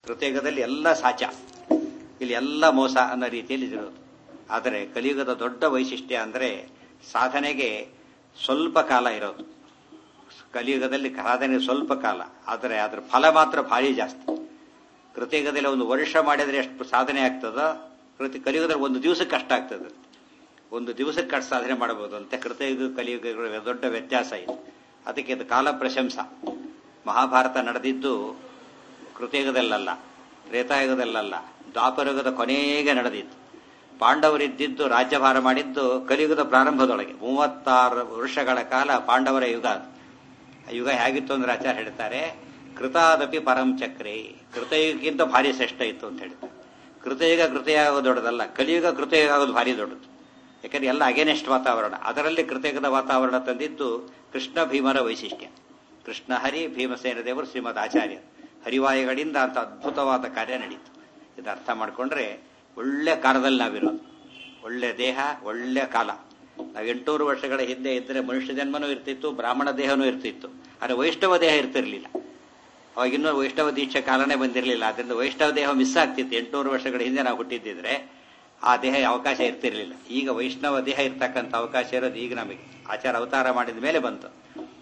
ಕೃತಯುಗದಲ್ಲಿ ಎಲ್ಲ ಸಾಚ ಇಲ್ಲಿ ಎಲ್ಲ ಮೋಸ ಅನ್ನೋ ರೀತಿಯಲ್ಲಿ ಇರೋದು ಆದರೆ ಕಲಿಯುಗದ ದೊಡ್ಡ ವೈಶಿಷ್ಟ್ಯ ಅಂದರೆ ಸಾಧನೆಗೆ ಸ್ವಲ್ಪ ಕಾಲ ಇರೋದು ಕಲಿಯುಗದಲ್ಲಿ ಸಾಧನೆ ಸ್ವಲ್ಪ ಕಾಲ ಆದರೆ ಅದರ ಫಲ ಮಾತ್ರ ಭಾರಿ ಜಾಸ್ತಿ ಕೃತಯುಗದಲ್ಲಿ ಒಂದು ವರ್ಷ ಮಾಡಿದ್ರೆ ಎಷ್ಟು ಸಾಧನೆ ಆಗ್ತದೋ ಕೃತಿ ಕಲಿಯುಗದಲ್ಲಿ ಒಂದು ದಿವಸಕ್ಕೆ ಕಷ್ಟ ಆಗ್ತದೆ ಒಂದು ದಿವಸಕ್ಕೆ ಅಷ್ಟು ಸಾಧನೆ ಮಾಡಬಹುದು ಅಂತ ಕೃತಯುಗ ಕಲಿಯುಗಗಳ ದೊಡ್ಡ ವ್ಯತ್ಯಾಸ ಇದೆ ಅದಕ್ಕೆ ಇದು ಕಾಲ ಪ್ರಶಂಸ ಮಹಾಭಾರತ ನಡೆದಿದ್ದು ಕೃತಯುಗದಲ್ಲಲ್ಲ ತ್ರೇತಾಯುಗದಲ್ಲಲ್ಲ ದ್ವಾಪರಯುಗದ ಕೊನೆಗೆ ನಡೆದಿತ್ತು ಪಾಂಡವರಿದ್ದಿದ್ದು ರಾಜ್ಯಭಾರ ಮಾಡಿದ್ದು ಕಲಿಯುಗದ ಪ್ರಾರಂಭದೊಳಗೆ ಮೂವತ್ತಾರು ವರ್ಷಗಳ ಕಾಲ ಪಾಂಡವರ ಯುಗ ಅದು ಆ ಯುಗ ಹೇಗಿತ್ತು ಅಂದ್ರೆ ಆಚಾರ್ಯ ಹೇಳ್ತಾರೆ ಕೃತಾದಪಿ ಪರಂ ಚಕ್ರೆ ಕೃತಯುಗಕ್ಕಿಂತ ಭಾರಿ ಶ್ರೇಷ್ಠ ಇತ್ತು ಅಂತ ಹೇಳ್ತಾರೆ ಕೃತಯುಗ ಕೃತಯುಗ ಆಗೋದು ದೊಡ್ಡದಲ್ಲ ಕಲಿಯುಗ ಕೃತಯುಗ ಆಗೋದು ಭಾರಿ ದೊಡ್ಡದು ಯಾಕಂದ್ರೆ ಎಲ್ಲ ಅಗೇನೆಸ್ಟ್ ವಾತಾವರಣ ಅದರಲ್ಲಿ ಕೃತಯುಗದ ವಾತಾವರಣ ತಂದಿದ್ದು ಕೃಷ್ಣ ಭೀಮರ ವೈಶಿಷ್ಟ್ಯ ಕೃಷ್ಣ ಹರಿ ಭೀಮಸೇನ ದೇವರು ಶ್ರೀಮದ್ ಆಚಾರ್ಯ ಹರಿವಾಯುಗಳಿಂದ ಅಂತ ಅದ್ಭುತವಾದ ಕಾರ್ಯ ನಡೀತು ಇದು ಅರ್ಥ ಮಾಡ್ಕೊಂಡ್ರೆ ಒಳ್ಳೆ ಕಾಲದಲ್ಲಿ ನಾವಿರೋದು ಒಳ್ಳೆ ದೇಹ ಒಳ್ಳೆ ಕಾಲ ನಾವು ಎಂಟೂರು ವರ್ಷಗಳ ಹಿಂದೆ ಇದ್ದರೆ ಮನುಷ್ಯ ಜನ್ಮನೂ ಇರ್ತಿತ್ತು ಬ್ರಾಹ್ಮಣ ದೇಹನೂ ಇರ್ತಿತ್ತು ಆದರೆ ವೈಷ್ಣವ ದೇಹ ಇರ್ತಿರ್ಲಿಲ್ಲ ಅವಾಗ ಇನ್ನೂ ವೈಷ್ಣವ ದೀಕ್ಷೆ ಕಾಲನೇ ಬಂದಿರಲಿಲ್ಲ ಅದರಿಂದ ವೈಷ್ಣವ ದೇಹ ಮಿಸ್ ಆಗ್ತಿತ್ತು ಎಂಟುನೂರು ವರ್ಷಗಳ ಹಿಂದೆ ನಾವು ಹುಟ್ಟಿದ್ದಿದ್ರೆ ಆ ದೇಹ ಅವಕಾಶ ಇರ್ತಿರ್ಲಿಲ್ಲ ಈಗ ವೈಷ್ಣವ ದೇಹ ಇರ್ತಕ್ಕಂಥ ಅವಕಾಶ ಇರೋದು ಈಗ ನಮಗೆ ಆಚಾರ ಅವತಾರ ಮಾಡಿದ ಮೇಲೆ ಬಂತು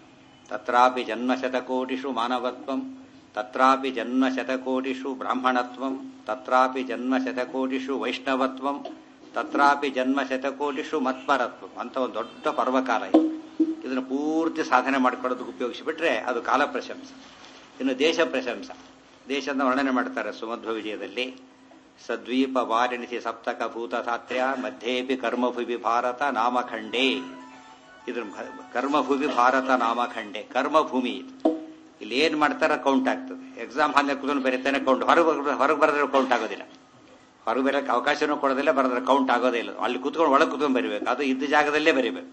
ತತ್ರಾಪಿ ಜನ್ಮ ಶತಕೋಟಿಷು ಮಾನವತ್ವಂ ತತ್ರಾಪಿ ಜನ್ಮ ಶತಕೋಟಿಷು ಬ್ರಾಹ್ಮಣತ್ವಂ ತತ್ರಾಪಿ ಜನ್ಮ ಶತಕೋಟಿಷು ವೈಷ್ಣವತ್ವಂ ತತ್ರಾಪಿ ಜನ್ಮ ಶತಕೋಟಿಷು ಮತ್ಪರತ್ವಂ ಅಂತ ಒಂದು ದೊಡ್ಡ ಪರ್ವಕಾಲ ಇದು ಇದನ್ನು ಪೂರ್ತಿ ಸಾಧನೆ ಮಾಡ್ಕೊಳ್ಳೋದಕ್ಕೆ ಉಪಯೋಗಿಸಿಬಿಟ್ರೆ ಅದು ಕಾಲ ಪ್ರಶಂಸ ಇನ್ನು ದೇಶ ಪ್ರಶಂಸ ದೇಶದ ವರ್ಣನೆ ಮಾಡ್ತಾರೆ ಸುಮಧ್ವ ವಿಜಯದಲ್ಲಿ ಸದ್ವೀಪ ವಾರಿಣಿಸಿ ಸಪ್ತಕ ಭೂತ ಸಾತ್ರ್ಯ ಮಧ್ಯೇಪಿ ಕರ್ಮಭುವಿ ಭಾರತ ನಾಮಖಂಡೇ ಇದ್ರ ಕರ್ಮಭೂಮಿ ಭಾರತ ನಾಮಖಂಡೆ ಕರ್ಮಭೂಮಿ ಇದು ಇಲ್ಲಿ ಏನ್ ಮಾಡ್ತಾರ ಕೌಂಟ್ ಆಗ್ತದೆ ಎಕ್ಸಾಮ್ ಹಾಲ್ ಕೂತ್ಕೊಂಡು ಬರೀತಾನೆ ಕೌಂಟ್ ಹೊರಗೆ ಹೊರಗೆ ಬರೆದ್ರೆ ಕೌಂಟ್ ಆಗೋದಿಲ್ಲ ಹೊರಗೆ ಬರೋಕೆ ಅವಕಾಶನೂ ಕೊಡೋದಿಲ್ಲ ಬರೆದ್ರೆ ಕೌಂಟ್ ಆಗೋದೇ ಇಲ್ಲ ಅಲ್ಲಿ ಕೂತ್ಕೊಂಡು ಒಳಗೆ ಕೂತ್ಕೊಂಡು ಬರೀಬೇಕು ಅದು ಇದ್ದ ಜಾಗದಲ್ಲೇ ಬರೀಬೇಕು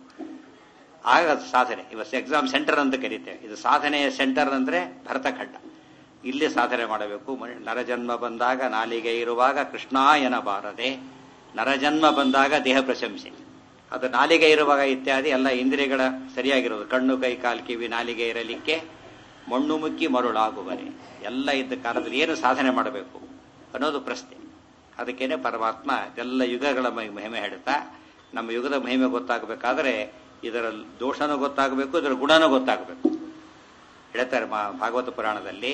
ಆಗ ಅದು ಸಾಧನೆ ಇವತ್ತು ಎಕ್ಸಾಮ್ ಸೆಂಟರ್ ಅಂತ ಕರೀತೇವೆ ಇದು ಸಾಧನೆಯ ಸೆಂಟರ್ ಅಂದ್ರೆ ಭರತಖಂಡ ಇಲ್ಲಿ ಸಾಧನೆ ಮಾಡಬೇಕು ನರಜನ್ಮ ಬಂದಾಗ ನಾಲಿಗೆ ಇರುವಾಗ ಕೃಷ್ಣ ಎನಬಾರದೆ ನರಜನ್ಮ ಬಂದಾಗ ದೇಹ ಪ್ರಶಂಸೆ ಅದು ನಾಲಿಗೆ ಇರುವಾಗ ಇತ್ಯಾದಿ ಎಲ್ಲ ಇಂದ್ರಿಯಗಳ ಸರಿಯಾಗಿರೋದು ಕಣ್ಣು ಕೈ ಕಾಲು ಕಿವಿ ನಾಲಿಗೆ ಇರಲಿಕ್ಕೆ ಮಣ್ಣು ಮುಕ್ಕಿ ಮರುಳಾಗುವರೆ ಎಲ್ಲ ಇದ್ದ ಕಾಲದಲ್ಲಿ ಏನು ಸಾಧನೆ ಮಾಡಬೇಕು ಅನ್ನೋದು ಪ್ರಶ್ನೆ ಅದಕ್ಕೇನೆ ಪರಮಾತ್ಮ ಎಲ್ಲ ಯುಗಗಳ ಮಹಿಮೆ ಹೇಳುತ್ತಾ ನಮ್ಮ ಯುಗದ ಮಹಿಮೆ ಗೊತ್ತಾಗಬೇಕಾದ್ರೆ ಇದರ ದೋಷನೂ ಗೊತ್ತಾಗಬೇಕು ಇದರ ಗುಣನೂ ಗೊತ್ತಾಗಬೇಕು ಹೇಳ್ತಾರೆ ಭಾಗವತ ಪುರಾಣದಲ್ಲಿ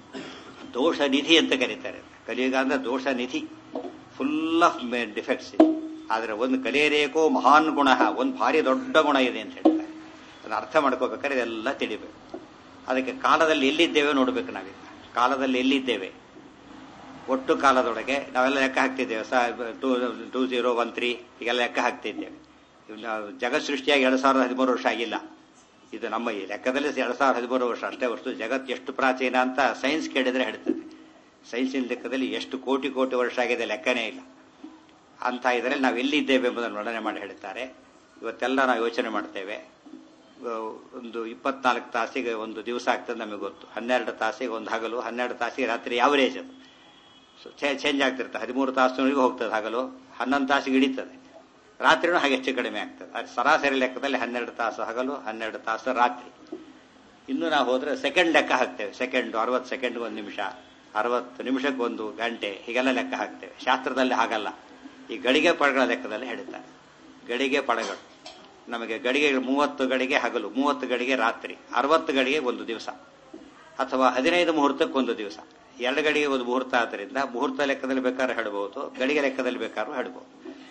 ದೋಷ ನಿಧಿ ಅಂತ ಕರೀತಾರೆ ಕಲಿಯುಗ ಅಂದ್ರೆ ದೋಷ ನಿಧಿ ಫುಲ್ ಆಫ್ ಡಿಫೆಕ್ಟ್ಸ್ ಇದೆ ಆದರೆ ಒಂದು ಕಲಿಯರೇಕೋ ಮಹಾನ್ ಗುಣ ಒಂದು ಭಾರಿ ದೊಡ್ಡ ಗುಣ ಇದೆ ಅಂತ ಹೇಳ್ತಾರೆ ಅದನ್ನ ಅರ್ಥ ಮಾಡ್ಕೋಬೇಕಾದ್ರೆ ಇದೆಲ್ಲ ತಿಳಿಬೇಕು ಅದಕ್ಕೆ ಕಾಲದಲ್ಲಿ ಎಲ್ಲಿದ್ದೇವೆ ನೋಡ್ಬೇಕು ನಾವೀಗ ಕಾಲದಲ್ಲಿ ಎಲ್ಲಿದ್ದೇವೆ ಒಟ್ಟು ಕಾಲದೊಳಗೆ ನಾವೆಲ್ಲ ಲೆಕ್ಕ ಹಾಕ್ತಿದ್ದೇವೆ two two zero one three ಹೀಗೆಲ್ಲ ಲೆಕ್ಕ ಹಾಕ್ತಿದ್ದೇವೆ ಜಗತ್ ಸೃಷ್ಟಿಯಾಗಿ ಎರಡ್ ಸಾವಿರದ ಹದಿಮೂರು ವರ್ಷ ಆಗಿಲ್ಲ ಇದು ನಮ್ಮ ಈ ಲೆಕ್ಕದಲ್ಲಿ ಎರಡ್ ಸಾವಿರದ ಹದಿಮೂರು ವರ್ಷ ಅಷ್ಟೇ ವರ್ಷ ಜಗತ್ ಎಷ್ಟು ಪ್ರಾಚೀನ ಅಂತ ಸೈನ್ಸ್ ಕೇಳಿದ್ರೆ ಹೇಳ್ತದೆ ಸೈನ್ಸಿನ ಲೆಕ್ಕದಲ್ಲಿ ಎಷ್ಟು ಕೋಟಿ ಕೋಟಿ ವರ್ಷ ಆಗಿದೆ ಲೆಕ್ಕನೇ ಇಲ್ಲ ಅಂತ ಇದರಲ್ಲಿ ನಾವು ಎಲ್ಲಿದ್ದೇವೆ ಎಂಬುದನ್ನು ವರ್ಣನೆ ಮಾಡಿ ಹೇಳ್ತಾರೆ ಇವತ್ತೆಲ್ಲ ನಾವು ಯೋಚನೆ ಮಾಡ್ತೇವೆ ಒಂದು ಇಪ್ಪತ್ನಾಲ್ಕು ತಾಸಿಗೆ ಒಂದು ದಿವಸ ಆಗ್ತದೆ ನಮಗೆ ಗೊತ್ತು ಹನ್ನೆರಡು ತಾಸಿಗೆ ಒಂದು ಹಗಲು ಹನ್ನೆರಡು ತಾಸಿಗೆ ರಾತ್ರಿ ಯಾವರೇಜ್ ಅದು ಚೇಂಜ್ ಆಗ್ತಿರ್ತದೆ ಹದಿಮೂರು ತಾಸಿನವರೆಗೂ ಹೋಗ್ತದೆ ಹಗಲು ಹನ್ನೊಂದು ತಾಸಿಗೆ ಹಿಡಿತದೆ ರಾತ್ರಿನೂ ಹಾಗೆ ಹೆಚ್ಚು ಕಡಿಮೆ ಆಗ್ತದೆ ಅದು ಸರಾಸರಿ ಲೆಕ್ಕದಲ್ಲಿ ಹನ್ನೆರಡು ತಾಸು ಹಗಲು ಹನ್ನೆರಡು ತಾಸು ರಾತ್ರಿ ಇನ್ನು ನಾವು ಹೋದ್ರೆ ಸೆಕೆಂಡ್ ಲೆಕ್ಕ ಹಾಕ್ತೇವೆ ಸೆಕೆಂಡ್ ಅರವತ್ತು ಸೆಕೆಂಡ್ ಒಂದು ನಿಮಿಷ ಅರವತ್ತು ನಿಮಿಷಕ್ಕೆ ಒಂದು ಗಂಟೆ ಹೀಗೆಲ್ಲ ಲೆಕ್ಕ ಹಾಕ್ತೇವೆ ಶಾಸ್ತ್ರದಲ್ಲಿ ಹಾಗಲ್ಲ ಈ ಗಡಿಗೆ ಪಡಗಳ ಲೆಕ್ಕದಲ್ಲಿ ಹೇಳ್ತಾರೆ ಗಡಿಗೆ ಪಡಗಳು ನಮಗೆ ಗಡಿಗೆ ಮೂವತ್ತು ಗಡಿಗೆ ಹಗಲು ಮೂವತ್ತು ಗಡಿಗೆ ರಾತ್ರಿ ಅರವತ್ತು ಗಡಿಗೆ ಒಂದು ದಿವಸ ಅಥವಾ ಹದಿನೈದು ಮುಹೂರ್ತಕ್ಕೆ ಒಂದು ದಿವಸ ಎರಡು ಗಡಿಗೆ ಒಂದು ಮುಹೂರ್ತ ಆದ್ದರಿಂದ ಮುಹೂರ್ತ ಲೆಕ್ಕದಲ್ಲಿ ಬೇಕಾದ್ರೂ ಹೇಳಬಹುದು ಗಡಿಗೆ ಲೆಕ್ಕದಲ್ಲಿ ಬೇಕಾದ್ರೂ ಹೇಳಬಹುದು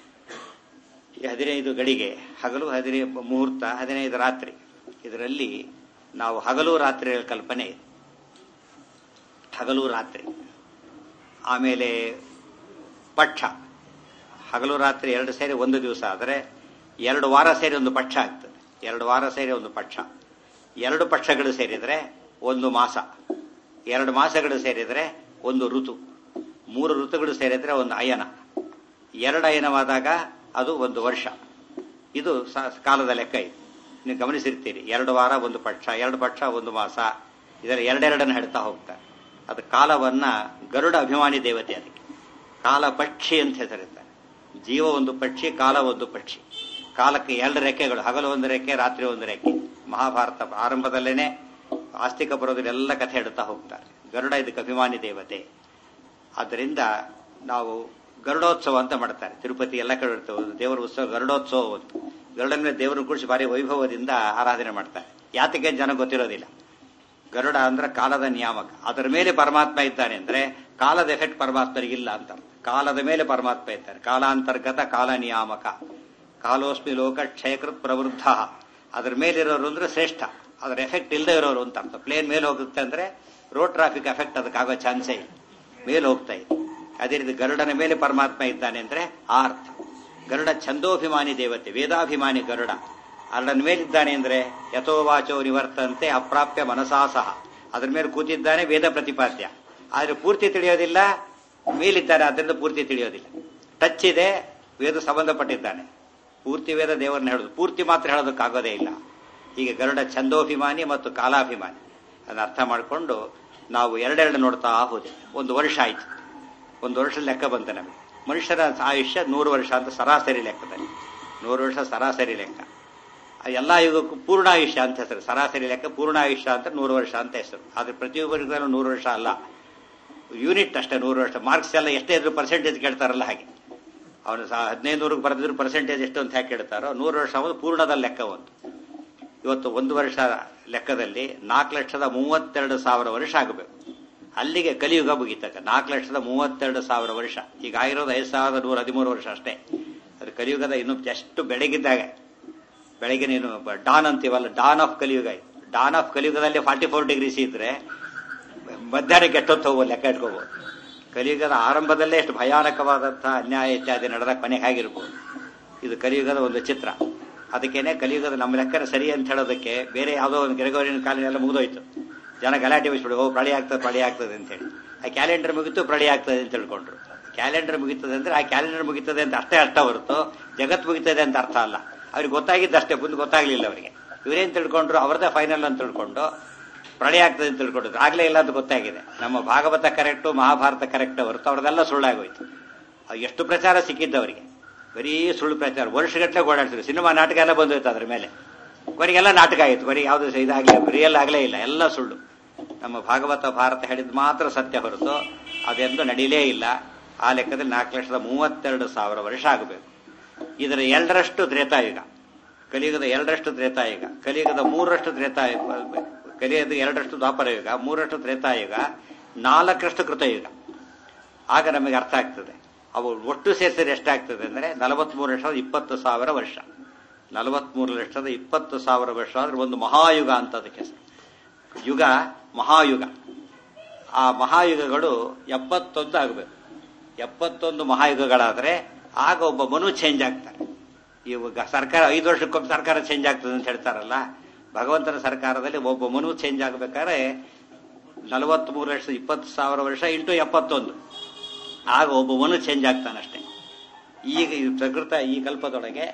ಈ ಹದಿನೈದು ಗಡಿಗೆ ಹಗಲು ಹದಿನೈದು ಮುಹೂರ್ತ ಹದಿನೈದು ರಾತ್ರಿ ಇದರಲ್ಲಿ ನಾವು ಹಗಲು ರಾತ್ರಿಯ ಕಲ್ಪನೆ ಇದೆ ಹಗಲು ರಾತ್ರಿ ಆಮೇಲೆ ಪಕ್ಷ ಹಗಲು ರಾತ್ರಿ ಎರಡು ಸೇರಿ ಒಂದು ದಿವಸ ಆದರೆ ಎರಡು ವಾರ ಸೇರಿ ಒಂದು ಪಕ್ಷ ಆಗ್ತದೆ ಎರಡು ವಾರ ಸೇರಿ ಒಂದು ಪಕ್ಷ ಎರಡು ಪಕ್ಷಗಳು ಸೇರಿದರೆ ಒಂದು ಮಾಸ ಎರಡು ಮಾಸಗಳು ಸೇರಿದರೆ ಒಂದು ಋತು ಮೂರು ಋತುಗಳು ಸೇರಿದರೆ ಒಂದು ಅಯನ ಎರಡು ಅಯನವಾದಾಗ ಅದು ಒಂದು ವರ್ಷ ಇದು ಕಾಲದ ಲೆಕ್ಕ ಇದು ನೀವು ಗಮನಿಸಿರ್ತೀರಿ ಎರಡು ವಾರ ಒಂದು ಪಕ್ಷ ಎರಡು ಪಕ್ಷ ಒಂದು ಮಾಸ ಇದರ ಎರಡೆರಡನ್ನು ಹೇಳ್ತಾ ಹೋಗ್ತಾರೆ ಅದು ಕಾಲವನ್ನ ಗರುಡ ಅಭಿಮಾನಿ ದೇವತೆ ಅದಕ್ಕೆ ಕಾಲ ಪಕ್ಷಿ ಅಂತ ಹೆಸರಿದ್ದಾರೆ ಜೀವ ಒಂದು ಪಕ್ಷಿ ಕಾಲ ಒಂದು ಪಕ್ಷಿ ಕಾಲಕ್ಕೆ ಎರಡು ರೆಕ್ಕೆಗಳು ಹಗಲು ಒಂದು ರೆಕ್ಕೆ ರಾತ್ರಿ ಒಂದು ರೆಕ್ಕೆ ಮಹಾಭಾರತ ಆರಂಭದಲ್ಲೇನೆ ಆಸ್ತಿಕ ಬರೋದ್ರೆಲ್ಲ ಕಥೆ ಹೇಳ್ತಾ ಹೋಗ್ತಾರೆ ಗರುಡ ಇದಕ್ಕೆ ಅಭಿಮಾನಿ ದೇವತೆ ಆದ್ದರಿಂದ ನಾವು ಗರುಡೋತ್ಸವ ಅಂತ ಮಾಡ್ತಾರೆ ತಿರುಪತಿ ಎಲ್ಲ ಕಡೆ ಇರ್ತವೆ ಒಂದು ದೇವರ ಉತ್ಸವ ಗರುಡೋತ್ಸವ ಒಂದು ಗರುಡನ ಮೇಲೆ ದೇವರನ್ನು ಕುರಿಸಿ ಭಾರಿ ವೈಭವದಿಂದ ಆರಾಧನೆ ಮಾಡ್ತಾರೆ ಯಾತಕ್ಕೆ ಜನ ಗೊತ್ತಿರೋದಿಲ್ಲ ಗರುಡ ಅಂದ್ರೆ ಕಾಲದ ನಿಯಾಮಕ ಅದರ ಮೇಲೆ ಪರಮಾತ್ಮ ಇದ್ದಾನೆ ಅಂದ್ರೆ ಕಾಲದ ಎಫೆಕ್ಟ್ ಪರಮಾತ್ಮರಿಗಿಲ್ಲ ಅಂತ ಅರ್ಥ. ಕಾಲದ ಮೇಲೆ ಪರಮಾತ್ಮ ಇದ್ದಾನೆ ಕಾಲಾಂತರ್ಗತ ಕಾಲ ನಿಯಾಮಕ ಕಾಲೋಸ್ಮಿ ಲೋಕ ಕ್ಷಯಕೃತ್ ಪ್ರವೃದ್ಧ ಅದ್ರ ಮೇಲಿರೋರು ಅಂದ್ರೆ ಶ್ರೇಷ್ಠ ಅದ್ರ ಎಫೆಕ್ಟ್ ಇಲ್ಲದೆ ಇರೋರು ಅಂತ ಅರ್ಥ ಪ್ಲೇನ್ ಮೇಲೆ ಹೋಗುತ್ತೆ ಅಂದ್ರೆ ರೋಡ್ ಟ್ರಾಫಿಕ್ ಎಫೆಕ್ಟ್ ಅದಕ್ಕಾಗೋ ಚಾನ್ಸೇ ಇಲ್ಲ ಮೇಲೆ ಹೋಗ್ತಾ ಇದೆ ಅದೇ ರೀತಿ ಗರುಡನ ಮೇಲೆ ಪರಮಾತ್ಮ ಇದ್ದಾನೆ ಅಂದ್ರೆ ಆ ಅರ್ಥ ಗರುಡ ಛಂದೋಭಿಮಾನಿ ದೇವತೆ ವೇದಾಭಿಮಾನಿ ಗರುಡ ಅರಡನ ಮೇಲಿದ್ದಾನೆ ಅಂದ್ರೆ ಯಥೋವಾಚೋ ನಿವರ್ತಂತೆ ಅಪ್ರಾಪ್ಯ ಮನಸಾಸಹ ಅದ್ರ ಮೇಲೆ ಕೂತಿದ್ದಾನೆ ವೇದ ಪ್ರತಿಪಾದ್ಯ ಆದ್ರೆ ಪೂರ್ತಿ ತಿಳಿಯೋದಿಲ್ಲ ಮೇಲಿದ್ದಾನೆ ಅದರಿಂದ ಪೂರ್ತಿ ತಿಳಿಯೋದಿಲ್ಲ ಟಚ್ ಇದೆ ವೇದ ಸಂಬಂಧಪಟ್ಟಿದ್ದಾನೆ ಪೂರ್ತಿ ವೇದ ದೇವರನ್ನ ಹೇಳೋದು ಪೂರ್ತಿ ಮಾತ್ರ ಹೇಳೋದಕ್ಕಾಗೋದೇ ಇಲ್ಲ ಈಗ ಗರುಡ ಛಂದೋಭಿಮಾನಿ ಮತ್ತು ಕಾಲಾಭಿಮಾನಿ ಅದನ್ನ ಅರ್ಥ ಮಾಡಿಕೊಂಡು ನಾವು ಎರಡೆರಡು ನೋಡ್ತಾ ಹೋದೆ ಒಂದು ವರ್ಷ ಆಯ್ತು ಒಂದು ವರ್ಷ ಲೆಕ್ಕ ಬಂತು ನಮಗೆ ಮನುಷ್ಯರ ಆಯುಷ್ಯ ನೂರು ವರ್ಷ ಅಂತ ಸರಾಸರಿ ಲೆಕ್ಕದಲ್ಲಿ ನೂರು ವರ್ಷ ಸರಾಸರಿ ಲೆಕ್ಕ ಆ ಎಲ್ಲಾ ಯುಗಕ್ಕೂ ಪೂರ್ಣಾಯುಷ್ಯ ಅಂತ ಹೆಸರು ಸರಾಸರಿ ಲೆಕ್ಕ ಪೂರ್ಣಾಯುಷ್ಯ ಅಂತ ನೂರು ವರ್ಷ ಅಂತ ಹೆಸರು ಆದ್ರೆ ಪ್ರತಿಯೊಬ್ಬರಿಗೂ ನೂರು ವರ್ಷ ಅಲ್ಲ ಯೂನಿಟ್ ಅಷ್ಟೇ ನೂರು ವರ್ಷ ಮಾರ್ಕ್ಸ್ ಎಲ್ಲ ಎಷ್ಟೇ ಇದ್ರು ಪರ್ಸೆಂಟೇಜ್ ಕೇಳ್ತಾರಲ್ಲ ಹಾಗೆ ಅವನು ಸಹ ಹದಿನೈದು ನೂರಕ್ಕೆ ಬರೆದಿದ್ರು ಪರ್ಸೆಂಟೇಜ್ ಎಷ್ಟು ಅಂತ ಹೇಗೆ ಕೇಳ್ತಾರೋ ನೂರು ವರ್ಷ ಒಂದು ಪೂರ್ಣದ ಲೆಕ್ಕ ಒಂದು ಇವತ್ತು ಒಂದು ವರ್ಷ ಲೆಕ್ಕದಲ್ಲಿ ನಾಲ್ಕು ಲಕ್ಷದ ಮೂವತ್ತೆರಡು ಸಾವಿರ ವರ್ಷ ಆಗಬೇಕು ಅಲ್ಲಿಗೆ ಕಲಿಯುಗ ಮುಗಿತಕ್ಕ ನಾಲ್ಕು ಲಕ್ಷದ ಮೂವತ್ತೆರಡು ಸಾವಿರ ವರ್ಷ ಈಗ ಆಗಿರೋದು ಐದು ಸಾವಿರದ ನೂರ ಹದಿಮೂರು ವರ್ಷ ಅಷ್ಟೇ ಅದು ಕಲಿಯುಗದ ಇನ್ನು ಜಸ್ಟ್ ಬೆಳಗಿದ್ದಾಗ ಬೆಳಗ್ಗೆ ನೀನು ಡಾನ್ ಅಂತೀವಲ್ಲ ಡಾನ್ ಆಫ್ ಕಲಿಯುಗ ಇದು ಡಾನ್ ಆಫ್ ಕಲಿಯುಗದಲ್ಲಿ ಫಾರ್ಟಿ ಫೋರ್ ಡಿಗ್ರೀಸ್ ಇದ್ರೆ ಮಧ್ಯಾಹ್ನಕ್ಕೆ ಎಷ್ಟೊತ್ತು ಹೋಗ್ಬೋದು ಲೆಕ್ಕ ಇಟ್ಕೋಬಹುದು ಕಲಿಯುಗದ ಆರಂಭದಲ್ಲೇ ಎಷ್ಟು ಭಯಾನಕವಾದಂತಹ ಅನ್ಯಾಯ ಇತ್ಯಾದಿ ನಡೆದ ಕೊನೆಗೆ ಆಗಿರ್ಬೋದು ಇದು ಕಲಿಯುಗದ ಒಂದು ಚಿತ್ರ ಅದಕ್ಕೇನೆ ಕಲಿಯುಗದ ನಮ್ಮ ಲೆಕ್ಕನ ಸರಿ ಅಂತ ಹೇಳೋದಕ್ಕೆ ಬೇರೆ ಯಾವುದೋ ಒಂದು ಗ್ರೆಗೋರಿಯನ್ ಕಾಲಿನೆಲ್ಲ ಮುಗಿದೋಯ್ತು ಜನ ಗಲಾಟೆ ಬಿಸ್ಬಿಡು ಓ ಪ್ರಳಯ ಆಗ್ತದೆ ಪ್ರಳಯ ಆಗ್ತದೆ ಅಂತ ಹೇಳಿ ಆ ಕ್ಯಾಲೆಂಡರ್ ಮುಗಿತು ಪ್ರಳಯ ಆಗ್ತದೆ ಅಂತ ತಿಳ್ಕೊಂಡ್ರು ಕ್ಯಾಲೆಂಡರ್ ಮುಗಿತದೆ ಅಂದ್ರೆ ಆ ಕ್ಯಾಲೆಂಡರ್ ಮುಗಿತದೆ ಅಂತ ಅಷ್ಟೇ ಅರ್ಥ ಹೊರತು ಜಗತ್ ಮುಗಿತದೆ ಅಂತ ಅರ್ಥ ಅಲ್ಲ ಅವ್ರಿಗೆ ಗೊತ್ತಾಗಿದ್ದು ಅಷ್ಟೇ ಮುಂದೆ ಗೊತ್ತಾಗ್ಲಿಲ್ಲ ಅವರಿಗೆ ಇವರೇನ್ ತಿಳ್ಕೊಂಡ್ರು ಅವ್ರದೇ ಫೈನಲ್ ಅಂತ ತಿಳ್ಕೊಂಡು ಪ್ರಳಯ ಆಗ್ತದೆ ಅಂತ ತಿಳ್ಕೊಂಡಿದ್ರು ಆಗ್ಲೇ ಇಲ್ಲ ಅಂತ ಗೊತ್ತಾಗಿದೆ ನಮ್ಮ ಭಾಗವತ ಕರೆಕ್ಟು ಮಹಾಭಾರತ ಕರೆಕ್ಟ್ ಹೊರತು ಅವ್ರದೆಲ್ಲ ಸುಳ್ಳಾಗೋಯ್ತು ಅದು ಎಷ್ಟು ಪ್ರಚಾರ ಸಿಕ್ಕಿದ್ದು ಅವರಿಗೆ ಬರೀ ಸುಳ್ಳು ಪ್ರಚಾರ ವರ್ಷಗಟ್ಟಲೆ ಓಡಾಡ್ತಿದ್ರು ಸಿನಿಮಾ ನಾಟಕ ಎಲ್ಲ ಬಂದೋಯ್ತು ಅದ್ರ ಮೇಲೆ ಕೊನೆಗೆಲ್ಲ ನಾಟಕ ಆಯಿತು ಕೊನೆಗೆ ಯಾವುದು ಇದಾಗಲೇ ರಿಯಲ್ ಆಗಲೇ ಇಲ್ಲ ಎಲ್ಲ ಸುಳ್ಳು ನಮ್ಮ ಭಾಗವತ ಭಾರತ ಹೇಳಿದ್ ಮಾತ್ರ ಸತ್ಯ ಹೊರತು ಅದೆಂದು ನಡೀಲೇ ಇಲ್ಲ ಆ ಲೆಕ್ಕದಲ್ಲಿ ನಾಲ್ಕು ಲಕ್ಷದ ಮೂವತ್ತೆರಡು ಸಾವಿರ ವರ್ಷ ಆಗಬೇಕು ಇದರ ಎರಡರಷ್ಟು ತ್ರೇತಾಯುಗ ಕಲಿಯುಗದ ಎರಡರಷ್ಟು ತ್ರೇತಾಯುಗ ಕಲಿಯುಗದ ಮೂರರಷ್ಟು ತ್ರೇತಾಯುಗ ಕಲಿಯುಗದ ಎರಡರಷ್ಟು ದ್ವಾಪರಯುಗ ಮೂರರಷ್ಟು ತ್ರೇತಾಯುಗ ನಾಲ್ಕರಷ್ಟು ಕೃತಯುಗ ಆಗ ನಮಗೆ ಅರ್ಥ ಆಗ್ತದೆ ಅವು ಒಟ್ಟು ಸೇರಿಸಿದ್ರೆ ಎಷ್ಟಾಗ್ತದೆ ಅಂದ್ರೆ ನಲವತ್ಮೂರು ಲಕ್ಷದ ಇಪ್ಪತ್ತು ಸಾವಿರ ವರ್ಷ ನಲವತ್ಮೂರು ಲಕ್ಷದ ಇಪ್ಪತ್ತು ಸಾವಿರ ವರ್ಷ ಅಂದ್ರೆ ಒಂದು ಮಹಾಯುಗ ಅಂತ ಅದಕ್ಕೆ ಹೆಸರು ಯುಗ ಮಹಾಯುಗ ಆ ಮಹಾಯುಗಗಳು ಎಪ್ಪತ್ತೊಂದು ಆಗಬೇಕು ಎಪ್ಪತ್ತೊಂದು ಮಹಾಯುಗಗಳಾದ್ರೆ ಆಗ ಒಬ್ಬ ಮನು ಚೇಂಜ್ ಆಗ್ತಾರೆ ಇವಾಗ ಸರ್ಕಾರ ಐದು ವರ್ಷಕ್ಕೊಮ್ಮೆ ಸರ್ಕಾರ ಚೇಂಜ್ ಆಗ್ತದೆ ಅಂತ ಹೇಳ್ತಾರಲ್ಲ ಭಗವಂತನ ಸರ್ಕಾರದಲ್ಲಿ ಒಬ್ಬ ಮನು ಚೇಂಜ್ ಆಗ್ಬೇಕಾದ್ರೆ ನಲವತ್ಮೂರು ಲಕ್ಷದ ಇಪ್ಪತ್ತು ಸಾವಿರ ವರ್ಷ ಇಂಟು ಎಪ್ಪತ್ತೊಂದು ಆಗ ಒಬ್ಬ ಮನು ಚೇಂಜ್ ಆಗ್ತಾನಷ್ಟೇ ಈಗ ಈ ಪ್ರಕೃತ ಈ ಕಲ್ಪದೊಳಗೆ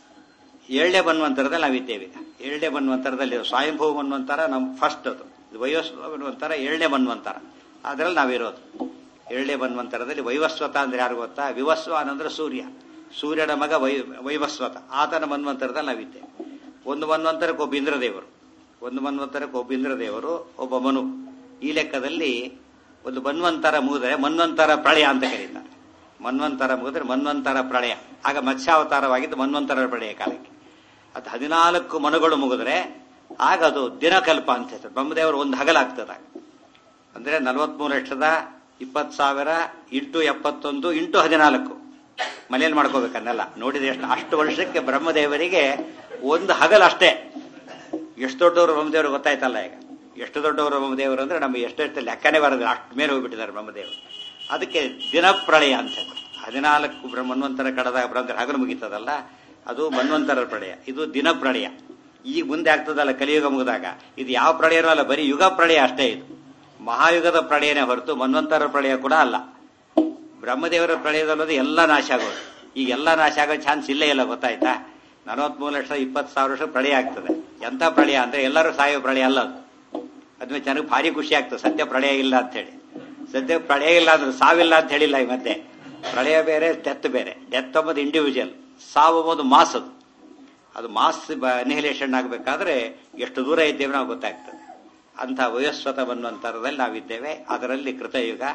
ಏಳನೇ ಮನ್ವಂತರದಲ್ಲಿ ನಾವಿದ್ದೇವೆ ಈಗ ಏಳನೇ ಮನ್ವಂತರದಲ್ಲಿ ಸ್ವಯಂಭೂ ಮನ್ವಂತರ ನಮ್ ಫಸ್ಟ್ ಅದು ವೈವಸ್ವ ಮನ್ವಂತರ ಏಳನೇ ಮನ್ವಂತರ ಅದರಲ್ಲಿ ನಾವಿರೋದು ಏಳನೇ ಮನ್ವಂತರದಲ್ಲಿ ವೈವಸ್ವತ ಅಂದ್ರೆ ಯಾರು ಗೊತ್ತಾ ವಿವಸ್ವಾನ್ ಅಂದ್ರೆ ಸೂರ್ಯ ಸೂರ್ಯನ ಮಗ ವೈ ವೈವಸ್ವತ ಆತನ ಮನ್ವಂತರದಲ್ಲಿ ನಾವಿದ್ದೇವೆ ಒಂದು ಮನ್ವಂತರಕ್ಕೆ ಒಬ್ಬ ಇಂದ್ರದೇವರು ಒಂದು ಮನ್ವಂತರಕ್ಕೆ ಒಬ್ಬ ಇಂದ್ರದೇವರು ಒಬ್ಬ ಮನು ಈ ಲೆಕ್ಕದಲ್ಲಿ ಒಂದು ಮನ್ವಂತರ ಮುಗಿದ್ರೆ ಮನ್ವಂತರ ಪ್ರಳಯ ಅಂತ ಕರೀತಾರೆ ಮನ್ವಂತರ ಮುಗಿದ್ರೆ ಮನ್ವಂತರ ಪ್ರಳಯ ಆಗ ಮತ್ಸ್ಯಾವತಾರವಾಗಿದ್ದು ಮನ್ವಂತರ ಪ್ರಳಯ ಕಾಲಕ್ಕೆ ಅದು ಹದಿನಾಲ್ಕು ಮನುಗಳು ಮುಗಿದ್ರೆ ಆಗ ಅದು ದಿನಕಲ್ಪ ಅಂತ ಹೇಳ್ತಾರೆ ಬ್ರಹ್ಮದೇವರು ಒಂದು ಹಗಲಾಗ್ತದ ಅಂದ್ರೆ ನಲವತ್ಮೂರು ಲಕ್ಷದ ಇಪ್ಪತ್ತು ಸಾವಿರ ಇಂಟು ಎಪ್ಪತ್ತೊಂದು ಇಂಟು ಹದಿನಾಲ್ಕು ಮನೇಲಿ ಮಾಡ್ಕೋಬೇಕನ್ನೆಲ್ಲ ನೋಡಿದ್ರೆ ಎಷ್ಟು ಅಷ್ಟು ವರ್ಷಕ್ಕೆ ಬ್ರಹ್ಮದೇವರಿಗೆ ಒಂದು ಹಗಲು ಅಷ್ಟೇ ಎಷ್ಟು ದೊಡ್ಡವರು ಬ್ರಹ್ಮದೇವರು ಗೊತ್ತಾಯ್ತಲ್ಲ ಈಗ ಎಷ್ಟು ದೊಡ್ಡವರು ಬ್ರಹ್ಮದೇವರು ಅಂದ್ರೆ ನಮಗೆ ಎಷ್ಟೆಷ್ಟು ಲೆಕ್ಕನೇ ಬರೋದಿಲ್ಲ ಅಷ್ಟು ಮೇಲೆ ಹೋಗ್ಬಿಟ್ಟಿದ್ದಾರೆ ಬ್ರಹ್ಮದೇವರು ಅದಕ್ಕೆ ದಿನಪ್ರಳಯ ಅಂತ ಹದಿನಾಲ್ಕು ಮನ್ವಂತರ ಕಡದಾಗ ಬ್ರಹ್ಮ ಹಗಲು ಮುಗೀತದಲ್ಲ ಅದು ಮನ್ವಂತರ ಪ್ರಳಯ ಇದು ದಿನ ಪ್ರಳಯ ಈಗ ಮುಂದೆ ಆಗ್ತದಲ್ಲ ಕಲಿಯುಗ ಮುಗಿದಾಗ ಇದು ಯಾವ ಪ್ರಳಯನೂ ಅಲ್ಲ ಬರೀ ಯುಗ ಪ್ರಳಯ ಅಷ್ಟೇ ಇದು ಮಹಾಯುಗದ ಪ್ರಳಯನೇ ಹೊರತು ಮನ್ವಂತರ ಪ್ರಳಯ ಕೂಡ ಅಲ್ಲ ಬ್ರಹ್ಮದೇವರ ಪ್ರಳಯದಲ್ಲದು ಎಲ್ಲ ನಾಶ ಆಗೋದು ಈಗ ಎಲ್ಲ ನಾಶ ಆಗೋ ಚಾನ್ಸ್ ಇಲ್ಲೇ ಇಲ್ಲ ಗೊತ್ತಾಯ್ತಾ ನಲವತ್ಮೂರು ಲಕ್ಷ ಇಪ್ಪತ್ತು ಸಾವಿರ ವರ್ಷ ಪ್ರಳಯ ಆಗ್ತದೆ ಎಂತ ಪ್ರಳಯ ಅಂದ್ರೆ ಎಲ್ಲರೂ ಸಾಯೋ ಪ್ರಳಯ ಅಲ್ಲ ಅದು ಅದ್ಮೇಲೆ ಚೆನ್ನಾಗಿ ಭಾರಿ ಖುಷಿ ಆಗ್ತದೆ ಸತ್ಯ ಪ್ರಳಯ ಇಲ್ಲ ಅಂತ ಹೇಳಿ ಸದ್ಯ ಪ್ರಳಯ ಇಲ್ಲ ಅಂದ್ರೆ ಸಾವಿಲ್ಲ ಅಂತ ಹೇಳಿಲ್ಲ ಈ ಮಧ್ಯೆ ಪ್ರಳಯ ಬೇರೆ ಡೆತ್ ಬೇರೆ ಡೆತ್ ಎಂಬುದು ಇಂಡಿವಿಜುವಲ್ ಸಾವು ಎಂಬುದು ಮಾಸ್ ಅದು ಅದು ಮಾಸ್ ಅನಿಹಿಲೇಷನ್ ಆಗಬೇಕಾದ್ರೆ ಎಷ್ಟು ದೂರ ಇದ್ದೇವೆ ನಾವು ಗೊತ್ತಾಗ್ತದೆ ಅಂತ ವಯಸ್ವತ ಅನ್ನುವಂಥರದಲ್ಲಿ ನಾವಿದ್ದೇವೆ ಅದರಲ್ಲಿ ಕೃತಯುಗ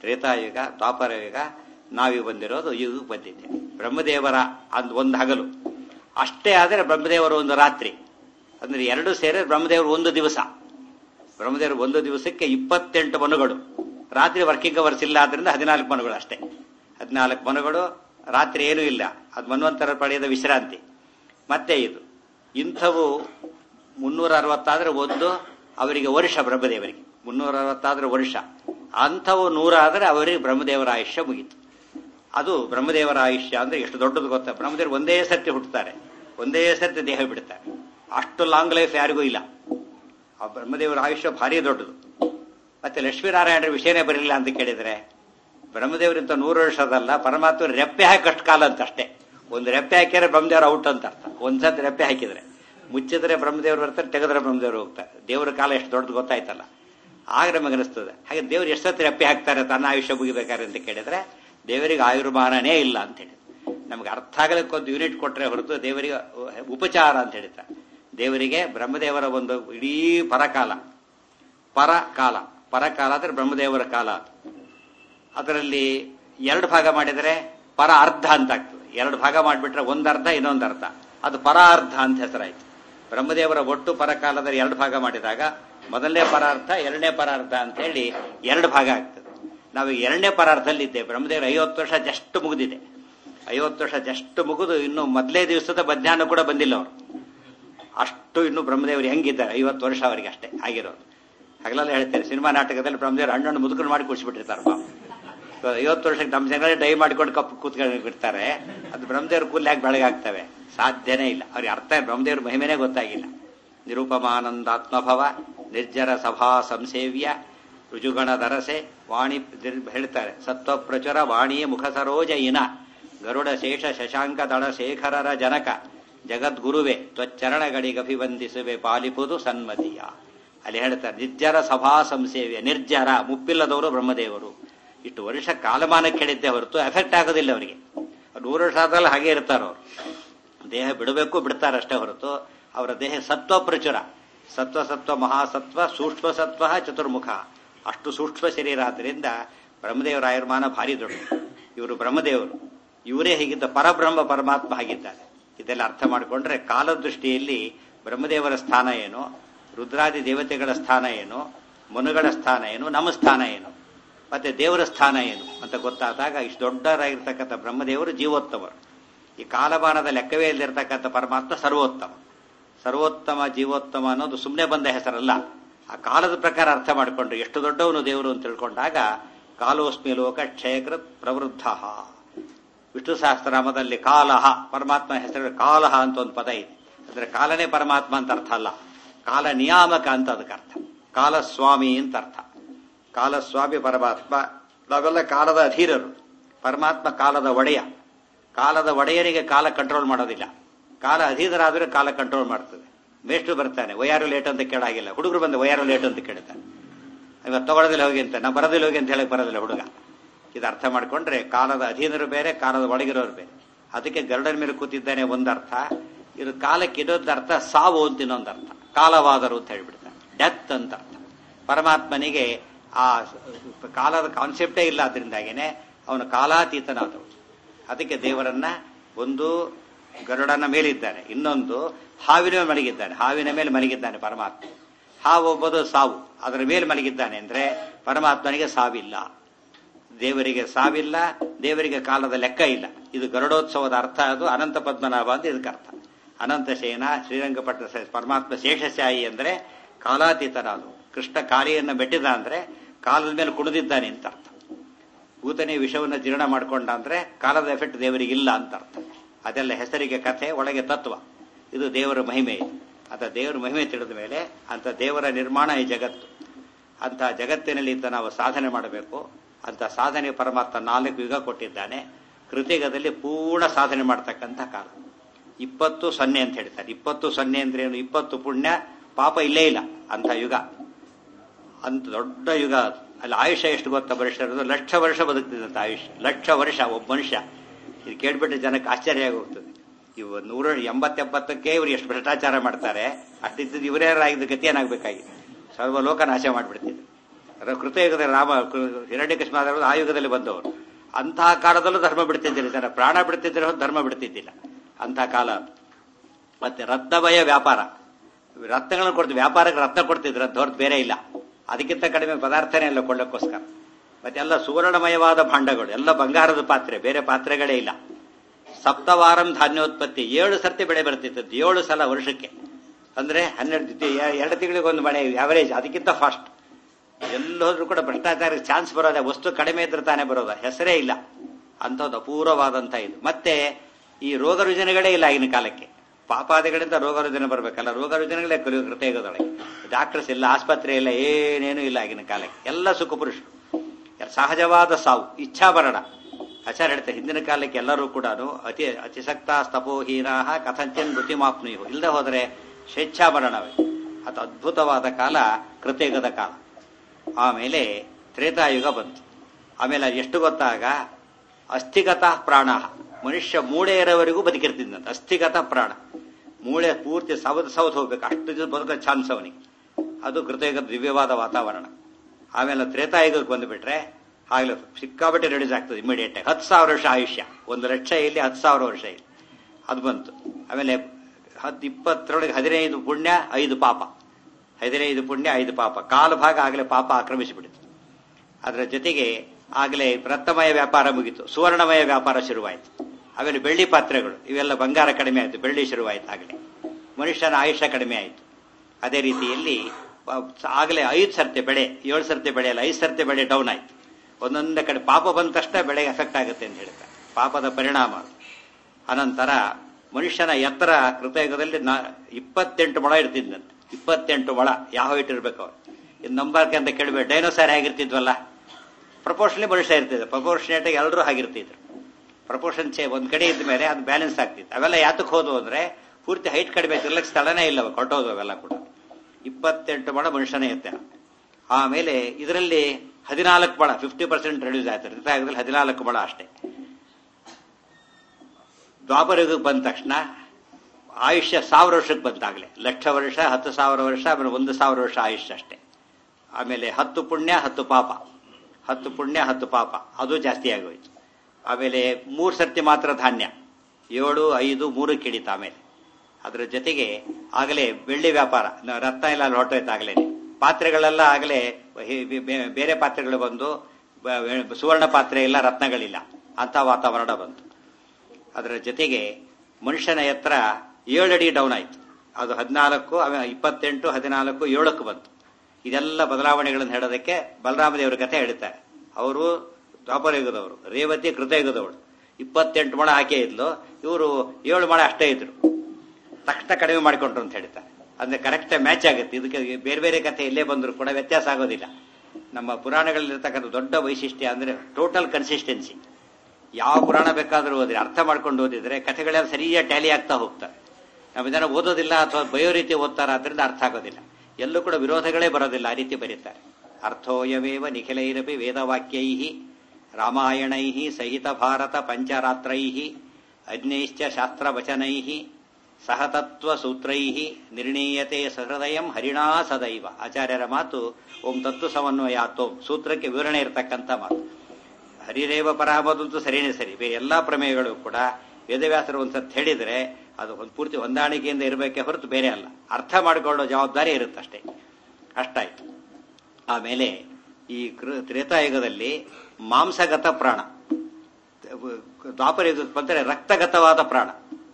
ತ್ರೇತಾಯುಗ ದ್ವಾಪರ ಯುಗ ನಾವೀಗ ಬಂದಿರೋದು ಯುಗಕ್ಕೆ ಬಂದಿದ್ದೇವೆ ಬ್ರಹ್ಮದೇವರ ಅಂದ್ ಒಂದು ಹಗಲು ಅಷ್ಟೇ ಆದರೆ ಬ್ರಹ್ಮದೇವರ ಒಂದು ರಾತ್ರಿ ಅಂದ್ರೆ ಎರಡು ಸೇರಿ ಬ್ರಹ್ಮದೇವರು ಒಂದು ದಿವಸ ಬ್ರಹ್ಮದೇವರು ಒಂದು ದಿವಸಕ್ಕೆ ಇಪ್ಪತ್ತೆಂಟು ಮನುಗಳು ರಾತ್ರಿ ವರ್ಕಿಂಗ್ ಅವರ್ಸ್ ಇಲ್ಲ ಆದ್ರಿಂದ ಹದಿನಾಲ್ಕು ಮನುಗಳು ಅಷ್ಟೇ ಹದಿನಾಲ್ಕು ಮನುಗಳು ರಾತ್ರಿ ಏನೂ ಇಲ್ಲ ಅದು ಮನ್ವಂತರ ಪಡೆಯದ ವಿಶ್ರಾಂತಿ ಮತ್ತೆ ಇದು ಇಂಥವು ಮುನ್ನೂರ ಅರವತ್ತಾದ್ರೆ ಒಂದು ಅವರಿಗೆ ವರ್ಷ ಬ್ರಹ್ಮದೇವರಿಗೆ ಮುನ್ನೂರ ಅರವತ್ತಾದ್ರೆ ವರ್ಷ ಅಂಥವು ನೂರ ಆದರೆ ಅವರಿಗೆ ಬ್ರಹ್ಮದೇವರ ಆಯುಷ್ಯ ಮುಗೀತು ಅದು ಬ್ರಹ್ಮದೇವರ ಆಯುಷ್ಯ ಅಂದ್ರೆ ಎಷ್ಟು ದೊಡ್ಡದು ಗೊತ್ತಾ ಬ್ರಹ್ಮದೇವರು ಒಂದೇ ಸರ್ತಿ ಹುಟ್ಟುತ್ತಾರೆ ಒಂದೇ ಸರ್ತಿ ದೇಹ ಬಿಡ್ತಾರೆ ಅಷ್ಟು ಲಾಂಗ್ ಲೈಫ್ ಯಾರಿಗೂ ಇಲ್ಲ ಆ ಬ್ರಹ್ಮದೇವರ ಆಯುಷ್ಯ ಭಾರಿ ದೊಡ್ಡದು ಮತ್ತೆ ಲಕ್ಷ್ಮೀನಾರಾಯಣರ ವಿಷಯನೇ ಬರಲಿಲ್ಲ ಅಂತ ಕೇಳಿದ್ರೆ ಬ್ರಹ್ಮದೇವರಿಂತ ನೂರು ವರ್ಷದಲ್ಲ ಪರಮಾತ್ಮ ರೆಪ್ಪೆ ಹಾಕಷ್ಟು ಕಾಲ ಅಂತ ಅಷ್ಟೇ ಒಂದು ರೆಪ್ಪೆ ಹಾಕಿದ್ರೆ ಬ್ರಹ್ಮದೇವರು ಔಟ್ ಅಂತ ಅರ್ಥ ಒಂದ್ಸತಿ ರೆಪ್ಪೆ ಹಾಕಿದ್ರೆ ಮುಚ್ಚಿದ್ರೆ ಬ್ರಹ್ಮದೇವರು ಬರ್ತಾರೆ ತೆಗೆದ್ರೆ ಬ್ರಹ್ಮದೇವರು ಹೋಗ್ತಾರೆ ದೇವರ ಕಾಲ ಎಷ್ಟು ದೊಡ್ಡದು ಗೊತ್ತಾಯ್ತಲ್ಲ ಆಗ ನಮಗೆ ಅನಿಸ್ತದೆ ಹಾಗೆ ದೇವರು ಎಷ್ಟು ಸತಿ ರೆಪ್ಪೆ ಹಾಕ್ತಾರೆ ತನ್ನ ಆಯುಷ್ಯ ಮುಗಿಬೇಕಾದ್ರೆ ಅಂತ ಕೇಳಿದ್ರೆ ದೇವರಿಗೆ ಆಯುರ್ಮಾನನೇ ಇಲ್ಲ ಅಂತ ಹೇಳಿ ನಮ್ಗೆ ಅರ್ಥ ಆಗಲಿಕ್ಕೊಂದು ಯೂನಿಟ್ ಕೊಟ್ರೆ ಹೊರತು ದೇವರಿಗೆ ಉಪಚಾರ ಅಂತ ಹೇಳಿದ್ದಾರೆ ದೇವರಿಗೆ ಬ್ರಹ್ಮದೇವರ ಒಂದು ಇಡೀ ಪರಕಾಲ ಪರಕಾಲ ಪರಕಾಲ ಅಂದ್ರೆ ಬ್ರಹ್ಮದೇವರ ಕಾಲ ಅದು ಅದರಲ್ಲಿ ಎರಡು ಭಾಗ ಮಾಡಿದರೆ ಪರ ಅರ್ಧ ಅಂತ ಆಗ್ತದೆ ಎರಡು ಭಾಗ ಮಾಡಿಬಿಟ್ರೆ ಒಂದರ್ಧ ಇನ್ನೊಂದು ಅರ್ಧ ಅದು ಪರಾರ್ಧ ಅಂತ ಹೆಸರಾಯ್ತು ಬ್ರಹ್ಮದೇವರ ಒಟ್ಟು ಪರಕಾಲದಲ್ಲಿ ಎರಡು ಭಾಗ ಮಾಡಿದಾಗ ಮೊದಲನೇ ಪರಾರ್ಥ ಎರಡನೇ ಪರಾರ್ಥ ಅಂತ ಹೇಳಿ ಎರಡು ಭಾಗ ಆಗ್ತದೆ ನಾವು ಎರಡನೇ ಪರಾರ್ಧದಲ್ಲಿ ಇದ್ದೇವೆ ಬ್ರಹ್ಮದೇವರು ಐವತ್ತು ವರ್ಷ ಜಸ್ಟ್ ಮುಗಿದಿದೆ ಐವತ್ತು ವರ್ಷ ಜಸ್ಟ್ ಮುಗಿದು ಇನ್ನು ಮೊದಲೇ ದಿವಸದ ಮಧ್ಯಾಹ್ನ ಕೂಡ ಬಂದಿಲ್ಲ ಅವರು ಅಷ್ಟು ಇನ್ನು ಬ್ರಹ್ಮದೇವರು ಹೆಂಗಿದ್ದಾರೆ ಐವತ್ತು ವರ್ಷ ಅವರಿಗೆ ಅಷ್ಟೇ ಆಗಿರೋದು ಹಗಲೆಲ್ಲ ಹೇಳ್ತಾರೆ ಸಿನಿಮಾ ನಾಟಕದಲ್ಲಿ ಬ್ರಹ್ಮದೇವರು ಹಣ್ಣನ್ನು ಮುದುಕರು ಮಾಡಿ ಕುಡಿಸ್ಬಿಟ್ಟಿರ್ತಾರೆ ಐವತ್ತು ವರ್ಷಕ್ಕೆ ನಮ್ಮ ಜನರೇ ಡೈ ಮಾಡ್ಕೊಂಡು ಕಪ್ಪು ಕೂತ್ಕೊಂಡು ಬಿಡ್ತಾರೆ ಅದು ಬ್ರಹ್ಮದೇವ್ರ ಕೂಲ್ಯಾಗಿ ಬೆಳಗಾಗ್ತವೆ ಸಾಧ್ಯನೇ ಇಲ್ಲ ಅವ್ರಿಗೆ ಅರ್ಥ ಬ್ರಹ್ಮದೇವ್ರ ಮಹಿಮೆನೇ ಗೊತ್ತಾಗಿಲ್ಲ ನಿರುಪಮಾನಂದಾತ್ಮಭವ ನಿರ್ಜರ ಸಭಾ ಸಂಸೇವ್ಯ ರುಜುಗಣ ದರಸೆ ವಾಣಿ ಹೇಳ್ತಾರೆ ಸತ್ವ ಪ್ರಚುರ ವಾಣಿಯ ಮುಖ ಸರೋಜ ಇನ ಗರುಡ ಶೇಷ ಶಶಾಂಕ ದಳ ಶೇಖರರ ಜನಕ ಜಗದ್ಗುರುವೆ ತ್ವಚ್ಚರಣಗಳಿಗಭಿವಂದಿಸುವೆ ಪಾಲಿಪುದು ಸನ್ಮತಿಯ ಅಲ್ಲಿ ಹೇಳ್ತಾರೆ ನಿರ್ಜರ ಸಭಾ ಸಂಸೇವ್ಯ ನಿರ್ಜರ ಮುಪ್ಪಿಲ್ಲದವರು ಬ್ರಹ್ಮದೇವರು ಇಷ್ಟು ವರ್ಷ ಕಾಲಮಾನಕ್ಕೆ ಹೇಳಿದ್ದೆ ಹೊರತು ಎಫೆಕ್ಟ್ ಆಗೋದಿಲ್ಲ ಅವರಿಗೆ ನೂರು ವರ್ಷ ಆದ್ರಲ್ಲಿ ಹಾಗೆ ಇರ್ತಾರೋ ದೇಹ ಬಿಡಬೇಕು ಬಿಡ್ತಾರೆ ಅಷ್ಟೇ ಹೊರತು ಅವರ ದೇಹ ಸತ್ವ ಪ್ರಚುರ ಸತ್ವ ಸತ್ವ ಮಹಾಸತ್ವ ಸೂಕ್ಷ್ಮ ಸತ್ವ ಚತುರ್ಮುಖ ಅಷ್ಟು ಸೂಕ್ಷ್ಮ ಶರೀರ ಆದ್ದರಿಂದ ಬ್ರಹ್ಮದೇವರ ಆಯುರ್ಮಾನ ಭಾರಿ ದೊಡ್ಡ ಇವರು ಬ್ರಹ್ಮದೇವರು ಇವರೇ ಹೀಗಿದ್ದ ಪರಬ್ರಹ್ಮ ಪರಮಾತ್ಮ ಆಗಿದ್ದಾರೆ ಇದೆಲ್ಲ ಅರ್ಥ ಮಾಡಿಕೊಂಡ್ರೆ ಕಾಲದೃಷ್ಟಿಯಲ್ಲಿ ಬ್ರಹ್ಮದೇವರ ಸ್ಥಾನ ಏನು ರುದ್ರಾದಿ ದೇವತೆಗಳ ಸ್ಥಾನ ಏನು ಮನುಗಳ ಸ್ಥಾನ ಏನು ನಮ್ಮ ಸ್ಥಾನ ಏನು ಮತ್ತೆ ದೇವರ ಸ್ಥಾನ ಏನು ಅಂತ ಗೊತ್ತಾದಾಗ ಇಷ್ಟು ದೊಡ್ಡರಾಗಿರ್ತಕ್ಕಂಥ ಬ್ರಹ್ಮದೇವರು ಜೀವೋತ್ತಮರು ಈ ಕಾಲಮಾನದ ಲೆಕ್ಕವೇ ಇಲ್ಲದಿರ್ತಕ್ಕಂಥ ಪರಮಾತ್ಮ ಸರ್ವೋತ್ತಮ ಸರ್ವೋತ್ತಮ ಜೀವೋತ್ತಮ ಅನ್ನೋದು ಸುಮ್ಮನೆ ಬಂದ ಹೆಸರಲ್ಲ ಆ ಕಾಲದ ಪ್ರಕಾರ ಅರ್ಥ ಮಾಡಿಕೊಂಡ್ರೆ ಎಷ್ಟು ದೊಡ್ಡವನು ದೇವರು ಅಂತ ತಿಳ್ಕೊಂಡಾಗ ಕಾಲೋಸ್ಮಿ ಲೋಕ ಕ್ಷಯಕೃತ್ ಪ್ರವೃದ್ಧ ವಿಷ್ಣು ಸಹಸ್ರನಾಮದಲ್ಲಿ ಕಾಲಹ ಪರಮಾತ್ಮ ಹೆಸರು ಕಾಲಹ ಅಂತ ಒಂದು ಪದ ಇದೆ ಅಂದ್ರೆ ಕಾಲನೇ ಪರಮಾತ್ಮ ಅಂತ ಅರ್ಥ ಅಲ್ಲ ಕಾಲ ನಿಯಾಮಕ ಅಂತ ಅದಕ್ಕೆ ಅರ್ಥ ಕಾಲಸ್ವಾಮಿ ಅಂತ ಅರ್ಥ ಕಾಲಸ್ವಾಮಿ ಪರಮಾತ್ಮ ನಾವೆಲ್ಲ ಕಾಲದ ಅಧೀರರು ಪರಮಾತ್ಮ ಕಾಲದ ಒಡೆಯ ಕಾಲದ ಒಡೆಯನಿಗೆ ಕಾಲ ಕಂಟ್ರೋಲ್ ಮಾಡೋದಿಲ್ಲ ಕಾಲ ಅಧೀನರಾದರೆ ಕಾಲ ಕಂಟ್ರೋಲ್ ಮಾಡ್ತದೆ ಮೇಷ್ಟು ಬರ್ತಾನೆ ವಯಾರು ಲೇಟ್ ಅಂತ ಕೇಳಾಗಿಲ್ಲ ಹುಡುಗರು ಬಂದ ವಯಾರು ಲೇಟ್ ಅಂತ ಕೇಳ್ತಾನೆ ಇವತ್ತು ತಗೊಳ್ಳೋದಿಲ್ಲ ಹೋಗಿ ಅಂತ ನಾ ಬರೋದಿಲ್ಲ ಹೋಗಿ ಅಂತ ಹೇಳಕ್ ಬರೋದಿಲ್ಲ ಹುಡುಗ ಇದು ಅರ್ಥ ಮಾಡ್ಕೊಂಡ್ರೆ ಕಾಲದ ಅಧೀನರು ಬೇರೆ ಕಾಲದ ಒಳಗಿರೋರು ಬೇರೆ ಅದಕ್ಕೆ ಗರುಡನ ಮೇಲೆ ಕೂತಿದ್ದಾನೆ ಒಂದರ್ಥ ಇದು ಕಾಲಕ್ಕೆ ಇನ್ನೊಂದು ಅರ್ಥ ಸಾವು ಅಂತ ಇನ್ನೊಂದು ಅರ್ಥ ಕಾಲವಾದರು ಅಂತ ಹೇಳ್ಬಿಡ್ತಾನೆ ಡೆತ್ ಅಂತ ಅರ್ಥ ಪರಮಾತ್ಮನಿಗೆ ಆ ಕಾಲದ ಕಾನ್ಸೆಪ್ಟೇ ಇಲ್ಲ ಅದರಿಂದಾಗೇನೆ ಅವನು ಕಾಲಾತೀತನಾದವು ಅದಕ್ಕೆ ದೇವರನ್ನ ಒಂದು ಗರುಡನ ಮೇಲಿದ್ದಾನೆ ಇನ್ನೊಂದು ಹಾವಿನ ಮೇಲೆ ಮಲಗಿದ್ದಾನೆ ಹಾವಿನ ಮೇಲೆ ಮಲಗಿದ್ದಾನೆ ಪರಮಾತ್ಮ ಹಾವು ಒಬ್ಬದು ಸಾವು ಅದರ ಮೇಲೆ ಮಲಗಿದ್ದಾನೆ ಅಂದ್ರೆ ಪರಮಾತ್ಮನಿಗೆ ಸಾವಿಲ್ಲ ದೇವರಿಗೆ ಸಾವಿಲ್ಲ ದೇವರಿಗೆ ಕಾಲದ ಲೆಕ್ಕ ಇಲ್ಲ ಇದು ಗರುಡೋತ್ಸವದ ಅರ್ಥ ಅದು ಅನಂತ ಪದ್ಮನಾಭ ಅಂತ ಇದಕ್ಕೆ ಅರ್ಥ ಅನಂತ ಸೇನ ಶ್ರೀರಂಗಪಟ್ಟಣ ಪರಮಾತ್ಮ ಶೇಷಶಾಹಿ ಅಂದ್ರೆ ಕಾಲಾತೀತನಾದು ಕೃಷ್ಣ ಕಾಲಿಯನ್ನು ಮೆಟ್ಟಿದ ಅಂದ್ರೆ ಕಾಲದ ಮೇಲೆ ಕುಣಿದಿದ್ದಾನೆ ಅಂತ ಅರ್ಥ ಭೂತನೇ ವಿಷವನ್ನು ಜೀರ್ಣ ಮಾಡ್ಕೊಂಡ ಅಂದ್ರೆ ಕಾಲದ ಎಫೆಕ್ಟ್ ದೇವರಿಗೆ ಇಲ್ಲ ಅಂತ ಅರ್ಥ ಅದೆಲ್ಲ ಹೆಸರಿಗೆ ಕಥೆ ಒಳಗೆ ತತ್ವ ಇದು ದೇವರ ಮಹಿಮೆ ಇದು ಅಂತ ದೇವರ ಮಹಿಮೆ ತಿಳಿದ ಮೇಲೆ ಅಂತ ದೇವರ ನಿರ್ಮಾಣ ಈ ಜಗತ್ತು ಅಂತ ಜಗತ್ತಿನಲ್ಲಿ ಇಂತ ನಾವು ಸಾಧನೆ ಮಾಡಬೇಕು ಅಂತ ಸಾಧನೆ ಪರಮಾತ್ಮ ನಾಲ್ಕು ಯುಗ ಕೊಟ್ಟಿದ್ದಾನೆ ಕೃತಿಗದಲ್ಲಿ ಪೂರ್ಣ ಸಾಧನೆ ಮಾಡ್ತಕ್ಕಂಥ ಕಾಲ ಇಪ್ಪತ್ತು ಸೊನ್ನೆ ಅಂತ ಹೇಳ್ತಾರೆ ಇಪ್ಪತ್ತು ಸೊನ್ನೆ ಅಂದ್ರೆ ಏನು ಇಪ್ಪತ್ತು ಪುಣ್ಯ ಪಾಪ ಇಲ್ಲೇ ಇಲ್ಲ ಅಂತ ಯುಗ ಅಂತ ದೊಡ್ಡ ಯುಗ ಅದು ಅಲ್ಲಿ ಆಯುಷ್ಯ ಎಷ್ಟು ಗೊತ್ತಾ ವರ್ಷ ಇರೋದು ಲಕ್ಷ ವರ್ಷ ಬದುಕ್ತಿದ್ದಂತ ಆಯುಷ್ಯ ಲಕ್ಷ ವರ್ಷ ಒಬ್ಬ ಮನುಷ್ಯ ಇದು ಕೇಳ್ಬಿಟ್ಟು ಜನಕ್ಕೆ ಆಶ್ಚರ್ಯ ಆಗಿ ಹೋಗ್ತದೆ ಇವು ನೂರ ಎಂಬತ್ತೆಂಬತ್ತಕ್ಕೆ ಇವ್ರು ಎಷ್ಟು ಭ್ರಷ್ಟಾಚಾರ ಮಾಡ್ತಾರೆ ಅಷ್ಟಿದ್ದು ಇವರೇ ಆಗಿದ್ದ ಗತಿ ಏನಾಗಬೇಕಾಗಿದೆ ಸರ್ವ ಲೋಕ ನಾಶ ಮಾಡಿಬಿಡ್ತಿದ್ರು ಅದರ ಕೃತಯುಗದ ರಾಮ ಹಿರಣ್ಯಕೃಷ್ಣ ಆ ಯುಗದಲ್ಲಿ ಬಂದವರು ಅಂತಹ ಕಾಲದಲ್ಲೂ ಧರ್ಮ ಬಿಡ್ತಿದ್ದಿಲ್ಲ ಜನ ಪ್ರಾಣ ಬಿಡ್ತಿದ್ರೆ ಹೊರತು ಧರ್ಮ ಬಿಡ್ತಿದ್ದಿಲ್ಲ ಅಂತಹ ಕಾಲ ಅದು. ಮತ್ತೆ ರತ್ನಮಯ ವ್ಯಾಪಾರ ರತ್ನಗಳನ್ನು ಕೊಡ್ತೀವಿ ವ್ಯಾಪಾರಕ್ಕೆ ರತ್ನ ಕೊಡ್ತಿದ್ರು ಅದು ಹೊರತು ಬೇರೆ ಇಲ್ಲ ಅದಕ್ಕಿಂತ ಕಡಿಮೆ ಪದಾರ್ಥನೇ ಇಲ್ಲ ಕೊಳ್ಳಕ್ಕೋಸ್ಕರ ಮತ್ತೆ ಎಲ್ಲ ಸುವರ್ಣಮಯವಾದ ಭಾಂಡಗಳು ಎಲ್ಲ ಬಂಗಾರದ ಪಾತ್ರೆ ಬೇರೆ ಪಾತ್ರೆಗಳೇ ಇಲ್ಲ ಸಪ್ತವಾರಂ ಧಾನ್ಯೋತ್ಪತ್ತಿ ಏಳು ಸರ್ತಿ ಬೆಳೆ ಬರ್ತಿತ್ತು ಏಳು ಸಲ ವರ್ಷಕ್ಕೆ ಅಂದ್ರೆ ಹನ್ನೆರಡು ದಿ- ಎರಡು ತಿಂಗಳಿಗೆ ಒಂದು ಮಳೆ ಅವರೇಜ್ ಅದಕ್ಕಿಂತ ಫಾಸ್ಟ್ ಎಲ್ಲೋದ್ರೂ ಕೂಡ ಭ್ರಷ್ಟಾಚಾರಕ್ಕೆ ಚಾನ್ಸ್ ಬರೋದೆ ವಸ್ತು ಕಡಿಮೆ ಇದ್ರೆ ತಾನೇ ಬರೋದ ಹೆಸರೇ ಇಲ್ಲ ಅಂಥದ್ದು ಅಪೂರ್ವವಾದಂತ ಇದು ಮತ್ತೆ ಈ ರೋಗ ರುಜಿನಗಳೇ ಇಲ್ಲ ಆಗಿನ ಕಾಲಕ್ಕೆ ಪಾಪಾದಿಗಳಿಂದ ರೋಗ ರುಜಿನ ಬರಬೇಕಲ್ಲ ರೋಗ ರುಜಿನಗಳೇ ಕಲಿಯೋ ಕೃತಯುಗದೊಳಗೆ ಡಾಕ್ಟರ್ಸ್ ಇಲ್ಲ ಆಸ್ಪತ್ರೆ ಇಲ್ಲ ಏನೇನು ಇಲ್ಲ ಆಗಿನ ಕಾಲಕ್ಕೆ ಎಲ್ಲ ಸುಖಪುರುಷರು ಸಹಜವಾದ ಸಾವು ಇಚ್ಛಾಭರಣ ಆಚಾರ್ಯ ಹೇಳ್ತಾರೆ ಹಿಂದಿನ ಕಾಲಕ್ಕೆ ಎಲ್ಲರೂ ಕೂಡ ಅತಿ ಅತಿಸಕ್ತ ಸ್ತಪೋಹೀನಾ ಕಥಂಚನ್ ಮೃತಿಮಾಪ್ನುಯು ಇಲ್ಲದೆ ಹೋದರೆ ಸ್ವೇಚ್ಛಾಭರಣವೇ ಅದು ಅದ್ಭುತವಾದ ಕಾಲ ಕೃತಯುಗದ ಕಾಲ ಆಮೇಲೆ ತ್ರೇತಾಯುಗ ಬಂತು ಆಮೇಲೆ ಅದು ಎಷ್ಟು ಗೊತ್ತಾಗ ಅಸ್ಥಿಗತ ಪ್ರಾಣ ಮನುಷ್ಯ ಮೂಳೆ ಇರೋವರೆಗೂ ಬದುಕಿರ್ತಿದ್ದಂತೆ ಅಸ್ಥಿಗತ ಪ್ರಾಣ ಮೂಳೆ ಪೂರ್ತಿ ಸವದ್ ಸವದ್ ಹೋಗ್ಬೇಕು ಅಷ್ಟು ದಿವಸ ಬದುಕೋ ಚಾನ್ಸ್ ಅವನಿಗೆ ಅದು ಕೃತಯುಗದ ದಿವ್ಯವಾದ ವಾತಾವರಣ ಆಮೇಲೆ ತ್ರೇತಾಯುಗಕ್ಕೆ ಬಂದುಬಿಟ್ರೆ ಆಗಲೇ ಸಿಕ್ಕಾಪಟ್ಟೆ ರೆಡ್ಯೂಸ್ ಆಗ್ತದೆ ಇಮಿಡಿಯೇಟ್ ಆಗಿ ಹತ್ತು ಸಾವಿರ ವರ್ಷ ಆಯುಷ್ಯ ಒಂದು ಲಕ್ಷ ಇಲ್ಲಿ ಹತ್ತು ಸಾವಿರ ವರ್ಷ ಇಲ್ಲಿ ಅದು ಬಂತು ಆಮೇಲೆ ಹತ್ತು ಇಪ್ಪತ್ತರೊಳಗೆ ಹದಿನೈದು ಪುಣ್ಯ ಐದು ಪಾಪ ಹದಿನೈದು ಪುಣ್ಯ ಐದು ಪಾಪ ಕಾಲು ಭಾಗ ಆಗಲೇ ಪಾಪ ಆಕ್ರಮಿಸಿಬಿಡಿತು ಅದರ ಜೊತೆಗೆ ಆಗಲೇ ರಕ್ತಮಯ ವ್ಯಾಪಾರ ಮುಗಿತು ಸುವರ್ಣಮಯ ವ್ಯಾಪಾರ ಶುರುವಾಯಿತು ಆಮೇಲೆ ಬೆಳ್ಳಿ ಪಾತ್ರೆಗಳು ಇವೆಲ್ಲ ಬಂಗಾರ ಕಡಿಮೆ ಆಯಿತು ಬೆಳ್ಳಿ ಶುರುವಾಯಿತು ಆಗಲೇ ಮನುಷ್ಯನ ಆಯುಷ್ಯ ಕಡಿಮೆ ಆಯಿತು ಅದೇ ರೀತಿಯಲ್ಲಿ ಆಗಲೇ ಐದು ಸರ್ತೆ ಬೆಳೆ ಏಳು ಸರ್ತೆ ಬೆಳೆ ಅಲ್ಲ ಐದು ಸರ್ತೆ ಬೆಳೆ ಡೌನ್ ಆಯಿತು ಒಂದೊಂದೇ ಕಡೆ ಪಾಪ ಬಂದ ತಕ್ಷಣ ಬೆಳೆಗೆ ಎಫೆಕ್ಟ್ ಆಗುತ್ತೆ ಅಂತ ಹೇಳ್ತಾರೆ ಪಾಪದ ಪರಿಣಾಮ ಅದು. ಅನಂತರ ಮನುಷ್ಯನ ಎತ್ತರ ಕೃತಯುಗದಲ್ಲಿ ನಾ ಇಪ್ಪತ್ತೆಂಟು ಮೊಳ ಇರ್ತಿದ್ದಂತೆ ಇಪ್ಪತ್ತೆಂಟು ಮೊಳ ಯಾವ ಹೈಟ್ ಇರ್ಬೇಕು ಅವ್ರು ಇದು ನಂಬರ್ಕೆ ಅಂತ ಕೇಳಬೇಕು ಡೈನೋಸಾರ್ ಹೇಗಿರ್ತಿದ್ವಲ್ಲ ಪ್ರಪೋರ್ಷನ್ಲಿ ಮನುಷ್ಯ ಇರ್ತಿದ್ದೆ ಪ್ರಪೋರ್ಷನೇಟ್ ಎಲ್ಲರೂ ಹಾಗಿರ್ತಿದ್ರು ಪ್ರಪೋರ್ಷನ್ ಚೇ ಒಂದ್ ಕಡೆ ಇದ್ದ ಮೇಲೆ ಅದು ಬ್ಯಾಲೆನ್ಸ್ ಆಗ್ತಿತ್ತು ಅವೆಲ್ಲ ಯಾತಕ್ಕೆ ಹೋದ್ವು ಅಂದ್ರೆ ಪೂರ್ತಿ ಹೈಟ್ ಕಡಿಮೆ ಇರ್ಲಿಕ್ಕೆ ಸ್ಥಳನೇ ಇಲ್ಲ ಕೊಟ್ಟೋದು ಅವೆಲ್ಲ ಕೂಡ ಇಪ್ಪತ್ತೆಂಟು ಮೊಳ ಮನುಷ್ಯನೇ ಎತ್ತರ ಆಮೇಲೆ ಇದರಲ್ಲಿ ಹದಿನಾಲ್ಕು ಮೊಳ ಫಿಫ್ಟಿ ಪರ್ಸೆಂಟ್ ರೆಡ್ಯೂಸ್ ಆಯ್ತು ಋತುಯಾಗದಲ್ಲಿ ಹದಿನಾಲ್ಕು ಮೊಳ ಅಷ್ಟೇ ದ್ವಾಪರಯುಗಕ್ಕೆ ಬಂದ ತಕ್ಷಣ ಆಯುಷ್ಯ ಸಾವಿರ ವರ್ಷಕ್ಕೆ ಬಂತಾಗಲೇ ಲಕ್ಷ ವರ್ಷ ಹತ್ತು ಸಾವಿರ ವರ್ಷ ಆಮೇಲೆ ಒಂದು ಸಾವಿರ ವರ್ಷ ಆಯುಷ್ಯ ಅಷ್ಟೇ ಆಮೇಲೆ ಹತ್ತು ಪುಣ್ಯ ಹತ್ತು ಪಾಪ ಹತ್ತು ಪುಣ್ಯ ಹತ್ತು ಪಾಪ ಅದು ಜಾಸ್ತಿ ಆಗೋಯ್ತು ಆಮೇಲೆ ಮೂರು ಸರ್ತಿ ಮಾತ್ರ ಧಾನ್ಯ ಏಳು ಐದು ಮೂರು ಕಿಡಿತ ಆಮೇಲೆ ಅದರ ಜೊತೆಗೆ ಆಗಲೇ ಬೆಳ್ಳಿ ವ್ಯಾಪಾರ ನ- ರತ್ನ ಎಲ್ಲ ಅಲ್ಲಿ ಹೊರಟೋಯ್ತು ಆಗಲೇ ಪಾತ್ರೆಗಳೆಲ್ಲ ಆಗಲೇ ಬೇರೆ ಪಾತ್ರೆಗಳು ಬಂದು ಬ- ಸುವರ್ಣ ಪಾತ್ರೆ ಇಲ್ಲ ರತ್ನಗಳಿಲ್ಲ ಅಂತ ವಾತಾವರಣ ಬಂತು ಅದರ ಜೊತೆಗೆ ಮನುಷ್ಯನ ಎತ್ತರ ಏಳಡಿ ಡೌನ್ ಆಯ್ತು ಅದು ಹದಿನಾಲ್ಕು ಆಮೇಲೆ ಇಪ್ಪತ್ತೆಂಟು ಹದಿನಾಲ್ಕು ಏಳಕ್ಕೆ ಬಂತು ಇದೆಲ್ಲ ಬದಲಾವಣೆಗಳನ್ನು ಹೇಳೋದಕ್ಕೆ ಬಲರಾಮ ದೇವರ ಕಥೆ ಹೇಳ್ತಾರೆ ಅವರು ದ್ವಾಪರಯುಗದವರು ರೇವತಿ ಕೃತಯುಗದವಳು ಇಪ್ಪತ್ತೆಂಟು ಮೊಳ ಆಕೆ ಇದ್ಲು ಇವರು ಏಳು ಮೊಳ ಅಷ್ಟೇ ಇದ್ರು ತಕ್ಷಣ ಕಡಿಮೆ ಮಾಡಿಕೊಂಡ್ರು ಅಂತ ಹೇಳ್ತಾರೆ ಅಂದ್ರೆ ಕರೆಕ್ಟ್ ಮ್ಯಾಚ್ ಆಗುತ್ತೆ ಇದಕ್ಕೆ ಬೇರೆ ಬೇರೆ ಕಥೆ ಎಲ್ಲೇ ಬಂದರೂ ಕೂಡ ವ್ಯತ್ಯಾಸ ಆಗೋದಿಲ್ಲ ನಮ್ಮ ಪುರಾಣಗಳಲ್ಲಿರ್ತಕ್ಕಂಥ ದೊಡ್ಡ ವೈಶಿಷ್ಟ್ಯ ಅಂದ್ರೆ ಟೋಟಲ್ ಕನ್ಸಿಸ್ಟೆನ್ಸಿ ಯಾವ ಪುರಾಣ ಬೇಕಾದರೂ ಓದಿರಿ ಅರ್ಥ ಮಾಡ್ಕೊಂಡು ಓದಿದ್ರೆ ಕಥೆಗಳೆಲ್ಲ ಸರಿಯಾಗಿ ಟ್ಯಾಲಿ ಆಗ್ತಾ ಹೋಗ್ತಾರೆ ನಾವು ಜನ ಓದೋದಿಲ್ಲ ಅಥವಾ ಬಯೋ ರೀತಿ ಓದ್ತಾರ ಅದರಿಂದ ಅರ್ಥ ಆಗೋದಿಲ್ಲ ಎಲ್ಲೂ ಕೂಡ ವಿರೋಧಗಳೇ ಬರೋದಿಲ್ಲ ಆ ರೀತಿ ಬರೀತಾರೆ ಅರ್ಥೋಯಮೇವ ನಿಖಿಲೈರಪಿ ವೇದವಾಕ್ಯೈ ರಾಮಾಯಣೈ ಸಹಿತ ಭಾರತ ಪಂಚರಾತ್ರೈ ಅಗ್ನೈಶ್ಚ ಶಾಸ್ತ್ರವಚನೈ ಸಹತತ್ವ ಸೂತ್ರೈ ನಿರ್ಣೀಯತೆ ಸಹೃದಯಂ ಹರಿಣಾ ಸದೈವ ಆಚಾರ್ಯರ ಮಾತು ಓಂ ತತ್ವ ಸಮನ್ವಯಾತೋಂ ಸೂತ್ರಕ್ಕೆ ವಿವರಣೆ ಇರತಕ್ಕಂಥ ಮಾತು ಹರಿರೇವ ಪರಾಮದಂತೂ ಸರಿನೇ ಸರಿ ಬೇರೆ ಎಲ್ಲಾ ಪ್ರಮೇಯಗಳು ಕೂಡ ವೇದವ್ಯಾಸರು ಒಂದ್ಸತ್ ಹೇಳಿದ್ರೆ ಅದು ಒಂದು ಪೂರ್ತಿ ಹೊಂದಾಣಿಕೆಯಿಂದ ಇರಬೇಕೆ ಹೊರತು ಬೇರೆ ಅಲ್ಲ ಅರ್ಥ ಮಾಡಿಕೊಳ್ಳೋ ಜವಾಬ್ದಾರಿ ಇರುತ್ತಷ್ಟೇ ಅಷ್ಟಾಯ್ತು ಆಮೇಲೆ ಈ ಕೃ- ತ್ರೇತಾಯುಗದಲ್ಲಿ ಮಾಂಸಗತ ಪ್ರಾಣ ದ್ವಾಪರಯುಗಕ್ಕೆ ಬಂದರೆ ರಕ್ತಗತವಾದ ಪ್ರಾಣ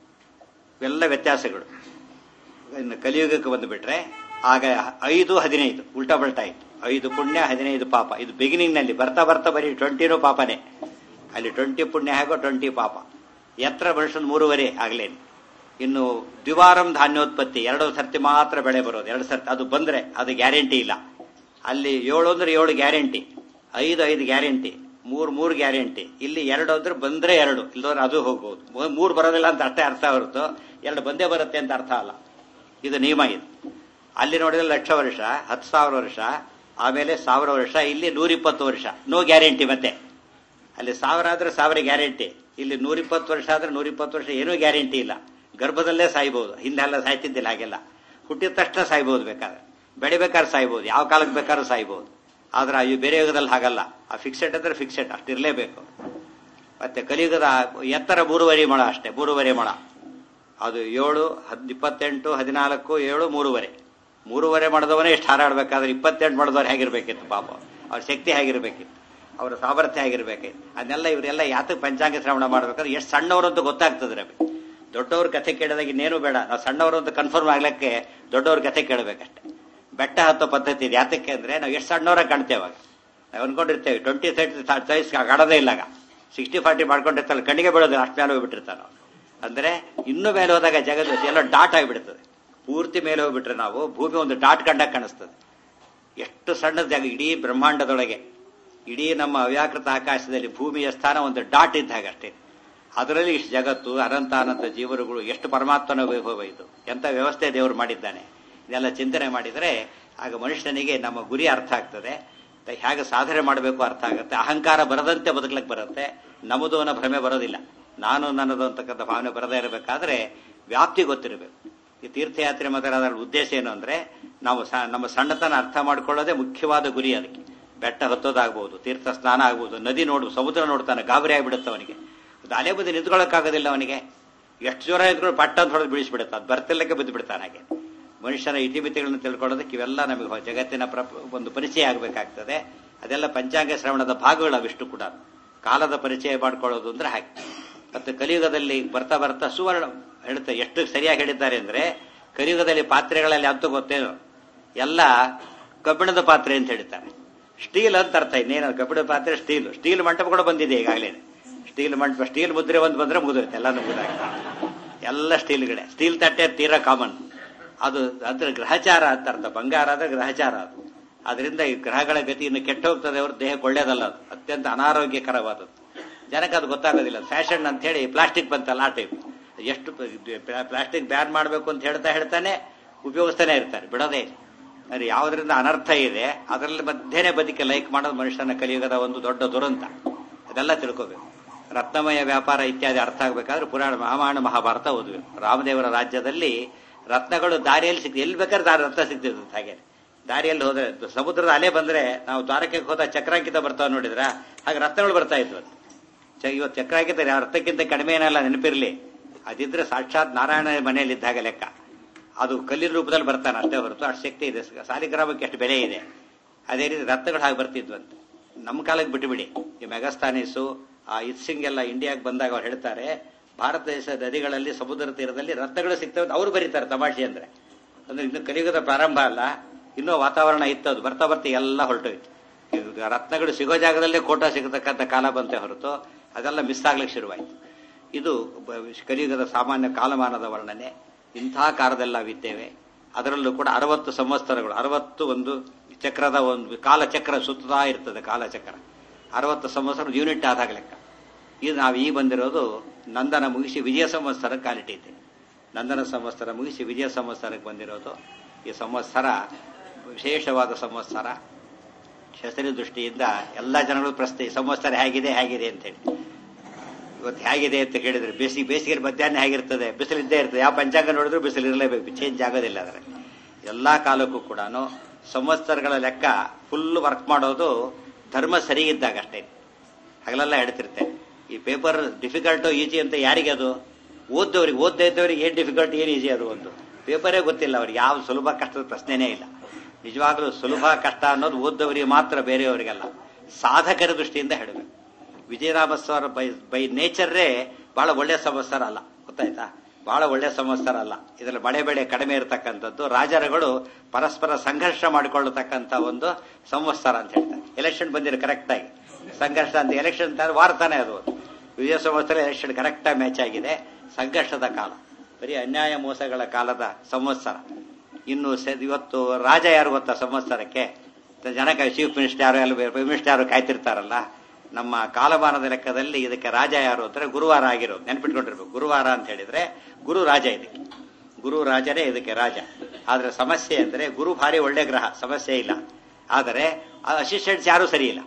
ಇವೆಲ್ಲ ವ್ಯತ್ಯಾಸಗಳು ಇನ್ನು ಕಲಿಯುಗಕ್ಕೆ ಬಂದುಬಿಟ್ರೆ ಆಗ ಐದು ಹದಿನೈದು ಉಲ್ಟಾ ಬಲ್ಟಾ ಆಯ್ತು ಐದು ಪುಣ್ಯ ಹದಿನೈದು ಪಾಪ ಇದು ಬಿಗಿನಿಂಗ್ ನಲ್ಲಿ ಬರ್ತಾ ಬರ್ತಾ ಬರೀ ಟ್ವೆಂಟಿನೂ ಪಾಪನೇ ಅಲ್ಲಿ ಟ್ವೆಂಟಿ ಪುಣ್ಯ ಹಾಗೋ ಟ್ವೆಂಟಿ ಪಾಪ ಎತ್ತರ ಮನುಷ್ಯನ ಮೂರುವರೆ ಆಗ್ಲೇನು ಇನ್ನು ದ್ವಿವಾರಂ ಧಾನ್ಯೋತ್ಪತ್ತಿ ಎರಡು ಸರ್ತಿ ಮಾತ್ರ ಬೆಳೆ ಬರೋದು ಎರಡು ಸರ್ತಿ ಅದು ಬಂದ್ರೆ ಅದು ಗ್ಯಾರಂಟಿ ಇಲ್ಲ ಅಲ್ಲಿ ಏಳು ಅಂದ್ರೆ ಏಳು ಗ್ಯಾರಂಟಿ ಐದು ಐದು ಗ್ಯಾರಂಟಿ ಮೂರ್ ಮೂರು ಗ್ಯಾರಂಟಿ ಇಲ್ಲಿ ಎರಡು ಅಂದ್ರೆ ಬಂದ್ರೆ ಎರಡು ಇಲ್ಲದವ್ರೆ ಅದು ಹೋಗ್ಬೋದು ಮೂ- ಮೂರು ಬರೋದಿಲ್ಲ ಅಂತ ಅಷ್ಟೇ ಅರ್ಥ ಹೊರತು ಎರಡು ಬಂದೇ ಬರುತ್ತೆ ಅಂತ ಅರ್ಥ ಅಲ್ಲ ಇದು ನಿಯಮ ಇದು ಅಲ್ಲಿ ನೋಡಿದ್ರೆ ಲಕ್ಷ ವರ್ಷ ಹತ್ತು ಸಾವಿರ ವರ್ಷ ಆಮೇಲೆ ಸಾವಿರ ವರ್ಷ ಇಲ್ಲಿ ನೂರಿಪ್ಪತ್ತು ವರ್ಷ ನೋ ಗ್ಯಾರಂಟಿ ಮತ್ತೆ ಅಲ್ಲಿ ಸಾವಿರ ಆದ್ರೆ ಸಾವಿರ ಗ್ಯಾರಂಟಿ ಇಲ್ಲಿ ನೂರಿಪ್ಪತ್ತು ವರ್ಷ ಆದ್ರೆ ನೂರಿಪ್ಪತ್ತು ವರ್ಷ ಏನೂ ಗ್ಯಾರಂಟಿ ಇಲ್ಲ ಗರ್ಭದಲ್ಲೇ ಸಾಯ್ಬೋದು ಹಿಂದೆಲ್ಲ ಸಾಯ್ತಿದ್ದಿಲ್ಲ ಹಾಗೆಲ್ಲ ಹುಟ್ಟಿದ ತಕ್ಷಣ ಸಾಯ್ಬೋದು ಬೇಕಾದ್ರೆ ಬೆಳಿಬೇಕಾದ್ರೆ ಸಾಯ್ಬೋದು ಯಾವ ಕಾಲಕ್ಕೆ ಬೇಕಾದ್ರೂ ಸಾಯ್ಬೋದು ಆದ್ರೆ ಈ ಬೇರೆ ಯುಗದಲ್ಲಿ ಹಾಗಲ್ಲ ಆ ಫಿಕ್ಸೆಡ್ ಅಂದ್ರೆ ಫಿಕ್ಸೆಡ್ ಅಷ್ಟಿರಲೇಬೇಕು ಮತ್ತೆ ಕಲಿಯುಗದ ಎತ್ತರ ಮೂರುವರೆ ಮೊಳ ಅಷ್ಟೇ ಮೂರುವರೆ ಮೊಳ ಅದು ಏಳು ಹದ್ ಇಪ್ಪತ್ತೆಂಟು ಹದಿನಾಲ್ಕು ಏಳು ಮೂರುವರೆ ಮೂರುವರೆ ಮಾಡಿದವನೇ ಎಷ್ಟು ಹಾರಾಡ್ಬೇಕಾದ್ರೆ ಇಪ್ಪತ್ತೆಂಟು ಮಾಡಿದವ್ರು ಹೇಗಿರ್ಬೇಕಿತ್ತು ಪಾಪ ಅವ್ರ ಶಕ್ತಿ ಹೇಗಿರ್ಬೇಕಿತ್ತು ಅವರ ಸಾಮರ್ಥ್ಯ ಹೇಗಿರ್ಬೇಕಿತ್ತು ಅದನ್ನೆಲ್ಲ ಇವರೆಲ್ಲ ಯಾತಕ್ಕೆ ಪಂಚಾಂಗ ಶ್ರವಣ ಮಾಡ್ಬೇಕಾದ್ರೆ ಎಷ್ಟು ಸಣ್ಣವರು ಅಂತ ಗೊತ್ತಾಗ್ತದೆ ನಮಗೆ ದೊಡ್ಡವ್ರ ಕಥೆ ಕೇಳಿದಾಗ ಇನ್ನೇನು ಬೇಡ ನಾವು ಸಣ್ಣವರು ಅಂತ ಕನ್ಫರ್ಮ್ ಆಗ್ಲಿಕ್ಕೆ ದೊಡ್ಡವ್ರ ಕಥೆ ಕೇಳಬೇಕಷ್ಟೆ ಬೆಟ್ಟ ಹತ್ತೋ ಪದ್ಧತಿ ಇದೆ ಯಾತಕ್ಕೆ ಅಂದ್ರೆ ನಾವು ಎಷ್ಟು ಸಣ್ಣವರ ಕಾಣ್ತೇವೆ ಅವಾಗ ನಾವು ಅನ್ಕೊಂಡಿರ್ತೇವೆ ಟ್ವೆಂಟಿ ತರ್ಟಿ ಸೈಜ್ ಕಾಣೋದೇ ಇಲ್ಲ ಆಗ ಸಿಕ್ಸ್ಟಿ ಫಾರ್ಟಿ ಮಾಡ್ಕೊಂಡಿರ್ತಾನೆ ಕಣ್ಣಿಗೆ ಬೀಳೋದಿಲ್ಲ ಅಷ್ಟು ಮೇಲೆ ಹೋಗ್ಬಿಟ್ಟಿರ್ತಾನೆ ನಾವು ಅಂದ್ರೆ ಇನ್ನೂ ಮೇಲೆ ಹೋದಾಗ ಜಗತ್ತು ಎಲ್ಲ ಡಾಟ್ ಆಗಿಬಿಡ್ತದೆ ಪೂರ್ತಿ ಮೇಲೆ ಹೋಗ್ಬಿಟ್ರೆ ನಾವು ಭೂಮಿ ಒಂದು ಡಾಟ್ ಕಂಡಾಗ ಕಾಣಿಸ್ತದೆ ಎಷ್ಟು ಸಣ್ಣ ಜಾಗ ಇಡೀ ಬ್ರಹ್ಮಾಂಡದೊಳಗೆ ಇಡೀ ನಮ್ಮ ಅವ್ಯಾಕೃತ ಆಕಾಶದಲ್ಲಿ ಭೂಮಿಯ ಸ್ಥಾನ ಒಂದು ಡಾಟ್ ಇದ್ದ ಹಾಗೆ ಅಷ್ಟೇ ಅದರಲ್ಲಿ ಇಷ್ಟು ಜಗತ್ತು ಅನಂತ ಅನಂತ ಜೀವರುಗಳು ಎಷ್ಟು ಪರಮಾತ್ಮನ ವೈಭವ ಇದು ಎಂತ ವ್ಯವಸ್ಥೆ ದೇವರು ಮಾಡಿದ್ದಾನೆ ಇದೆಲ್ಲ ಚಿಂತನೆ ಮಾಡಿದರೆ ಆಗ ಮನುಷ್ಯನಿಗೆ ನಮ್ಮ ಗುರಿ ಅರ್ಥ ಆಗ್ತದೆ ಹೇಗೆ ಸಾಧನೆ ಮಾಡಬೇಕು ಅರ್ಥ ಆಗುತ್ತೆ ಅಹಂಕಾರ ಬರದಂತೆ ಬದುಕಲಿಕ್ಕೆ ಬರುತ್ತೆ ನಮ್ಮದು ಅನ್ನೋ ಭ್ರಮೆ ಬರೋದಿಲ್ಲ ನಾನು ನನ್ನದು ಅಂತಕ್ಕಂಥ ಭಾವನೆ ಬರದೇ ಇರಬೇಕಾದ್ರೆ ವ್ಯಾಪ್ತಿ ಗೊತ್ತಿರಬೇಕು ಈ ತೀರ್ಥಯಾತ್ರೆ ಮೊದಲಾದ ಉದ್ದೇಶ ಏನು ಅಂದ್ರೆ ನಾವು ನಮ್ಮ ಸಣ್ಣತನ ಅರ್ಥ ಮಾಡ್ಕೊಳ್ಳೋದೇ ಮುಖ್ಯವಾದ ಗುರಿ ಅದಕ್ಕೆ ಬೆಟ್ಟ ಹತ್ತೋದಾಗ್ಬೋದು ತೀರ್ಥ ಸ್ನಾನ ಆಗ್ಬೋದು ನದಿ ನೋಡು ಸಮುದ್ರ ನೋಡ್ತಾನೆ ಗಾಬರಿ ಆಗಿಬಿಡುತ್ತೆ ಅವನಿಗೆ ಅದು ಅಲೆ ಬದಿ ನಿಂತ್ಕೊಳ್ಳೋಕ್ಕಾಗೋದಿಲ್ಲ ಅವನಿಗೆ ಎಷ್ಟು ಜೋರ ಇದ್ಕೊಂಡು ಪಟ್ಟ ಅಂತ ಹೊಡೆದು ಬೀಳಿಸ್ಬಿಡುತ್ತೆ ಅದು ಬರ್ತಿಲ್ಲಕ್ಕೆ ಬಿದ್ದು ಬಿಡ್ತಾನೆ ಹಾಗೆ ಮನುಷ್ಯನ ಇತಿಮಿತಿಗಳನ್ನು ತಿಳ್ಕೊಳ್ಳೋದಕ್ಕೆ ಇವೆಲ್ಲ ನಮಗೆ ಜಗತ್ತಿನ ಒಂದು ಪರಿಚಯ ಆಗಬೇಕಾಗ್ತದೆ ಅದೆಲ್ಲ ಪಂಚಾಂಗ ಶ್ರವಣದ ಭಾಗಗಳು ಅವಿಷ್ಟು ಕೂಡ ಕಾಲದ ಪರಿಚಯ ಮಾಡ್ಕೊಳ್ಳೋದು ಅಂದ್ರೆ ಹಾಗೆ ಮತ್ತು ಕಲಿಯುಗದಲ್ಲಿ ಬರ್ತಾ ಬರ್ತಾ ಸುವರ್ಣ ಹೇಳ್ತಾರೆ ಎಷ್ಟು ಸರಿಯಾಗಿ ಹೇಳಿದ್ದಾರೆ ಅಂದ್ರೆ ಕಲಿಯುಗದಲ್ಲಿ ಪಾತ್ರೆಗಳಲ್ಲಿ ಅಂತ ಗೊತ್ತೇನು ಎಲ್ಲ ಕಬ್ಬಿಣದ ಪಾತ್ರೆ ಅಂತ ಹೇಳ್ತಾರೆ ಸ್ಟೀಲ್ ಅಂತ ಅರ್ಥ ಇನ್ನೇನು ಕಬ್ಬಿಣದ ಪಾತ್ರೆ ಸ್ಟೀಲ್ ಸ್ಟೀಲ್ ಮಂಟಪ ಕೂಡ ಬಂದಿದೆ ಈಗಾಗಲೇ ಸ್ಟೀಲ್ ಮಂಟಪ ಸ್ಟೀಲ್ ಮುದ್ರೆ ಒಂದು ಬಂದ್ರೆ ಮುಗಿದೋಯ್ತು ಎಲ್ಲ ಮುಗಿದಾಗ್ತದೆ ಎಲ್ಲ ಸ್ಟೀಲ್ಗಳೇ ಸ್ಟೀಲ್ ತಟ್ಟೆ ತೀರಾ ಕಾಮನ್ ಅದು ಅದ್ರ ಗ್ರಹಚಾರ ಅಂತ ಅರ್ಥ ಬಂಗಾರ ಅಂದ್ರೆ ಗ್ರಹಚಾರ ಅದು ಅದರಿಂದ ಈ ಗ್ರಹಗಳ ಗತಿ ಇನ್ನು ಕೆಟ್ಟ ಹೋಗ್ತದೆ ಅವ್ರ ದೇಹಕ್ಕೆ ಒಳ್ಳೇದಲ್ಲ ಅದು ಅತ್ಯಂತ ಅನಾರೋಗ್ಯಕರವಾದದ್ದು ಜನಕ್ಕೆ ಅದು ಗೊತ್ತಾಗೋದಿಲ್ಲ ಫ್ಯಾಷನ್ ಅಂತ ಹೇಳಿ ಪ್ಲಾಸ್ಟಿಕ್ ಬಂತಲ್ಲ ಆ ಟೈಪ್ ಎಷ್ಟು ಪ್ಲಾಸ್ಟಿಕ್ ಬ್ಯಾನ್ ಮಾಡಬೇಕು ಅಂತ ಹೇಳ್ತಾ ಹೇಳ್ತಾನೆ ಉಪಯೋಗಿಸ್ತಾನೆ ಇರ್ತಾರೆ ಬಿಡೋದೇ ಅಂದ್ರೆ ಯಾವುದರಿಂದ ಅನರ್ಥ ಇದೆ ಅದರಲ್ಲಿ ಮಧ್ಯೆನೇ ಬದುಕಿ ಲೈಕ್ ಮಾಡೋದು ಮನುಷ್ಯನ ಕಲಿಯುಗದ ಒಂದು ದೊಡ್ಡ ದುರಂತ ಅದೆಲ್ಲ ತಿಳ್ಕೋಬೇಕು ರತ್ನಮಯ ವ್ಯಾಪಾರ ಇತ್ಯಾದಿ ಅರ್ಥ ಆಗಬೇಕಾದ್ರೆ ಪುರಾಣ ರಾಮಾಯಣ ಮಹಾಭಾರತ ಓದಬೇಕು ರಾಮದೇವರ ರಾಜ್ಯದಲ್ಲಿ ರತ್ನಗಳು ದಾರಿಯಲ್ಲಿ ಸಿಗ್ತದೆ ಎಲ್ಲಿ ಬೇಕಾದ್ರೆ ದಾರಿ ರತ್ನ ಸಿಗ್ತಿರ್ತದೆ ಹಾಗೆ ದಾರಿಯಲ್ಲಿ ಹೋದ್ರೆ ಸಮುದ್ರದ ಅಲೆ ಬಂದ್ರೆ ನಾವು ದ್ವಾರಕ್ಕೆ ಹೋದ ಚಕ್ರಾಂಕಿತ ಬರ್ತಾವ ನೋಡಿದ್ರ ಹಾಗೆ ರತ್ನಗಳು ಬರ್ತಾ ಇದ್ವು ಇವತ್ತು ಚಕ್ರಾಂಕಿತ ಅರ್ಥಕ್ಕಿಂತ ಕಡಿಮೆ ಏನಲ್ಲ ನೆನಪಿರ್ಲಿ ಅದಿದ್ರೆ ಸಾಕ್ಷಾತ್ ನಾರಾಯಣ ಮನೆಯಲ್ಲಿ ಇದ್ದಾಗ ಲೆಕ್ಕ ಅದು ಕಲ್ಲಿನ ರೂಪದಲ್ಲಿ ಬರ್ತಾನೆ ಅಷ್ಟೇ ಹೊರತು ಅಷ್ಟು ಶಕ್ತಿ ಇದೆ ಸಾಲಿಗ್ರಾಮಕ್ಕೆ ಎಷ್ಟು ಬೆಲೆ ಇದೆ ಅದೇ ರೀತಿ ರತ್ನಗಳು ಹಾಗೆ ಬರ್ತಿದ್ವಂತೆ ನಮ್ಮ ಕಾಲಕ್ಕೆ ಬಿಟ್ಟುಬಿಡಿ ಈ ಮೆಗಾಸ್ತಾನೀಸು ಆ ಇತ್ಸಿಂಗ್ ಎಲ್ಲ ಇಂಡಿಯಾಗೆ ಬಂದಾಗ ಅವ್ರು ಹೇಳ್ತಾರೆ ಭಾರತ ದೇಶದ ನದಿಗಳಲ್ಲಿ ಸಮುದ್ರ ತೀರದಲ್ಲಿ ರತ್ನಗಳು ಸಿಗ್ತವೆ ಅಂತ ಅವ್ರು ಬರೀತಾರೆ ತಮಾಷೆ ಅಂದ್ರೆ ಅಂದ್ರೆ ಇನ್ನು ಕಲಿಯುಗದ ಪ್ರಾರಂಭ ಅಲ್ಲ ಇನ್ನೂ ವಾತಾವರಣ ಇತ್ತು ಅದು ಬರ್ತಾ ಬರ್ತಾ ಎಲ್ಲ ಹೊರಟೋಯ್ತು ಈಗ ರತ್ನಗಳು ಸಿಗೋ ಜಾಗದಲ್ಲೇ ಕೋಟ ಸಿಗತಕ್ಕಂಥ ಕಾಲ ಬಂತೆ ಹೊರತು ಅದೆಲ್ಲ ಮಿಸ್ ಆಗ್ಲಿಕ್ಕೆ ಶುರುವಾಯಿತು ಇದು ಕಲಿಯುಗದ ಸಾಮಾನ್ಯ ಕಾಲಮಾನದ ವರ್ಣನೆ ಇಂಥ ಕಾಲದಲ್ಲಿ ನಾವಿದ್ದೇವೆ ಅದರಲ್ಲೂ ಕೂಡ ಅರವತ್ತು ಸಂವತ್ಸರಗಳು ಅರವತ್ತು ಒಂದು ಚಕ್ರದ ಒಂದು ಕಾಲಚಕ್ರ ಸುತ್ತಾ ಇರ್ತದೆ ಕಾಲಚಕ್ರ ಅರವತ್ತು ಸಂವತ್ಸರ ಯೂನಿಟ್ ಆದಾಗ ಲೆಕ್ಕ ಇದು ನಾವು ಈ ಬಂದಿರೋದು ನಂದನ ಮುಗಿಸಿ ವಿಜಯ ಸಂವತ್ಸರ ಕಾಲಿಟ್ಟಿದ್ದೇವೆ ನಂದನ ಸಂವತ್ಸರ ಮುಗಿಸಿ ವಿಜಯ ಸಂವತ್ಸರಕ್ಕೆ ಬಂದಿರೋದು ಈ ಸಂವತ್ಸರ ವಿಶೇಷವಾದ ಸಂವತ್ಸರ ಹೆಸರಿನ ದೃಷ್ಟಿಯಿಂದ ಎಲ್ಲ ಜನಗಳು ಪ್ರಶ್ನೆ ಸಂವತ್ಸರ ಹೇಗಿದೆ ಹೇಗಿದೆ ಅಂತೇಳಿ ಇವತ್ತು ಹೇಗಿದೆ ಅಂತ ಕೇಳಿದ್ರೆ ಬೇಸಿಗೆ ಬೇಸಿಗೆ ಮಧ್ಯಾಹ್ನ ಹೇಗಿರ್ತದೆ ಬಿಸಿಲಿದ್ದೇ ಇರ್ತದೆ ಯಾವ ಪಂಚಾಂಗ ನೋಡಿದ್ರು ಬಿಸಿಲು ಇರಲೇಬೇಕು ಚೇಂಜ್ ಆಗೋದಿಲ್ಲ ಅದರ ಎಲ್ಲಾ ಕಾಲಕ್ಕೂ ಕೂಡ ಸಂವತ್ಸರಗಳ ಲೆಕ್ಕ ಫುಲ್ ವರ್ಕ್ ಮಾಡೋದು ಧರ್ಮ ಸರಿ ಇದ್ದಾಗ ಅಷ್ಟೇ ಹಗಲೆಲ್ಲ ಹೇಳ್ತಿರ್ತೇನೆ ಈ ಪೇಪರ್ ಡಿಫಿಕಲ್ಟು ಈಜಿ ಅಂತ ಯಾರಿಗೆ ಅದು ಓದ್ದವ್ರಿಗೆ ಓದ್ದೇ ಇದ್ದವ್ರಿಗೆ ಏನ್ ಡಿಫಿಕಲ್ಟ್ ಏನ್ ಈಜಿ ಅದು ಒಂದು ಪೇಪರೇ ಗೊತ್ತಿಲ್ಲ ಅವ್ರಿಗೆ ಯಾವ ಸುಲಭ ಕಷ್ಟದ ಪ್ರಶ್ನೆನೇ ಇಲ್ಲ ನಿಜವಾಗ್ಲೂ ಸುಲಭ ಕಷ್ಟ ಅನ್ನೋದು ಓದ್ದವರಿಗೆ ಮಾತ್ರ ಬೇರೆಯವರಿಗಲ್ಲ ಸಾಧಕರ ದೃಷ್ಟಿಯಿಂದ ಹೇಳಬೇಕು ವಿಜಯರಾಮ ಸ್ವಾರ ಬೈ ಬೈ ನೇಚರ್ರೇ ಬಹಳ ಒಳ್ಳೆಯ ಸಂವತ್ಸರ ಅಲ್ಲ ಗೊತ್ತಾಯ್ತಾ ಬಹಳ ಒಳ್ಳೆಯ ಸಂವತ್ಸರ ಅಲ್ಲ ಇದರಲ್ಲಿ ಮಳೆ ಬೆಳೆ ಕಡಿಮೆ ಇರತಕ್ಕಂಥದ್ದು ರಾಜರುಗಳು ಪರಸ್ಪರ ಸಂಘರ್ಷ ಮಾಡಿಕೊಳ್ಳತಕ್ಕಂಥ ಒಂದು ಸಂವತ್ಸರ ಅಂತ ಹೇಳ್ತಾರೆ ಎಲೆಕ್ಷನ್ ಬಂದಿರೋ ಕರೆಕ್ಟ್ ಆಗಿ ಸಂಘರ್ಷ ಅಂತ ಎಲೆಕ್ಷನ್ ಅಂತ ವಾರ ತಾನೇ ಅದು ವಿಜಯ ಸಂವತ್ಸರ ಎಲೆಕ್ಷನ್ ಕರೆಕ್ಟ್ ಆಗಿ ಮ್ಯಾಚ್ ಆಗಿದೆ ಸಂಘರ್ಷದ ಕಾಲ ಬರೀ ಅನ್ಯಾಯ ಮೋಸಗಳ ಕಾಲದ ಸಂವತ್ಸರ ಇನ್ನು ಇವತ್ತು ರಾಜ ಯಾರು ಗೊತ್ತಾ ಸಂವತ್ಸರಕ್ಕೆ ಜನಕ್ಕೆ ಚೀಫ್ ಮಿನಿಸ್ಟರ್ ಯಾರು ಎಲ್ಲ ಪ್ರೈಮ್ ಮಿನಿಸ್ಟರ್ ಯಾರು ಕಾಯ್ತಿರ್ತಾರಲ್ಲ ನಮ್ಮ ಕಾಲಮಾನದ ಲೆಕ್ಕದಲ್ಲಿ ಇದಕ್ಕೆ ರಾಜ ಯಾರು ಅಂದ್ರೆ ಗುರುವಾರ ಆಗಿರೋದು ನೆನ್ಪಿಟ್ಕೊಂಡಿರ್ಬೇಕು ಗುರುವಾರ ಅಂತ ಹೇಳಿದ್ರೆ ಗುರು ರಾಜ ಇದಕ್ಕೆ ಗುರು ರಾಜನೇ ಇದಕ್ಕೆ ರಾಜ ಆದ್ರೆ ಸಮಸ್ಯೆ ಅಂದ್ರೆ ಗುರು ಭಾರಿ ಒಳ್ಳೆ ಗ್ರಹ ಸಮಸ್ಯೆ ಇಲ್ಲ ಆದರೆ ಅಸಿಸ್ಟೆಂಟ್ಸ್ ಯಾರು ಸರಿ ಇಲ್ಲ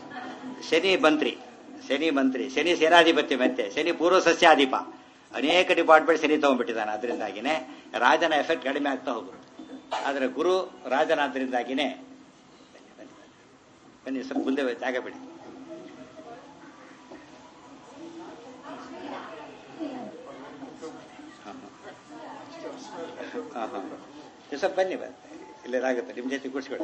ಶನಿ ಮಂತ್ರಿ ಶನಿ ಮಂತ್ರಿ ಶನಿ ಸೇನಾಧಿಪತಿ ಮತ್ತೆ ಶನಿ ಪೂರ್ವ ಸಸ್ಯಾಧಿಪ ಅನೇಕ ಡಿಪಾರ್ಟ್ಮೆಂಟ್ ಶನಿ ತಗೊಂಡ್ಬಿಟ್ಟಿದ್ದಾನೆ ಅದರಿಂದಾಗಿನೇ ರಾಜನ ಎಫೆಕ್ಟ್ ಕಡಿಮೆ ಆಗ್ತಾ ಹೋಗುತ್ತೆ ಆದ್ರೆ ಗುರು ರಾಜನಾದ್ರಿಂದಾಗಿನೇ ಬನ್ನಿ ಸ್ವಲ್ಪ ಮುಂದೆ ಜಾಗ ಬಿಡಿ ಹಾಂ ಹಾಂ ನೀವು ಸ್ವಲ್ಪ ಬನ್ನಿ ಬನ್ನಿ ಇಲ್ಲೇನಾಗುತ್ತೆ ನಿಮ್ಮ ಜೊತೆ ಕೂಡಿಸ್ಕೊಳ್ಳಿ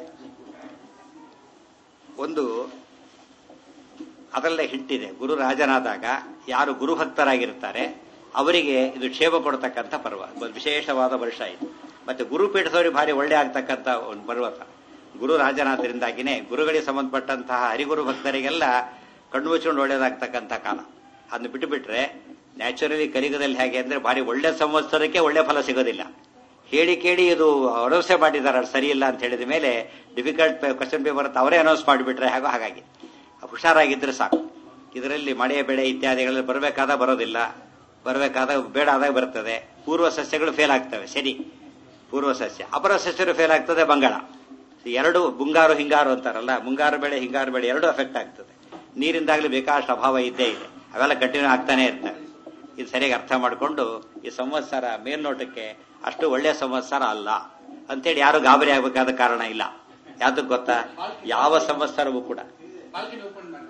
ಒಂದು ಅದರಲ್ಲೇ ಹಿಟ್ಟಿದೆ ಗುರು ರಾಜನಾದಾಗ ಯಾರು ಗುರುಭಕ್ತರಾಗಿರ್ತಾರೆ ಅವರಿಗೆ ಇದು ಕ್ಷೇಮ ಕೊಡ್ತಕ್ಕಂಥ ಪರ್ವ ಒಂದು ವಿಶೇಷವಾದ ವರ್ಷ ಇದು ಮತ್ತೆ ಗುರುಪೀಠದವರಿಗೆ ಭಾರಿ ಒಳ್ಳೆ ಆಗ್ತಕ್ಕಂಥ ಒಂದು ಪರ್ವತ ಗುರು ರಾಜನಾದ್ರಿಂದಾಗಿನೇ ಗುರುಗಳಿಗೆ ಸಂಬಂಧಪಟ್ಟಂತಹ ಹರಿಗುರು ಭಕ್ತರಿಗೆಲ್ಲ ಕಣ್ಣು ಮುಚ್ಕೊಂಡು ಒಳ್ಳೇದಾಗ್ತಕ್ಕಂಥ ಕಾಲ ಅದನ್ನ ಬಿಟ್ಟು ಬಿಟ್ರೆ ನ್ಯಾಚುರಲಿ ಕಲಿಗದಲ್ಲಿ ಹೇಗೆ ಅಂದ್ರೆ ಭಾರಿ ಒಳ್ಳೆ ಸಂವತ್ಸರಕ್ಕೆ ಒಳ್ಳೆ ಫಲ ಸಿಗೋದಿಲ್ಲ ಹೇಳಿ ಕೇಳಿ ಇದು ಭರವಸೆ ಮಾಡಿದ್ದಾರೆ ಅದು ಸರಿ ಇಲ್ಲ ಅಂತ ಹೇಳಿದ ಮೇಲೆ ಡಿಫಿಕಲ್ಟ್ ಕ್ವಶನ್ ಪೇಪರ್ ಅವರೇ ಅನೌನ್ಸ್ ಮಾಡಿಬಿಟ್ರೆ ಹಾಗೋ ಹಾಗಾಗಿ ಹುಷಾರಾಗಿದ್ರೆ ಸಾಕು ಇದರಲ್ಲಿ ಮಳೆ ಬೆಳೆ ಇತ್ಯಾದಿಗಳಲ್ಲಿ ಬರಬೇಕಾದ ಬರೋದಿಲ್ಲ ಬರಬೇಕಾದಾಗ ಬೇಡ ಆದಾಗ ಬರ್ತದೆ ಪೂರ್ವ ಸಸ್ಯಗಳು ಫೇಲ್ ಆಗ್ತವೆ ಸರಿ ಪೂರ್ವ ಸಸ್ಯ ಅಪರ ಸಸ್ಯರು ಫೇಲ್ ಆಗ್ತದೆ ಬಂಗಾಳ ಎರಡು ಮುಂಗಾರು ಹಿಂಗಾರು ಅಂತಾರಲ್ಲ ಮುಂಗಾರು ಬೆಳೆ ಹಿಂಗಾರು ಬೆಳೆ ಎರಡು ಅಫೆಕ್ಟ್ ಆಗ್ತದೆ ನೀರಿಂದಾಗಲಿ ಬೇಕಾದಷ್ಟು ಅಭಾವ ಇದ್ದೇ ಇದೆ ಅವೆಲ್ಲ ಕಂಟಿನ್ಯೂ ಆಗ್ತಾನೆ ಇರ್ತವೆ ಇದು ಸರಿಯಾಗಿ ಅರ್ಥ ಮಾಡಿಕೊಂಡು ಈ ಸಂವತ್ಸರ ಮೇಲ್ನೋಟಕ್ಕೆ ಅಷ್ಟು ಒಳ್ಳೆಯ ಸಂವತ್ಸರ ಅಲ್ಲ ಅಂತೇಳಿ ಯಾರು ಗಾಬರಿ ಆಗಬೇಕಾದ ಕಾರಣ ಇಲ್ಲ ಯಾವ್ದಕ್ ಗೊತ್ತಾ ಯಾವ ಸಂವತ್ಸರವೂ ಕೂಡ ಬಾಲ್ಕನಿ ಓಪನ್ ಮಾಡಿ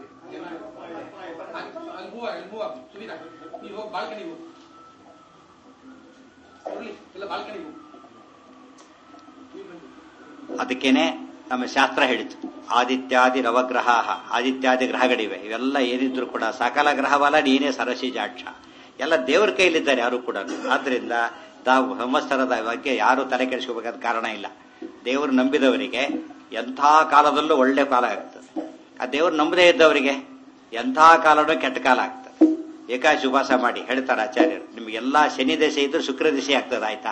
ಅಲ್ಲಿ ಮೂವ ಅಲ್ಲಿ ಮೂವ ಸುನೀತಾ ನೀವು ಹೋಗಿ ಬಾಲ್ಕನಿ ಹೋಗಿ ಕೊಡ್ಲಿ ಇಲ್ಲ ಬಾಲ್ಕನಿ ಹೋಗಿ ಅದಕ್ಕೇನೆ ನಮ್ಮ ಶಾಸ್ತ್ರ ಹೇಳಿತು ಆದಿತ್ಯಾದಿ ನವಗ್ರಹ ಆದಿತ್ಯಾದಿ ಗ್ರಹಗಳಿವೆ ಇವೆಲ್ಲ ಏನಿದ್ರು ಕೂಡ ಸಕಲ ಗ್ರಹವಲ್ಲ ನೀನೇ ಸರಸಿಜಾಕ್ಷ ಎಲ್ಲ ದೇವರ ಕೈಲಿದ್ದಾರೆ ಯಾರು ಕೂಡ ಆದ್ರಿಂದ ತಾವು ಸಂವತ್ಸರದ ಬಗ್ಗೆ ಯಾರು ತಲೆ ಕೆಡಿಸ್ಕೋಬೇಕಾದ ಕಾರಣ ಇಲ್ಲ ದೇವರು ನಂಬಿದವರಿಗೆ ಎಂಥ ಕಾಲದಲ್ಲೂ ಒಳ್ಳೆ ಕಾಲ ಆಗ್ತದೆ ಆ ದೇವರು ನಂಬದೇ ಇದ್ದವರಿಗೆ ಎಂಥ ಕಾಲನೂ ಕೆಟ್ಟ ಕಾಲ ಆಗ್ತದೆ ಏಕಾಶಿ ಉಪವಾಸ ಮಾಡಿ ಹೇಳ್ತಾರೆ ಆಚಾರ್ಯರು ನಿಮಗೆಲ್ಲಾ ಶನಿ ದಶೆ ಇದ್ರು ಶುಕ್ರ ದಶೆ ಆಗ್ತದೆ ಆಯ್ತಾ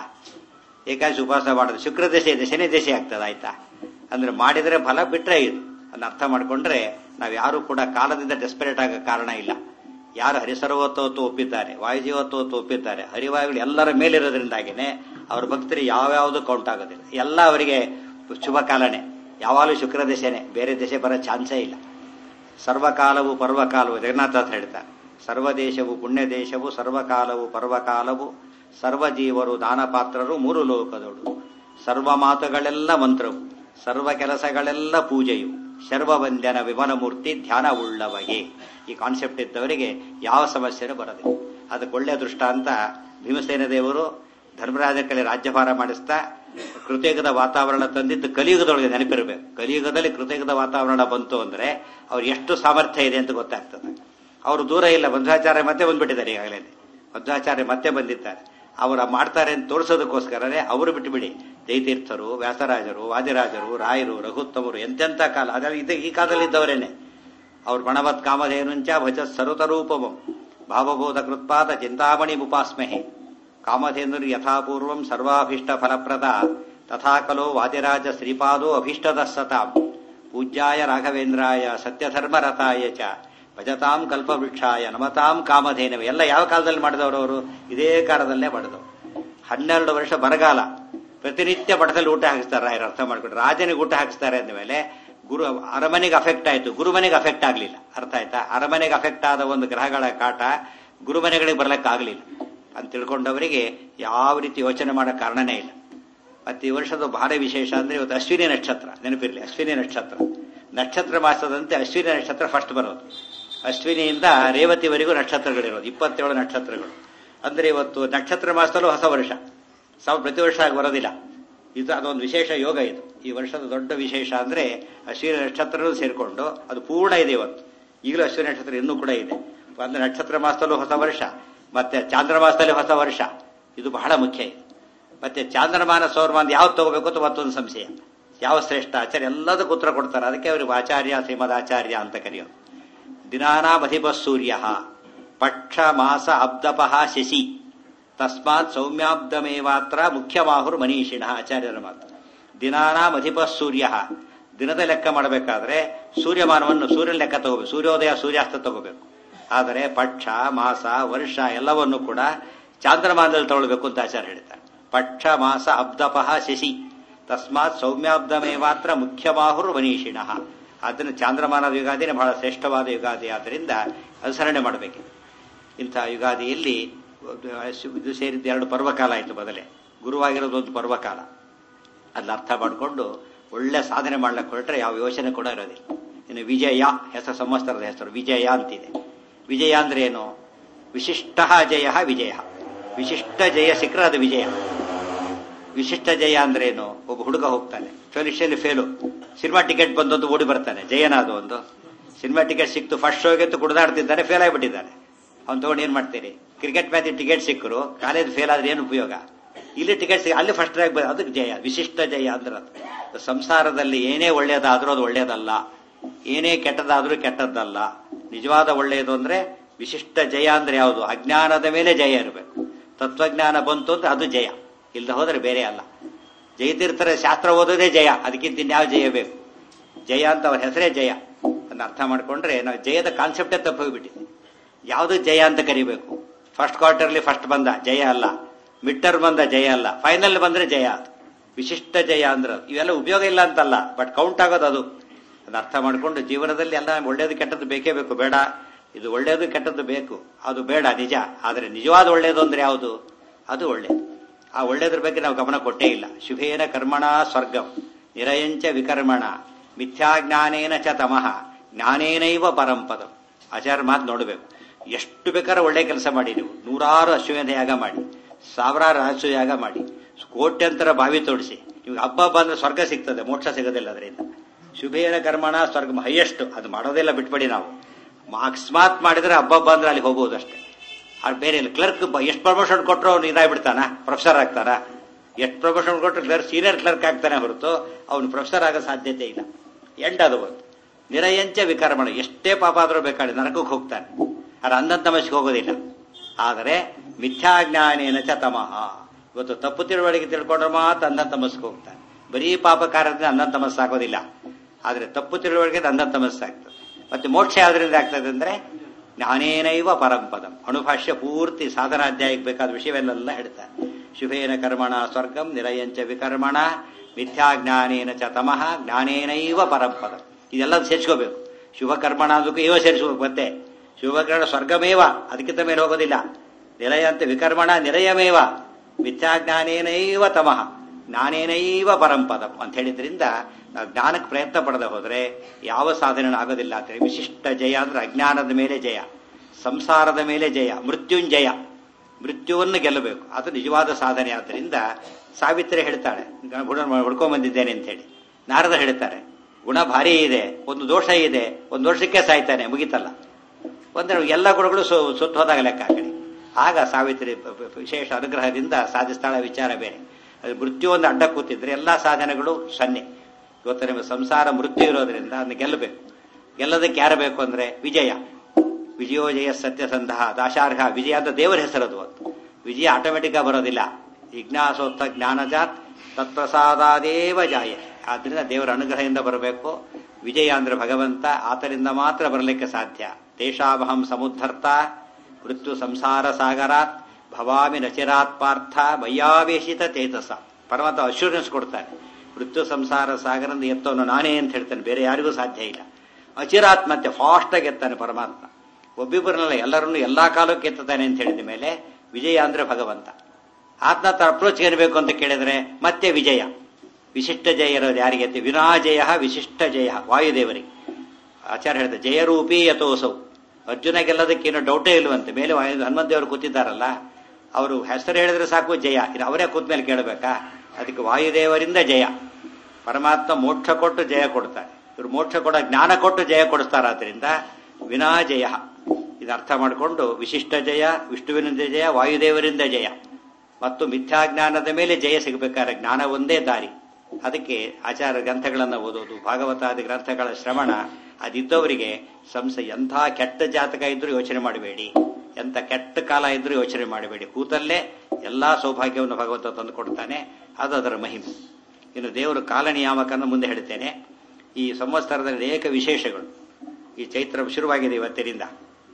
ಏಕಾಶಿ ಉಪವಾಸ ಮಾಡೋದು ಶುಕ್ರ ದಶೆ ಇದೆ ಶನಿ ದಶೆ ಆಗ್ತದೆ ಆಯ್ತಾ ಅಂದ್ರೆ ಮಾಡಿದ್ರೆ ಫಲ ಬಿಟ್ರೆ ಇದು ಅದನ್ನ ಅರ್ಥ ಮಾಡ್ಕೊಂಡ್ರೆ ನಾವು ಯಾರು ಕೂಡ ಕಾಲದಿಂದ ಡೆಸ್ಪರೇಟ್ ಆಗೋ ಕಾರಣ ಇಲ್ಲ ಯಾರು ಹರಿಸರ್ವತ್ವತ್ತು ಒಪ್ಪಿದ್ದಾರೆ ವಾಯುಜೀವತ್ವತ್ತು ಒಪ್ಪಿದ್ದಾರೆ ಹರಿವಾಯುಗಳು ಎಲ್ಲರ ಮೇಲಿರೋದ್ರಿಂದಾಗಿನೇ ಅವ್ರ ಭಕ್ತರು ಯಾವ್ಯಾವುದು ಕೌಂಟ್ ಆಗೋದಿಲ್ಲ ಎಲ್ಲ ಅವರಿಗೆ ಶುಭ ಕಾಲನೇ ಯಾವಾಗಲೂ ಶುಕ್ರ ದಶೆನೆ ಬೇರೆ ದಶೆ ಬರೋ ಚಾನ್ಸೇ ಇಲ್ಲ ಸರ್ವಕಾಲವು ಪರ್ವಕಾಲವು ಜಗನ್ನಾಥ ಹೇಳ್ತಾರೆ ಸರ್ವದೇಶವು ಪುಣ್ಯ ದೇಶವು ಸರ್ವಕಾಲವು ಪರ್ವಕಾಲವು ಸರ್ವಜೀವರು ದಾನಪಾತ್ರರು ಮೂರು ಲೋಕದೊಳು ಸರ್ವ ಮಾತುಗಳೆಲ್ಲ ಮಂತ್ರವು ಸರ್ವ ಕೆಲಸಗಳೆಲ್ಲ ಪೂಜೆಯು ಶರ್ವವಂದ್ಯನ ವಿಮಲ ಮೂರ್ತಿ ಧ್ಯಾನ ಉಳ್ಳವಗೆ ಈ ಕಾನ್ಸೆಪ್ಟ್ ಇದ್ದವರಿಗೆ ಯಾವ ಸಮಸ್ಯೆನೂ ಬರೋದಿಲ್ಲ ಅದಕ್ಕೆ ಒಳ್ಳೆಯ ದೃಷ್ಟಾಂತ ಭೀಮಸೇನ ದೇವರು ಧರ್ಮರಾಜ ಕಲೆ ರಾಜ್ಯಭಾರ ಮಾಡಿಸ್ತಾ ಕೃತಯುಗದ ವಾತಾವರಣ ತಂದಿದ್ದು ಕಲಿಯುಗದೊಳಗೆ ನೆನಪಿರಬೇಕು ಕಲಿಯುಗದಲ್ಲಿ ಕೃತಯುಗದ ವಾತಾವರಣ ಬಂತು ಅಂದ್ರೆ ಅವ್ರು ಎಷ್ಟು ಸಾಮರ್ಥ್ಯ ಇದೆ ಅಂತ ಗೊತ್ತಾಗ್ತದೆ ಅವರು ದೂರ ಇಲ್ಲ ಮಧ್ವಾಚಾರ್ಯ ಮತ್ತೆ ಬಂದ್ಬಿಟ್ಟಿದ್ದಾರೆ ಈಗಾಗಲೇ ಮಧ್ವಾಚಾರ್ಯ ಮತ್ತೆ ಬಂದಿದ್ದಾರೆ ಅವರ ಮಾಡ್ತಾರೆ ಅಂತ ತೋರಿಸೋದಕ್ಕೋಸ್ಕರನೇ ಅವರು ಬಿಟ್ಟುಬಿಡಿ ಜಯತೀರ್ಥರು ವ್ಯಾಸರಾಜರು ವಾದಿರಾಜರು ರಾಯರು ರಘುತ್ತಮರು ಎಂತೆಂಥ ಕಾಲ ಅದರಲ್ಲಿ ಇದೆ ಈ ಕಾಲದಲ್ಲಿ ಇದ್ದವರೇನೆ ಅವ್ರು ಗಣವತ್ ಕಾಮಧೇನುಂಚ ಭಜ ಸರುತರೂಪಮಂ ಭಾವಬೋಧ ಕೃತ್ಪಾದ ಚಿಂತಾಮಣಿ ಉಪಾಸ್ಮಹೆ ಕಾಮಧೇನುರ್ ಯಥಾಪೂರ್ವಂ ಸರ್ವಾಭೀಷ್ಟ ಫಲಪ್ರದ ತಥಾ ಕಲೋ ವಾದಿರಾಜ ಶ್ರೀಪಾದೋ ಅಭೀಷ್ಟದ ಸತಾಂ ಪೂಜ್ಯಾಯ ರಾಘವೇಂದ್ರಾಯ ಸತ್ಯಧರ್ಮರತಾಯ ಚ ಭಜತಾಂ ಕಲ್ಪವೃಕ್ಷಾಯ ನಮತಾಂ ಕಾಮಧೇನವೆ ಎಲ್ಲ ಯಾವ ಕಾಲದಲ್ಲಿ ಮಾಡಿದವರು ಅವರು ಇದೇ ಕಾಲದಲ್ಲೇ ಮಾಡಿದವರು ಹನ್ನೆರಡು ವರ್ಷ ಬರಗಾಲ ಪ್ರತಿನಿತ್ಯ ಮಠದಲ್ಲಿ ಊಟ ಹಾಕಿಸ್ತಾರೆ ರಾಯರು ಅರ್ಥ ಮಾಡ್ಕೊಂಡು ರಾಜನಿಗೆ ಊಟ ಹಾಕಿಸ್ತಾರೆ ಅಂದಮೇಲೆ ಗುರು ಅರಮನೆಗೆ ಅಫೆಕ್ಟ್ ಆಯ್ತು ಗುರುಮನೆಗೆ ಅಫೆಕ್ಟ್ ಆಗಲಿಲ್ಲ ಅರ್ಥ ಆಯ್ತಾ ಅರಮನೆಗೆ ಅಫೆಕ್ಟ್ ಆದ ಒಂದು ಗ್ರಹಗಳ ಕಾಟ ಗುರುಮನೆಗಳಿಗೆ ಬರ್ಲಿಕ್ಕಾಗಲಿಲ್ಲ ಅಂತ ತಿಳ್ಕೊಂಡವರಿಗೆ ಯಾವ ರೀತಿ ಯೋಚನೆ ಮಾಡೋ ಕಾರಣನೇ ಇಲ್ಲ ಮತ್ತೆ ಈ ವರ್ಷದ ಭಾರಿ ವಿಶೇಷ ಅಂದ್ರೆ ಇವತ್ತು ಅಶ್ವಿನಿ ನಕ್ಷತ್ರ ನೆನಪಿರ್ಲಿ ಅಶ್ವಿನಿ ನಕ್ಷತ್ರ ನಕ್ಷತ್ರ ಮಾಸದಂತೆ ಅಶ್ವಿನಿ ನಕ್ಷತ್ರ ಫಸ್ಟ್ ಬರೋದು ಅಶ್ವಿನಿಯಿಂದ ರೇವತಿವರೆಗೂ ನಕ್ಷತ್ರಗಳಿರೋದು ಇಪ್ಪತ್ತೇಳು ನಕ್ಷತ್ರಗಳು ಅಂದ್ರೆ ಇವತ್ತು ನಕ್ಷತ್ರ ಮಾಸದಲ್ಲೂ ಹೊಸ ವರ್ಷ ಸಾವು ಪ್ರತಿ ವರ್ಷ ಆಗಿ ಬರೋದಿಲ್ಲ ಇದು ಅದೊಂದು ವಿಶೇಷ ಯೋಗ ಇದು ಈ ವರ್ಷದ ದೊಡ್ಡ ವಿಶೇಷ ಅಂದ್ರೆ ಅಶ್ವಿನಿ ನಕ್ಷತ್ರನೂ ಸೇರಿಕೊಂಡು ಅದು ಪೂರ್ಣ ಇದೆ ಇವತ್ತು ಈಗಲೂ ಅಶ್ವಿನಿ ನಕ್ಷತ್ರ ಇನ್ನೂ ಕೂಡ ಇದೆ ಅಂದ್ರೆ ನಕ್ಷತ್ರ ಮಾಸದಲ್ಲೂ ಹೊಸ ವರ್ಷ ಮತ್ತೆ ಚಾಂದ್ರ ಮಾಸದಲ್ಲಿ ಹೊಸ ವರ್ಷ ಇದು ಬಹಳ ಮುಖ್ಯ ಇದೆ ಮತ್ತೆ ಚಾಂದ್ರಮಾನ ಸೌರಮಾನ ಯಾವ್ದು ತಗೋಬೇಕು ಅಂತ ಮತ್ತೊಂದು ಸಂಶಯ ಯಾವ ಶ್ರೇಷ್ಠ ಆಚಾರ್ಯ ಎಲ್ಲದಕ್ಕೂ ಉತ್ತರ ಕೊಡ್ತಾರೆ ಅದಕ್ಕೆ ಅವರಿಗೆ ಆಚಾರ್ಯ ಶ್ರೀಮದ್ ಆಚಾರ್ಯ ಅಂತ ಕರೆಯೋದು ದಿನಾನಾಮಧಿಪ ಸೂರ್ಯ ಪಕ್ಷ ಮಾಸ ಅಬ್ದಪಃ ಶಶಿ ತಸ್ಮಾತ್ ಸೌಮ್ಯಾಬ್ದಮೇವಾತ್ರ ಮುಖ್ಯಮಾಹುರ್ ಮನೀಷಿಣ ಆಚಾರ್ಯರ ಮಾತು ದಿನಾನಾಮಧಿಪ ಸೂರ್ಯ ದಿನದ ಲೆಕ್ಕ ಮಾಡಬೇಕಾದ್ರೆ ಸೂರ್ಯಮಾನವನ್ನು ಸೂರ್ಯನ ಲೆಕ್ಕ ತಗೋಬೇಕು ಸೂರ್ಯೋದಯ ಸೂರ್ಯಾಸ್ತ ತಗೋಬೇಕು ಆದರೆ ಪಕ್ಷ ಮಾಸ ವರ್ಷ ಎಲ್ಲವನ್ನು ಕೂಡ ಚಾಂದ್ರಮಾನದಲ್ಲಿ ತಗೊಳ್ಬೇಕು ಅಂತ ಆಚಾರ್ಯ ಹೇಳ್ತಾರೆ ಪಕ್ಷ ಮಾಸ ಅಬ್ದಪಃ ಶಶಿ ತಸ್ಮಾತ್ ಸೌಮ್ಯಾಬ್ದಮೇ ಮಾತ್ರ ಮುಖ್ಯಮಾಹುರ್ ಮನೀಷಿಣ ಅದನ್ನು ಚಾಂದ್ರಮಾನದ ಯುಗಾದಿನೇ ಬಹಳ ಶ್ರೇಷ್ಠವಾದ ಯುಗಾದಿ ಆದ್ದರಿಂದ ಅನುಸರಣೆ ಮಾಡಬೇಕು ಇಂಥ ಯುಗಾದಿಯಲ್ಲಿ ಇದು ಸೇರಿದ್ದು ಎರಡು ಪರ್ವಕಾಲ ಆಯಿತು ಬದಲೇ ಗುರುವಾಗಿರೋದು ಒಂದು ಪರ್ವಕಾಲ ಅದನ್ನ ಅರ್ಥ ಮಾಡಿಕೊಂಡು ಒಳ್ಳೆ ಸಾಧನೆ ಮಾಡ್ಲಿಕ್ಕೆ ಹೊರಟ್ರೆ ಯಾವ ಯೋಚನೆ ಕೂಡ ಇರೋದಿಲ್ಲ ಇನ್ನು ವಿಜಯ ಹೆಸರು ಸಂವತ್ಸರದ ಹೆಸರು ವಿಜಯ ಅಂತಿದೆ ವಿಜಯ ಅಂದ್ರೆ ಏನು ವಿಶಿಷ್ಟ ಜಯ ವಿಜಯ ವಿಶಿಷ್ಟ ಜಯ ಸಿಕ್ಕರೆ ಅದು ವಿಜಯ ವಿಶಿಷ್ಟ ಜಯ ಅಂದ್ರೆ ಏನು ಒಬ್ಬ ಹುಡುಗ ಹೋಗ್ತಾನೆ ಪರೀಕ್ಷೆಯಲ್ಲಿ ಫೇಲು ಸಿನಿಮಾ ಟಿಕೆಟ್ ಬಂದೊಂದು ಓಡಿ ಬರ್ತಾನೆ ಜಯನ ಅದು ಒಂದು ಸಿನಿಮಾ ಟಿಕೆಟ್ ಸಿಕ್ತು ಫಸ್ಟ್ ಶೋಗೆ ಕುಡಿದಾಡ್ತಿದ್ದಾನೆ ಫೇಲ್ ಆಗಿಬಿಟ್ಟಿದ್ದಾನೆ ಅವ್ನು ತಗೊಂಡು ಏನ್ ಮಾಡ್ತೀರಿ ಕ್ರಿಕೆಟ್ ಮ್ಯಾಚ್ ಟಿಕೆಟ್ ಸಿಕ್ಕರು ಕಾಲೇಜ್ ಫೇಲ್ ಆದ್ರೆ ಏನು ಉಪಯೋಗ ಇಲ್ಲಿ ಟಿಕೆಟ್ ಸಿಗ ಅಲ್ಲಿ ಫಸ್ಟ್ ರ್ಯಾಂಕ್ ಬಂದ ಅದಕ್ಕೆ ಜಯ ವಿಶಿಷ್ಟ ಜಯ ಅಂದ್ರೆ ಅದು ಸಂಸಾರದಲ್ಲಿ ಏನೇ ಒಳ್ಳೇದಾದ್ರೂ ಅದು ಒಳ್ಳೇದಲ್ಲ ಏನೇ ಕೆಟ್ಟದಾದ್ರೂ ಕೆಟ್ಟದ್ದಲ್ಲ ನಿಜವಾದ ಒಳ್ಳೆಯದು ಅಂದ್ರೆ ವಿಶಿಷ್ಟ ಜಯ ಅಂದ್ರೆ ಯಾವುದು ಅಜ್ಞಾನದ ಮೇಲೆ ಜಯ ಇರಬೇಕು ತತ್ವಜ್ಞಾನ ಬಂತು ಅಂದ್ರೆ ಅದು ಜಯ ಇಲ್ದ ಹೋದ್ರೆ ಬೇರೆ ಅಲ್ಲ ಜಯತೀರ್ಥರ ಶಾಸ್ತ್ರ ಓದೋದೇ ಜಯ ಅದಕ್ಕಿಂತ ಇನ್ಯಾವ ಜಯ ಬೇಕು ಜಯ ಅಂತ ಅವ್ರ ಹೆಸರೇ ಜಯ ಅದನ್ನ ಅರ್ಥ ಮಾಡ್ಕೊಂಡ್ರೆ ನಾವು ಜಯದ ಕಾನ್ಸೆಪ್ಟೇ ತಪ್ಪೋಗ್ಬಿಟ್ಟಿದೆ ಯಾವುದು ಜಯ ಅಂತ ಕರಿಬೇಕು ಫಸ್ಟ್ ಕ್ವಾರ್ಟರ್ಲಿ ಫಸ್ಟ್ ಬಂದ ಜಯ ಅಲ್ಲ ಮಿಡ್ ಟರ್ಮ್ ಬಂದ ಜಯ ಅಲ್ಲ ಫೈನಲ್ ಬಂದ್ರೆ ಜಯ ಅದು ವಿಶಿಷ್ಟ ಜಯ ಅಂದ್ರೆ ಇವೆಲ್ಲ ಉಪಯೋಗ ಇಲ್ಲ ಅಂತಲ್ಲ ಬಟ್ ಕೌಂಟ್ ಆಗೋದು ಅದು ಅದನ್ನ ಅರ್ಥ ಮಾಡ್ಕೊಂಡು ಜೀವನದಲ್ಲಿ ಎಲ್ಲ ಒಳ್ಳೇದು ಕೆಟ್ಟದ್ದು ಬೇಕೇ ಬೇಕು ಬೇಡ ಇದು ಒಳ್ಳೇದು ಕೆಟ್ಟದ್ದು ಬೇಕು ಅದು ಬೇಡ ನಿಜ ಆದರೆ ನಿಜವಾದ ಒಳ್ಳೇದು ಅಂದ್ರೆ ಯಾವುದು ಅದು ಒಳ್ಳೇದು ಆ ಒಳ್ಳೇದ್ರ ಬಗ್ಗೆ ನಾವು ಗಮನ ಕೊಟ್ಟೇ ಇಲ್ಲ ಶುಭೇನ ಕರ್ಮಣ ಸ್ವರ್ಗಂ ನಿರಯಂಚ ವಿಕರ್ಮಣ ಮಿಥ್ಯಾಜ್ಞಾನೇನ ಚ ತಮಃ ಜ್ಞಾನೇನೈವ ಪರಂಪದಂ ಆಚಾರ್ಯ ಮಾತು ನೋಡಬೇಕು ಎಷ್ಟು ಬೇಕಾದ್ರೆ ಒಳ್ಳೆ ಕೆಲಸ ಮಾಡಿ ನೀವು ನೂರಾರು ಅಶ್ವಮೇಧ ಯಾಗ ಮಾಡಿ ಸಾವಿರಾರು ರಾಜಸು ಯಾಗ ಮಾಡಿ ಕೋಟ್ಯಂತರ ಬಾವಿ ತೋಡಿಸಿ ಇವಾಗ ಹಬ್ಬ ಹಬ್ಬ ಅಂದ್ರೆ ಸ್ವರ್ಗ ಸಿಗ್ತದೆ ಮೋಕ್ಷ ಸಿಗೋದಿಲ್ಲ ಅದರಿಂದ ಶುಭೇನ ಕರ್ಮಣ ಸ್ವರ್ಗ ಹೈಯೆಸ್ಟ್ ಅದು ಮಾಡೋದೆಲ್ಲ ಬಿಟ್ಬಿಡಿ ನಾವು ಅಕಸ್ಮಾತ್ ಮಾಡಿದ್ರೆ ಹಬ್ಬ ಹಬ್ಬ ಅಂದ್ರೆ ಅಲ್ಲಿ ಹೋಗ್ಬೋದು ಅಷ್ಟೇ ಅದು ಬೇರೆ ಇಲ್ಲ ಕ್ಲರ್ಕ್ ಎಷ್ಟು ಪ್ರಮೋಷನ್ ಕೊಟ್ಟರು ಅವ್ನು ಇದಾಗ್ಬಿಡ್ತಾನ ಪ್ರೊಫೆಸರ್ ಆಗ್ತಾನ ಎಷ್ಟು ಪ್ರಮೋಷನ್ ಕೊಟ್ಟರು ಕ್ಲರ್ಕ್ ಸೀನಿಯರ್ ಕ್ಲರ್ಕ್ ಆಗ್ತಾನೆ ಹೊರತು ಅವನು ಪ್ರೊಫೆಸರ್ ಆಗೋ ಸಾಧ್ಯತೆ ಇಲ್ಲ ಎಂಡ್ ಅದು ಒಂದು ನಿರಯಂಚ ವಿಕರ್ಮಣ ಎಷ್ಟೇ ಪಾಪ ಆದ್ರೂ ಬೇಕಾದ್ರೆ ನರಕಕ್ಕೆ ಹೋಗ್ತಾನೆ ಅದು ಅಂಧಂತಮಸ್ಗೆ ಹೋಗೋದಿಲ್ಲ ಆದರೆ ಮಿಥ್ಯಾಜ್ಞಾನೇನ ಚ ತಮಃ ಇವತ್ತು ತಪ್ಪು ತಿಳುವಳಿಕೆ ತಿಳ್ಕೊಂಡ್ರೆ ಮಾತ್ರ ಅಂಧಂತಮಸ್ಗೆ ಹೋಗ್ತಾನೆ ಬರೀ ಪಾಪ ಕಾರ್ಯದಿಂದ ಅಂಧಂತಮಸ್ಸಾಗೋದಿಲ್ಲ ಆದರೆ ತಪ್ಪು ತಿಳುವಳಿಕೆ ಅಂಧಂತಮಸ್ಸಾಗ್ತದೆ ಮತ್ತೆ ಮೋಕ್ಷ ಯಾವ್ದ್ರಿಂದ ಆಗ್ತದೆ ಅಂದ್ರೆ ಜ್ಞಾನೇನೈವ ಪರಂಪದಂ ಅಣುಭಾಷ್ಯ ಪೂರ್ತಿ ಸಾಧನಾಧ್ಯಾಯಕ್ಕೆ ಬೇಕಾದ ವಿಷಯವೆಲ್ಲ ಹೇಳ್ತಾರೆ ಶುಭೇನ ಕರ್ಮಣ ಸ್ವರ್ಗಂ ನಿರಯಂಚ ವಿಕರ್ಮಣ ಮಿಥ್ಯಾಜ್ಞಾನೇನ ಚ ತಮಃ ಜ್ಞಾನೇನೈವ ಪರಂಪದಂ ಇದೆಲ್ಲ ಸೇರಿಸ್ಕೋಬೇಕು ಶುಭ ಕರ್ಮಣ ಅದಕ್ಕೂ ಇವ ಸೇರಿಸ್ಕೋಬೇಕು ಮತ್ತೆ ಶುಭ ಕರ್ಮ ಸ್ವರ್ಗಮೇವ ಅದಕ್ಕಿಂತ ಮೇಲೆ ಹೋಗೋದಿಲ್ಲ ನಿಲಯಂತ ವಿಕರ್ಮಣ ನಿರಯಮೇವ ಮಿಥ್ಯಾಜ್ಞಾನೇನೈವ ತಮಃ ಜ್ಞಾನೇನೈವ ಪರಂಪದಂ ಅಂತ ಹೇಳಿದ್ರಿಂದ ನಾವು ಜ್ಞಾನಕ್ಕೆ ಪ್ರಯತ್ನ ಪಡದೆ ಹೋದ್ರೆ ಯಾವ ಸಾಧನೆ ಆಗೋದಿಲ್ಲ ಅಂತ ಹೇಳಿ ವಿಶಿಷ್ಟ ಜಯ ಅಂದ್ರೆ ಅಜ್ಞಾನದ ಮೇಲೆ ಜಯ ಸಂಸಾರದ ಮೇಲೆ ಜಯ ಮೃತ್ಯುಂಜಯ ಮೃತ್ಯುವನ್ನು ಗೆಲ್ಲಬೇಕು ಅದು ನಿಜವಾದ ಸಾಧನೆ ಆದ್ದರಿಂದ ಸಾವಿತ್ರಿ ಹೇಳ್ತಾಳೆ ಗುಣ ಹುಡ್ಕೊಂಡ್ ಬಂದಿದ್ದೇನೆ ಅಂತ ಹೇಳಿ ನಾರದ ಹೇಳ್ತಾರೆ ಗುಣ ಭಾರಿ ಇದೆ ಒಂದು ದೋಷ ಇದೆ ಒಂದು ವರ್ಷಕ್ಕೆ ಸಾಯ್ತಾನೆ ಮುಗಿತಲ್ಲ ಒಂದ್ರೆ ಎಲ್ಲ ಗುಣಗಳು ಸುಟ್ಟು ಹೋದಾಗ ಲೆಕ್ಕ ಆ ಕಡೆ ಆಗ ಸಾವಿತ್ರಿ ವಿಶೇಷ ಅನುಗ್ರಹದಿಂದ ಸಾಧಿಸ್ತಾಳ ವಿಚಾರ ಬೇರೆ ಅದು ಮೃತ್ಯು ಒಂದು ಅಡ್ಡ ಕೂತಿದ್ರೆ ಎಲ್ಲಾ ಸಾಧನೆಗಳು ಸನ್ನೆ ಇವತ್ತು ನಿಮಗೆ ಸಂಸಾರ ಮೃತ್ಯು ಇರೋದ್ರಿಂದ ಅದನ್ನ ಗೆಲ್ಲಬೇಕು ಗೆಲ್ಲೋದಕ್ಕೆ ಯಾರು ಬೇಕು ಅಂದ್ರೆ ವಿಜಯ ವಿಜಯೋಜಯ ಸತ್ಯಸಂಧ ದಾಶಾರ್ಹ ವಿಜಯ ಅಂತ ದೇವರ ಹೆಸರದು ಅದು ವಿಜಯ ಆಟೋಮೆಟಿಕ್ ಆಗಿ ಬರೋದಿಲ್ಲ ಜಿಜ್ಞಾಸೋತ್ತ ಜ್ಞಾನಜಾತ್ ತತ್ಪ್ರಸಾದಾದೇವ ಜಾಯ ಆದ್ರಿಂದ ದೇವರ ಅನುಗ್ರಹದಿಂದ ಬರಬೇಕು ವಿಜಯ ಅಂದ್ರೆ ಭಗವಂತ ಆತರಿಂದ ಮಾತ್ರ ಬರಲಿಕ್ಕೆ ಸಾಧ್ಯ ದೇಶಾವಹಂ ಸಮುದ್ಧರ್ತ ಮೃತ್ಯು ಸಂಸಾರ ಸಾಗರಾತ್ ಭವಾಮಿ ನಚಿರಾತ್ ಪಾರ್ಥ ಮಯ್ಯಾವೇಶಿತ ತೇಜಸ ಪರಮಾತ್ಮ ಅಶ್ಯೂರೆನ್ಸ್ ಕೊಡ್ತಾನೆ ಮೃತ್ಯು ಸಂಸಾರ ಸಾಗರದಿಂದ ಎತ್ತವನು ನಾನೇ ಅಂತ ಹೇಳ್ತಾನೆ ಬೇರೆ ಯಾರಿಗೂ ಸಾಧ್ಯ ಇಲ್ಲ ಅಚಿರಾತ್ ಮತ್ತೆ ಫಾಸ್ಟ್ ಆಗಿ ಎತ್ತಾನೆ ಪರಮಾತ್ಮ ಒಬ್ಬಿಬ್ಬರನ್ನೆಲ್ಲ ಎಲ್ಲರನ್ನು ಎಲ್ಲಾ ಕಾಲಕ್ಕೆ ಎತ್ತಾನೆ ಅಂತ ಹೇಳಿದ ಮೇಲೆ ವಿಜಯ ಅಂದ್ರೆ ಭಗವಂತ ಆತ್ನ ಅಪ್ರೋಚ್ ಏನ್ಬೇಕು ಅಂತ ಕೇಳಿದ್ರೆ ಮತ್ತೆ ವಿಜಯ ವಿಶಿಷ್ಟ ಜಯ ಇರೋದು ಯಾರಿಗೆ ವಿನಾಜಯ ವಿಶಿಷ್ಟ ಜಯ ವಾಯುದೇವರಿಗೆ ಆಚಾರ್ಯ ಹೇಳಿದ ಜಯರೂಪಿ ಯಥೋಸೌ ಅರ್ಜುನ ಗೆಲ್ಲೋದಕ್ಕೇನು ಡೌಟೇ ಇಲ್ವಂತೆ ಮೇಲೆ ಹನುಮಂತ ದೇವರು ಕೂತಿದ್ದಾರಲ್ಲ ಅವರು ಹೆಸರು ಹೇಳಿದ್ರೆ ಸಾಕು ಜಯ ಇದು ಅವರೇ ಕೂತ ಮೇಲೆ ಕೇಳಬೇಕಾ ಅದಕ್ಕೆ ವಾಯುದೇವರಿಂದ ಜಯ ಪರಮಾತ್ಮ ಮೋಕ್ಷ ಕೊಟ್ಟು ಜಯ ಕೊಡ್ತಾರೆ ಇವರು ಮೋಕ್ಷ ಕೊಡ ಜ್ಞಾನ ಕೊಟ್ಟು ಜಯ ಕೊಡಿಸ್ತಾರ ಆದ್ರಿಂದ ವಿನಾಜಯ ಇದು ಅರ್ಥ ಮಾಡಿಕೊಂಡು ವಿಶಿಷ್ಟ ಜಯ ವಿಷ್ಣುವಿನಿಂದ ಜಯ ವಾಯುದೇವರಿಂದ ಜಯ ಮತ್ತು ಮಿಥ್ಯಾಜ್ಞಾನದ ಮೇಲೆ ಜಯ ಸಿಗಬೇಕಾದ್ರೆ ಜ್ಞಾನ ಒಂದೇ ದಾರಿ ಅದಕ್ಕೆ ಆಚಾರ ಗ್ರಂಥಗಳನ್ನು ಓದೋದು ಭಾಗವತಾದಿ ಗ್ರಂಥಗಳ ಶ್ರವಣ ಅದಿದ್ದವರಿಗೆ ಸಂಸ ಎಂಥ ಕೆಟ್ಟ ಜಾತಕ ಇದ್ರೂ ಯೋಚನೆ ಮಾಡಬೇಡಿ ಎಂಥ ಕೆಟ್ಟ ಕಾಲ ಇದ್ರೂ ಯೋಚನೆ ಮಾಡಬೇಡಿ ಕೂತಲ್ಲೇ ಎಲ್ಲಾ ಸೌಭಾಗ್ಯವನ್ನು ಭಗವಂತ ತಂದು ಕೊಡ್ತಾನೆ ಅದು ಅದರ ಮಹಿಮೆ ಇನ್ನು ದೇವರು ಕಾಲ ನಿಯಾಮಕನ್ನು ಮುಂದೆ ಹೇಳ್ತೇನೆ ಈ ಸಂವತ್ಸರದಲ್ಲಿ ಅನೇಕ ವಿಶೇಷಗಳು ಈ ಚೈತ್ರ ಶುರುವಾಗಿದೆ ಇವತ್ತಿನಿಂದ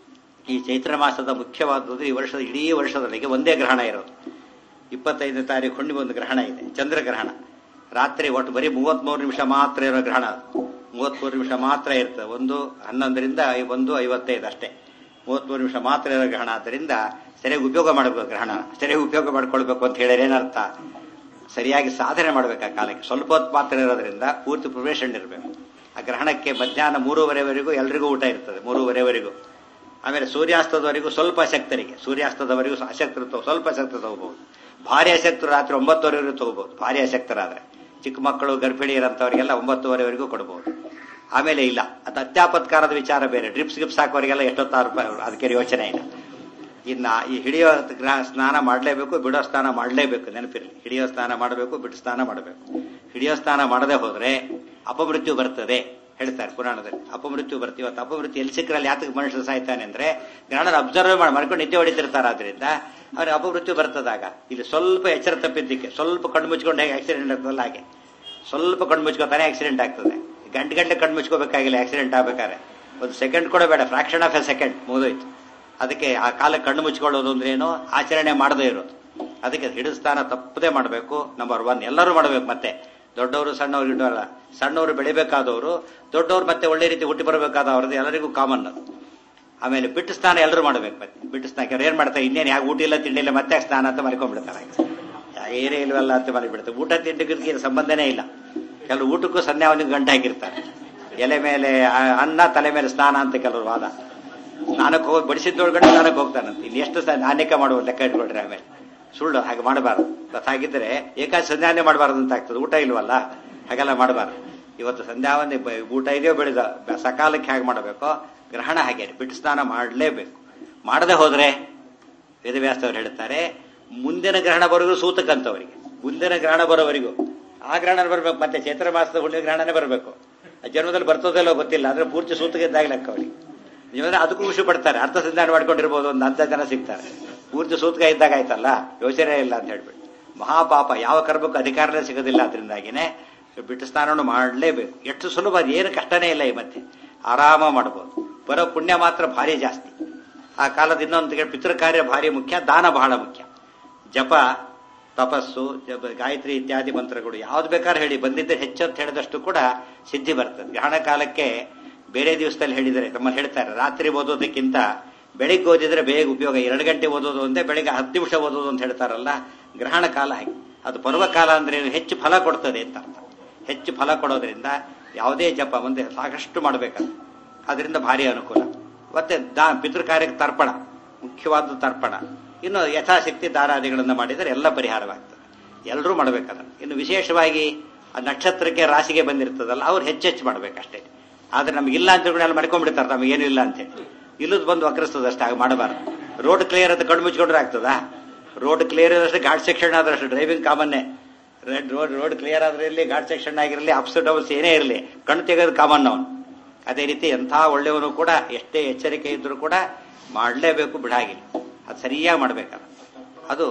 ಈ ಚೈತ್ರ ಮಾಸದ ಮುಖ್ಯವಾದದ್ದು ಈ ವರ್ಷದ ಇಡೀ ವರ್ಷದೊಳಗೆ ಒಂದೇ ಗ್ರಹಣ ಇರೋದು ಇಪ್ಪತ್ತೈದನೇ ತಾರೀಕು ಹುಣ್ಣಿಮೆ ಒಂದು ಗ್ರಹಣ ಇದೆ ಚಂದ್ರಗ್ರಹಣ ರಾತ್ರಿ ಒಟ್ಟು ಬರೀ ಮೂವತ್ಮೂರು ನಿಮಿಷ ಮಾತ್ರ ಇರೋ ಗ್ರಹಣ ಅದು ಮೂವತ್ಮೂರು ನಿಮಿಷ ಮಾತ್ರ ಇರ್ತದೆ ಒಂದು ಹನ್ನೊಂದರಿಂದ ಒಂದು ಐವತ್ತೈದು ಅಷ್ಟೇ ಮೂವತ್ಮೂರು ನಿಮಿಷ ಮಾತ್ರ ಇರೋ ಗ್ರಹಣ ಆದ್ದರಿಂದ ಸರಿಯಾಗಿ ಉಪಯೋಗ ಮಾಡಬೇಕು ಗ್ರಹಣ ಸರಿಯಾಗಿ ಉಪಯೋಗ ಮಾಡ್ಕೊಳ್ಬೇಕು ಅಂತ ಹೇಳಿದ್ರೆ ಏನರ್ಥ ಸರಿಯಾಗಿ ಸಾಧನೆ ಮಾಡಬೇಕು ಆ ಕಾಲಕ್ಕೆ ಸ್ವಲ್ಪ ಹೊತ್ತು ಮಾತ್ರ ಇರೋದ್ರಿಂದ ಪೂರ್ತಿ ಪ್ರಿಪರೇಷನ್ ಇರಬೇಕು ಆ ಗ್ರಹಣಕ್ಕೆ ಮಧ್ಯಾಹ್ನ ಮೂರುವರೆವರೆಗೂ ಎಲ್ರಿಗೂ ಊಟ ಇರ್ತದೆ ಮೂರುವರೆವರೆಗೂ ಆಮೇಲೆ ಸೂರ್ಯಾಸ್ತದವರೆಗೂ ಸ್ವಲ್ಪ ಅಶಕ್ತರಿಗೆ ಸೂರ್ಯಾಸ್ತದವರೆಗೂ ಅಶಕ್ತರು ತಗೋ- ಸ್ವಲ್ಪ ಅಶಕ್ತರು ತಗೋಬಹುದು ಭಾರಿ ಅಶಕ್ತರು ರಾತ್ರಿ ಒಂಬತ್ತುವರೆವರೆಗೂ ತಗೋಬಹುದು ಭಾರಿ ಅಶಕ್ತರಾದ್ರೆ ಚಿಕ್ಕ ಮಕ್ಕಳು ಗರ್ಭಿಣಿಯರಂತವರಿಗೆಲ್ಲ ಒಂಬತ್ತುವರೆವರೆಗೂ ಕೊಡಬಹುದು ಆಮೇಲೆ ಇಲ್ಲ ಅದು ಅತ್ಯಾಪತ್ಕಾರದ ವಿಚಾರ ಬೇರೆ ಡ್ರಿಪ್ಸ್ ಗಿಪ್ಸ್ ಹಾಕೋರಿಗೆಲ್ಲ ಎಷ್ಟೊತ್ತಾರು ರೂಪಾಯಿ ಅದಕ್ಕೆ ಯೋಚನೆ ಇಲ್ಲ ಇನ್ನ ಈ ಹಿಡಿಯೋ ಗ್ರ- ಸ್ನಾನ ಮಾಡಲೇಬೇಕು ಬಿಡೋ ಸ್ನಾನ ಮಾಡಲೇಬೇಕು ನೆನಪಿರಲಿ ಹಿಡಿಯೋ ಸ್ನಾನ ಮಾಡಬೇಕು ಬಿಟ್ಟು ಸ್ನಾನ ಮಾಡಬೇಕು ಹಿಡಿಯೋ ಸ್ನಾನ ಮಾಡದೆ ಹೋದ್ರೆ ಅಪಮೃತ್ಯು ಬರ್ತದೆ ಹೇಳ್ತಾರೆ ಪುರಾಣದಲ್ಲಿ ಅಪಮೃತ್ಯು ಬರ್ತೀವಿ ಇವತ್ತು ಅಪಮೃತ್ಯು ಎಲ್ಲಿ ಸಿಕ್ಕರಲ್ಲಿ ಯಾತಕ್ಕೆ ಮನುಷ್ಯ ಸಾಯ್ತಾನೆ ಅಂದ್ರೆ ಗ್ರಹಣ ಅಬ್ಸರ್ವ್ ಮಾಡಿ ಮಾಡ್ಕೊಂಡು ನಿದ್ದೆ ಹೊಡಿತಿರ್ತಾರೆ ಆದ್ರಿಂದ ಅವ್ರಿಗೆ ಅಪಮೃತ್ಯು ಬರ್ತದಾಗ ಇಲ್ಲಿ ಸ್ವಲ್ಪ ಎಚ್ಚರ ತಪ್ಪಿದ್ದಕ್ಕೆ ಸ್ವಲ್ಪ ಕಣ್ಣು ಮುಚ್ಕೊಂಡು ಹೇಗೆ ಆಕ್ಸಿಡೆಂಟ್ ಆಗ್ತದಲ್ಲ ಹಾಗೆ ಸ್ವಲ್ಪ ಕಣ್ಣು ಮುಚ್ಕೋತಾನೆ ಆಕ್ಸಿಡೆಂಟ್ ಆಗ್ತದೆ ಗಂಟೆ ಗಂಟೆ ಕಣ್ಣು ಮುಚ್ಕೋಬೇಕಾಗಿಲ್ಲ ಆಕ್ಸಿಡೆಂಟ್ ಆಗ್ಬೇಕಾದ್ರೆ ಒಂದು ಸೆಕೆಂಡ್ ಕೂಡ ಬೇಡ ಫ್ರಾಕ್ಷನ್ ಆಫ್ ಎ ಸೆಕೆಂಡ್ ಮುಗಿದೋಯ್ತು ಅದಕ್ಕೆ ಆ ಕಾಲಕ್ಕೆ ಕಣ್ಣು ಮುಚ್ಕೊಳ್ಳೋದು ಅಂದ್ರೆ ಏನು ಆಚರಣೆ ಮಾಡದೇ ಇರೋದು ಅದಕ್ಕೆ ಹಿಡಿಸ್ತಾನ ತಪ್ಪದೇ ಮಾಡಬೇಕು ನಂಬರ್ ಒನ್ ಎಲ್ಲರೂ ಮಾಡಬೇಕು ಮತ್ತೆ ದೊಡ್ಡವರು ಸಣ್ಣವರು ಇಡೋಲ್ಲ ಸಣ್ಣವರು ಬೆಳಿಬೇಕಾದವರು ದೊಡ್ಡವರು ಮತ್ತೆ ಒಳ್ಳೆ ರೀತಿ ಹುಟ್ಟಿ ಬರಬೇಕಾದ ಅವ್ರದ್ದು ಎಲ್ಲರಿಗೂ ಕಾಮನ್ ಅದು ಆಮೇಲೆ ಬಿಟ್ಟು ಸ್ನಾನ ಎಲ್ಲರೂ ಮಾಡಬೇಕು ಮತ್ತೆ ಬಿಟ್ಟು ಸ್ನಾನ ಕೆಲವ್ರು ಏನ್ ಮಾಡ್ತಾರೆ ಇನ್ನೇನು ಯಾಕೆ ಊಟ ಇಲ್ಲ ತಿಂಡಿ ಇಲ್ಲ ಮತ್ತೆ ಯಾಕ್ ಸ್ನಾನ ಅಂತ ಮರ್ಕೊಂಡ್ಬಿಡ್ತಾರೆ ಏನೇ ಇಲ್ವಲ್ಲ ಅಂತ ಮರಿಬಿಡ್ತಾರೆ ಊಟ ತಿಂಡಿಗೆ ಸಂಬಂಧನೇ ಇಲ್ಲ ಕೆಲವು ಊಟಕ್ಕೂ ಸಂಧ್ಯಾವನಿಗೆ ಗಂಟೆ ಹಾಕಿರ್ತಾರೆ ಎಲೆ ಮೇಲೆ ಆ, ಅನ್ನ ತಲೆ ಮೇಲೆ ಸ್ನಾನ ಅಂತ ಕೆಲವರು ವಾದ ಸ್ನಾನಕ್ಕೆ ಹೋಗಿ ಬಡಿಸಿದ್ದೊಳಗಡೆ ಸ್ನಾನಕ್ಕೆ ಹೋಗ್ತಾನಂತೆ ಇನ್ನು ಎಷ್ಟು ಸ- ಅನೇಕ ಮಾಡುವ ಲೆಕ್ಕ ಇಟ್ಕೊಳ್ರಿ ಆಮೇಲೆ ಸುಳ್ಳು ಹಾಗೆ ಮಾಡಬಾರ್ದು ಮತ್ತ್ ಹಾಗಿದ್ರೆ ಏಕಾಶ ಸಂಧ್ಯಾವನೆ ಮಾಡಬಾರ್ದು ಅಂತ ಆಗ್ತದೆ ಊಟ ಇಲ್ವಲ್ಲ ಹಾಗೆಲ್ಲ ಮಾಡಬಾರ್ದು ಇವತ್ತು ಸಂಧ್ಯಾವನೆ ಬ- ಊಟ ಇದೆಯೋ ಬೆಳೆದ ಸಕಾಲಕ್ಕೆ ಹೇಗೆ ಮಾಡಬೇಕೋ ಗ್ರಹಣ ಹಾಗೆ ಬಿಟ್ಟು ಸ್ನಾನ ಮಾಡಲೇಬೇಕು ಮಾಡದೆ ಹೋದ್ರೆ ವೇದವ್ಯಾಸವ್ರು ಹೇಳ್ತಾರೆ ಮುಂದಿನ ಗ್ರಹಣ ಬರೋದು ಸೂತಕಂತವರಿಗೆ ಮುಂದಿನ ಗ್ರಹಣ ಬರೋವರೆಗೂ ಆ ಗ್ರಹಣ ಬರಬೇಕು ಮತ್ತೆ ಚೈತ್ರ ಮಾಸದ ಹುಣ್ಣಿಮೆ ಗ್ರಹಣನೇ ಬರಬೇಕು ಆ ಜನ್ಮದಲ್ಲಿ ಬರ್ತದಲ್ಲೋ ಗೊತ್ತಿಲ್ಲ ಆದ್ರೆ ಪೂರ್ತಿ ಸೂತಕ ಇದ್ದಾಗ ಲೆಕ್ಕ ಅವರಿಗೆ ಜೀವನ ಅದಕ್ಕೂ ಖುಷಿ ಪಡ್ತಾರೆ ಅರ್ಥ ಸಂಧಾನ ಮಾಡ್ಕೊಂಡಿರ್ಬೋದು ಒಂದು ಅಂಥ ಜನ ಸಿಗ್ತಾರೆ ಪೂರ್ತಿ ಸೂತಕ ಇದ್ದಾಗ ಆಯ್ತಲ್ಲ ಯೋಚನೆ ಇಲ್ಲ ಅಂತ ಹೇಳ್ಬಿಟ್ಟು ಮಹಾಪಾಪ ಯಾವ ಕರ್ಮಕ್ಕೂ ಅಧಿಕಾರನೇ ಸಿಗೋದಿಲ್ಲ ಅದರಿಂದಾಗಿನೇ ಬಿಟ್ಟು ಸ್ನಾನವನ್ನು ಮಾಡಲೇಬೇಕು ಎಷ್ಟು ಸುಲಭ ಅದು ಏನು ಕಷ್ಟನೇ ಇಲ್ಲ ಈ ಮತ್ತೆ ಆರಾಮ ಮಾಡಬಹುದು ಬರೋ ಪುಣ್ಯ ಮಾತ್ರ ಭಾರಿ ಜಾಸ್ತಿ ಆ ಕಾಲದ ಇನ್ನೊಂದು ಪಿತೃ ಕಾರ್ಯ ಭಾರಿ ಮುಖ್ಯ ದಾನ ಬಹಳ ಮುಖ್ಯ ಜಪ ತಪಸ್ಸು ಜಪ ಗಾಯತ್ರಿ ಇತ್ಯಾದಿ ಮಂತ್ರಗಳು ಯಾವ್ದು ಬೇಕಾದ್ರೆ ಹೇಳಿ ಬಂದಿದ್ದರೆ ಹೆಚ್ಚಂತ ಹೇಳಿದಷ್ಟು ಕೂಡ ಸಿದ್ಧಿ ಬರ್ತದೆ ಗ್ರಹಣ ಕಾಲಕ್ಕೆ ಬೇರೆ ದಿವಸದಲ್ಲಿ ಹೇಳಿದರೆ ನಮ್ಮಲ್ಲಿ ಹೇಳ್ತಾರೆ ರಾತ್ರಿ ಓದೋದಕ್ಕಿಂತ ಬೆಳಿಗ್ಗೆ ಓದಿದ್ರೆ ಬೇಗ ಉಪಯೋಗ ಎರಡು ಗಂಟೆ ಓದೋದು ಒಂದೇ ಬೆಳಿಗ್ಗೆ ಹತ್ತು ನಿಮಿಷ ಓದೋದು ಅಂತ ಹೇಳ್ತಾರಲ್ಲ ಗ್ರಹಣ ಕಾಲ ಹಾಗೆ ಅದು ಪರ್ವಕಾಲ ಅಂದ್ರೆ ಏನು? ಹೆಚ್ಚು ಫಲ ಕೊಡ್ತದೆ ಅಂತ ಅರ್ಥ ಹೆಚ್ಚು ಫಲ ಕೊಡೋದ್ರಿಂದ ಯಾವುದೇ ಜಪ ಮುಂದೆ ಸಾಕಷ್ಟು ಮಾಡಬೇಕಾದ್ರೆ ಅದರಿಂದ ಭಾರಿ ಅನುಕೂಲ ಮತ್ತೆ ದಾ ಪಿತೃ ಕಾರ್ಯಕ್ಕೆ ತರ್ಪಣ ಮುಖ್ಯವಾದ ತರ್ಪಣ ಇನ್ನು ಯಥಾಶಕ್ತಿ ದಾರಾದಿಗಳನ್ನು ಮಾಡಿದರೆ ಎಲ್ಲ ಪರಿಹಾರವಾಗ್ತದೆ ಎಲ್ಲರೂ ಮಾಡಬೇಕದನ್ನು ಇನ್ನು ವಿಶೇಷವಾಗಿ ಆ ನಕ್ಷತ್ರಕ್ಕೆ ರಾಶಿಗೆ ಬಂದಿರ್ತದಲ್ಲ ಅವ್ರು ಹೆಚ್ಚೆಚ್ಚು ಮಾಡ್ಬೇಕಷ್ಟೇ ಆದ್ರೆ ನಮ್ಗೆ ಇಲ್ಲ ಅಂತ ಎಲ್ಲ ಮಾಡ್ಕೊಂಡ್ಬಿಡ್ತಾರೆ ನಮಗೇನು ಇಲ್ಲ ಅಂತೇಳಿ ಇಲ್ಲದ್ ಬಂದು ವಕ್ರಿಸ್ತದೆ ಅಷ್ಟೇ ಹಾಗೆ ಮಾಡಬಾರ್ದು ರೋಡ್ ಕ್ಲಿಯರ್ ಅಂತ ಕಣ್ಣು ಮುಚ್ಕೊಂಡ್ರೆ ಆಗ್ತದಾ ರೋಡ್ ಕ್ಲಿಯರ್ ಇರೋಷ್ಟು ಘಾಟ್ ಸೆಕ್ಷನ್ ಆದ್ರಷ್ಟು ಡ್ರೈವಿಂಗ್ ಕಾಮನ್ನೇ ರೆಡ್ ರೋಡ್ ರೋಡ್ ಕ್ಲಿಯರ್ ಆದ್ರೆ ಇರಲಿ ಘಾಟ್ ಸೆಕ್ಷನ್ ಆಗಿರಲಿ ಅಪ್ಸ್ ಡೌನ್ಸ್ ಏನೇ ಇರಲಿ ಕಣ್ಣು ತೆಗೆದು ಕಾಮನ್ ಅವನು ಅದೇ ರೀತಿ ಎಂಥ ಒಳ್ಳೆಯವನು ಕೂಡ ಎಷ್ಟೇ ಎಚ್ಚರಿಕೆ ಇದ್ರೂ ಕೂಡ ಮಾಡಲೇಬೇಕು ಬಿಡಾಗಿಲ್ಲ ಅದು ಸರಿಯಾಗಿ ಮಾಡ್ಬೇಕಾದ ಅದು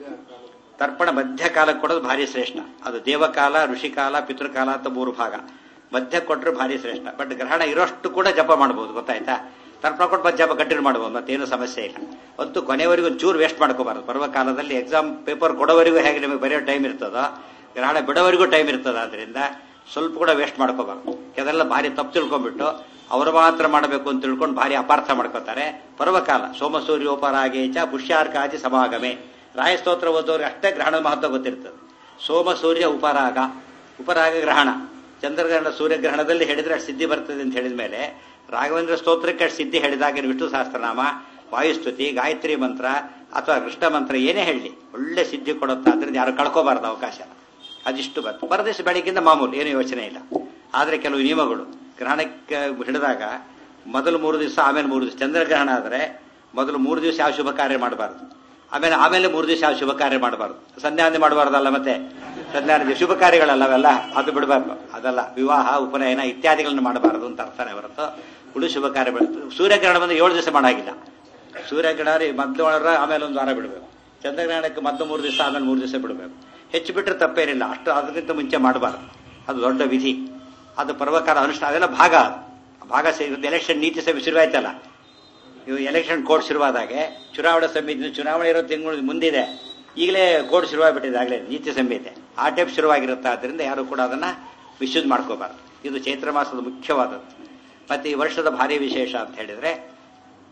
ತರ್ಪಣ ಮಧ್ಯಕಾಲಕ್ಕೆ ಕೊಡೋದು ಭಾರಿ ಶ್ರೇಷ್ಠ ಅದು ದೇವಕಾಲ ಋಷಿಕಾಲ ಪಿತೃಕಾಲ ಅಂತ ಮೂರು ಭಾಗ ಮಧ್ಯ ಕೊಟ್ಟರೆ ಭಾರಿ ಶ್ರೇಷ್ಠ ಬಟ್ ಗ್ರಹಣ ಇರೋಷ್ಟು ಕೂಡ ಜಪ ಮಾಡಬಹುದು ಗೊತ್ತಾಯ್ತಾ ತರ್ಪಣ ಕೊಟ್ಟು ಮತ್ತೆ ಜಪ ಕಂಟಿನ್ಯೂ ಮಾಡಬಹುದು ಮತ್ತೇನು ಸಮಸ್ಯೆ ಇಲ್ಲ ಅಂತೂ ಕೊನೆವರೆಗೂ ಒಂಚೂರು ವೇಸ್ಟ್ ಮಾಡ್ಕೋಬಾರ್ದು ಪರ್ವಕಾಲದಲ್ಲಿ ಎಕ್ಸಾಮ್ ಪೇಪರ್ ಕೊಡೋವರೆಗೂ ಹೇಗೆ ನಿಮಗೆ ಬರೆಯೋ ಟೈಮ್ ಇರ್ತದೋ ಗ್ರಹಣ ಬಿಡೋವರೆಗೂ ಟೈಮ್ ಇರ್ತದ ಅದರಿಂದ ಸ್ವಲ್ಪ ಕೂಡ ವೇಸ್ಟ್ ಮಾಡ್ಕೋಬಾರ್ದು ಕೆಲವೆಲ್ಲ ಭಾರಿ ತಪ್ಪು ತಿಳ್ಕೊಂಡ್ಬಿಟ್ಟು ಅವರು ಮಾತ್ರ ಮಾಡಬೇಕು ಅಂತ ತಿಳ್ಕೊಂಡು ಭಾರಿ ಅಪಾರ್ಥ ಮಾಡ್ಕೋತಾರೆ ಪರ್ವಕಾಲ ಸೋಮ ಸೂರ್ಯೋಪರಾಗೇಚ ಪುಷ್ಯಾರ್ಕಾಚಿ ಸಮಾಗಮೆ ರಾಯಸ್ತೋತ್ರ ಓದೋರಿಗೆ ಅಷ್ಟೇ ಗ್ರಹಣದ ಮಹತ್ವ ಗೊತ್ತಿರ್ತದೆ ಸೋಮ ಸೂರ್ಯ ಉಪರಾಗ ಉಪರಾಗ ಗ್ರಹಣ ಚಂದ್ರಗ್ರಹಣ ಸೂರ್ಯಗ್ರಹಣದಲ್ಲಿ ಹೇಳಿದ್ರೆ ಅಷ್ಟು ಸಿದ್ಧಿ ಬರ್ತದೆ ಅಂತ ಹೇಳಿದ ಮೇಲೆ ರಾಘವೇಂದ್ರ ಸ್ತೋತ್ರಕ್ಕೆ ಅಷ್ಟು ಸಿದ್ಧಿ ಹೇಳಿದಾಗ ವಿಷ್ಣು ಸಹಸ್ರನಾಮ ವಾಯುಸ್ತುತಿ ಗಾಯತ್ರಿ ಮಂತ್ರ ಅಥವಾ ಕೃಷ್ಣ ಮಂತ್ರ ಏನೇ ಹೇಳಿ ಒಳ್ಳೆ ಸಿದ್ಧಿ ಕೊಡುತ್ತಾ ಅದ್ರಿಂದ ಯಾರು ಕಳ್ಕೋಬಾರ್ದು ಅವಕಾಶ ಅದಿಷ್ಟು ಬಂತು ಪರದೇಶ ಬೆಳಗ್ಗಿಂದ ಮಾಮೂಲು ಏನು ಯೋಚನೆ ಇಲ್ಲ ಆದ್ರೆ ಕೆಲವು ನಿಯಮಗಳು ಗ್ರಹಣಕ್ಕೆ ಹಿಡಿದಾಗ ಮೊದಲು ಮೂರು ದಿವಸ ಆಮೇಲೆ ಮೂರು ದಿವಸ ಚಂದ್ರಗ್ರಹಣ ಆದರೆ ಮೊದಲು ಮೂರು ದಿವಸ ಯಾವ ಶುಭ ಕಾರ್ಯ ಮಾಡಬಾರ್ದು ಆಮೇಲೆ ಆಮೇಲೆ ಮೂರು ದಿವಸ ಯಾವ ಶುಭ ಕಾರ್ಯ ಮಾಡಬಾರ್ದು ಸಂಧ್ಯಾವಂದನೆ ಮಾಡಬಾರ್ದಲ್ಲ ಮತ್ತೆ ಸಂಧ್ಯಾವಂದನೆ ಶುಭ ಕಾರ್ಯಗಳಲ್ಲ ಅವೆಲ್ಲ ಅದು ಬಿಡಬಾರ್ದು ಅದಲ್ಲ ವಿವಾಹ ಉಪನಯನ ಇತ್ಯಾದಿಗಳನ್ನು ಮಾಡಬಾರದು ಅಂತ ಅರ್ಥನೇ ಹೊರತು ಉಳು ಶುಭ ಕಾರ್ಯ ಬಿಡುತ್ತೆ ಸೂರ್ಯಗ್ರಹಣ ಬಂದು ಏಳು ದಿವಸ ಮಾಡಾಗಿಲ್ಲ ಸೂರ್ಯಗ್ರಹಣ ಮೊದಲು ಒಳರ ಆಮೇಲೆ ಒಂದು ವಾರ ಬಿಡಬೇಕು ಚಂದ್ರಗ್ರಹಣಕ್ಕೆ ಮೊದಲು ಮೂರು ದಿವಸ ಆಮೇಲೆ ಮೂರು ದಿವಸ ಬಿಡಬೇಕು ಹೆಚ್ಚು ಬಿಟ್ಟರೆ ತಪ್ಪೇನಿಲ್ಲ ಅಷ್ಟು ಅದಕ್ಕಿಂತ ಮುಂಚೆ ಮಾಡಬಾರ್ದು ಅದು ದೊಡ್ಡ ವಿಧಿ ಅದು ಪರ್ವಕಾಲ ಅನುಷ್ಠಾನ ಅದೆಲ್ಲ ಭಾಗ ಅದು. ಭಾಗ ಸೇರಿದ್ದು ಎಲೆಕ್ಷನ್ ನೀತಿ ಸಭೆ ಶುರುವಾಯ್ತಲ್ಲ ಇವು ಎಲೆಕ್ಷನ್ ಕೋಡ್ ಶುರುವಾದಾಗೆ ಚುನಾವಣಾ ಸಮಿತಿ ಚುನಾವಣೆ ಇರೋ ತಿಂಗಳು ಮುಂದಿದೆ ಈಗಲೇ ಕೋಡ್ ಶುರುವಾಗ್ಬಿಟ್ಟಿದೆ ಆಗಲೇ ನೀತಿ ಸಂಹಿತೆ ಆ ಟೈಪ್ ಶುರುವಾಗಿರುತ್ತೆ ಆದ್ದರಿಂದ ಯಾರು ಕೂಡ ಅದನ್ನ ಮಿಸ್ಯೂಸ್ ಮಾಡ್ಕೋಬಾರ್ದು ಇದು ಚೈತ್ರ ಮಾಸದ ಮುಖ್ಯವಾದದ್ದು ಮತ್ತೆ ಈ ವರ್ಷದ ಭಾರಿ ವಿಶೇಷ ಅಂತ ಹೇಳಿದ್ರೆ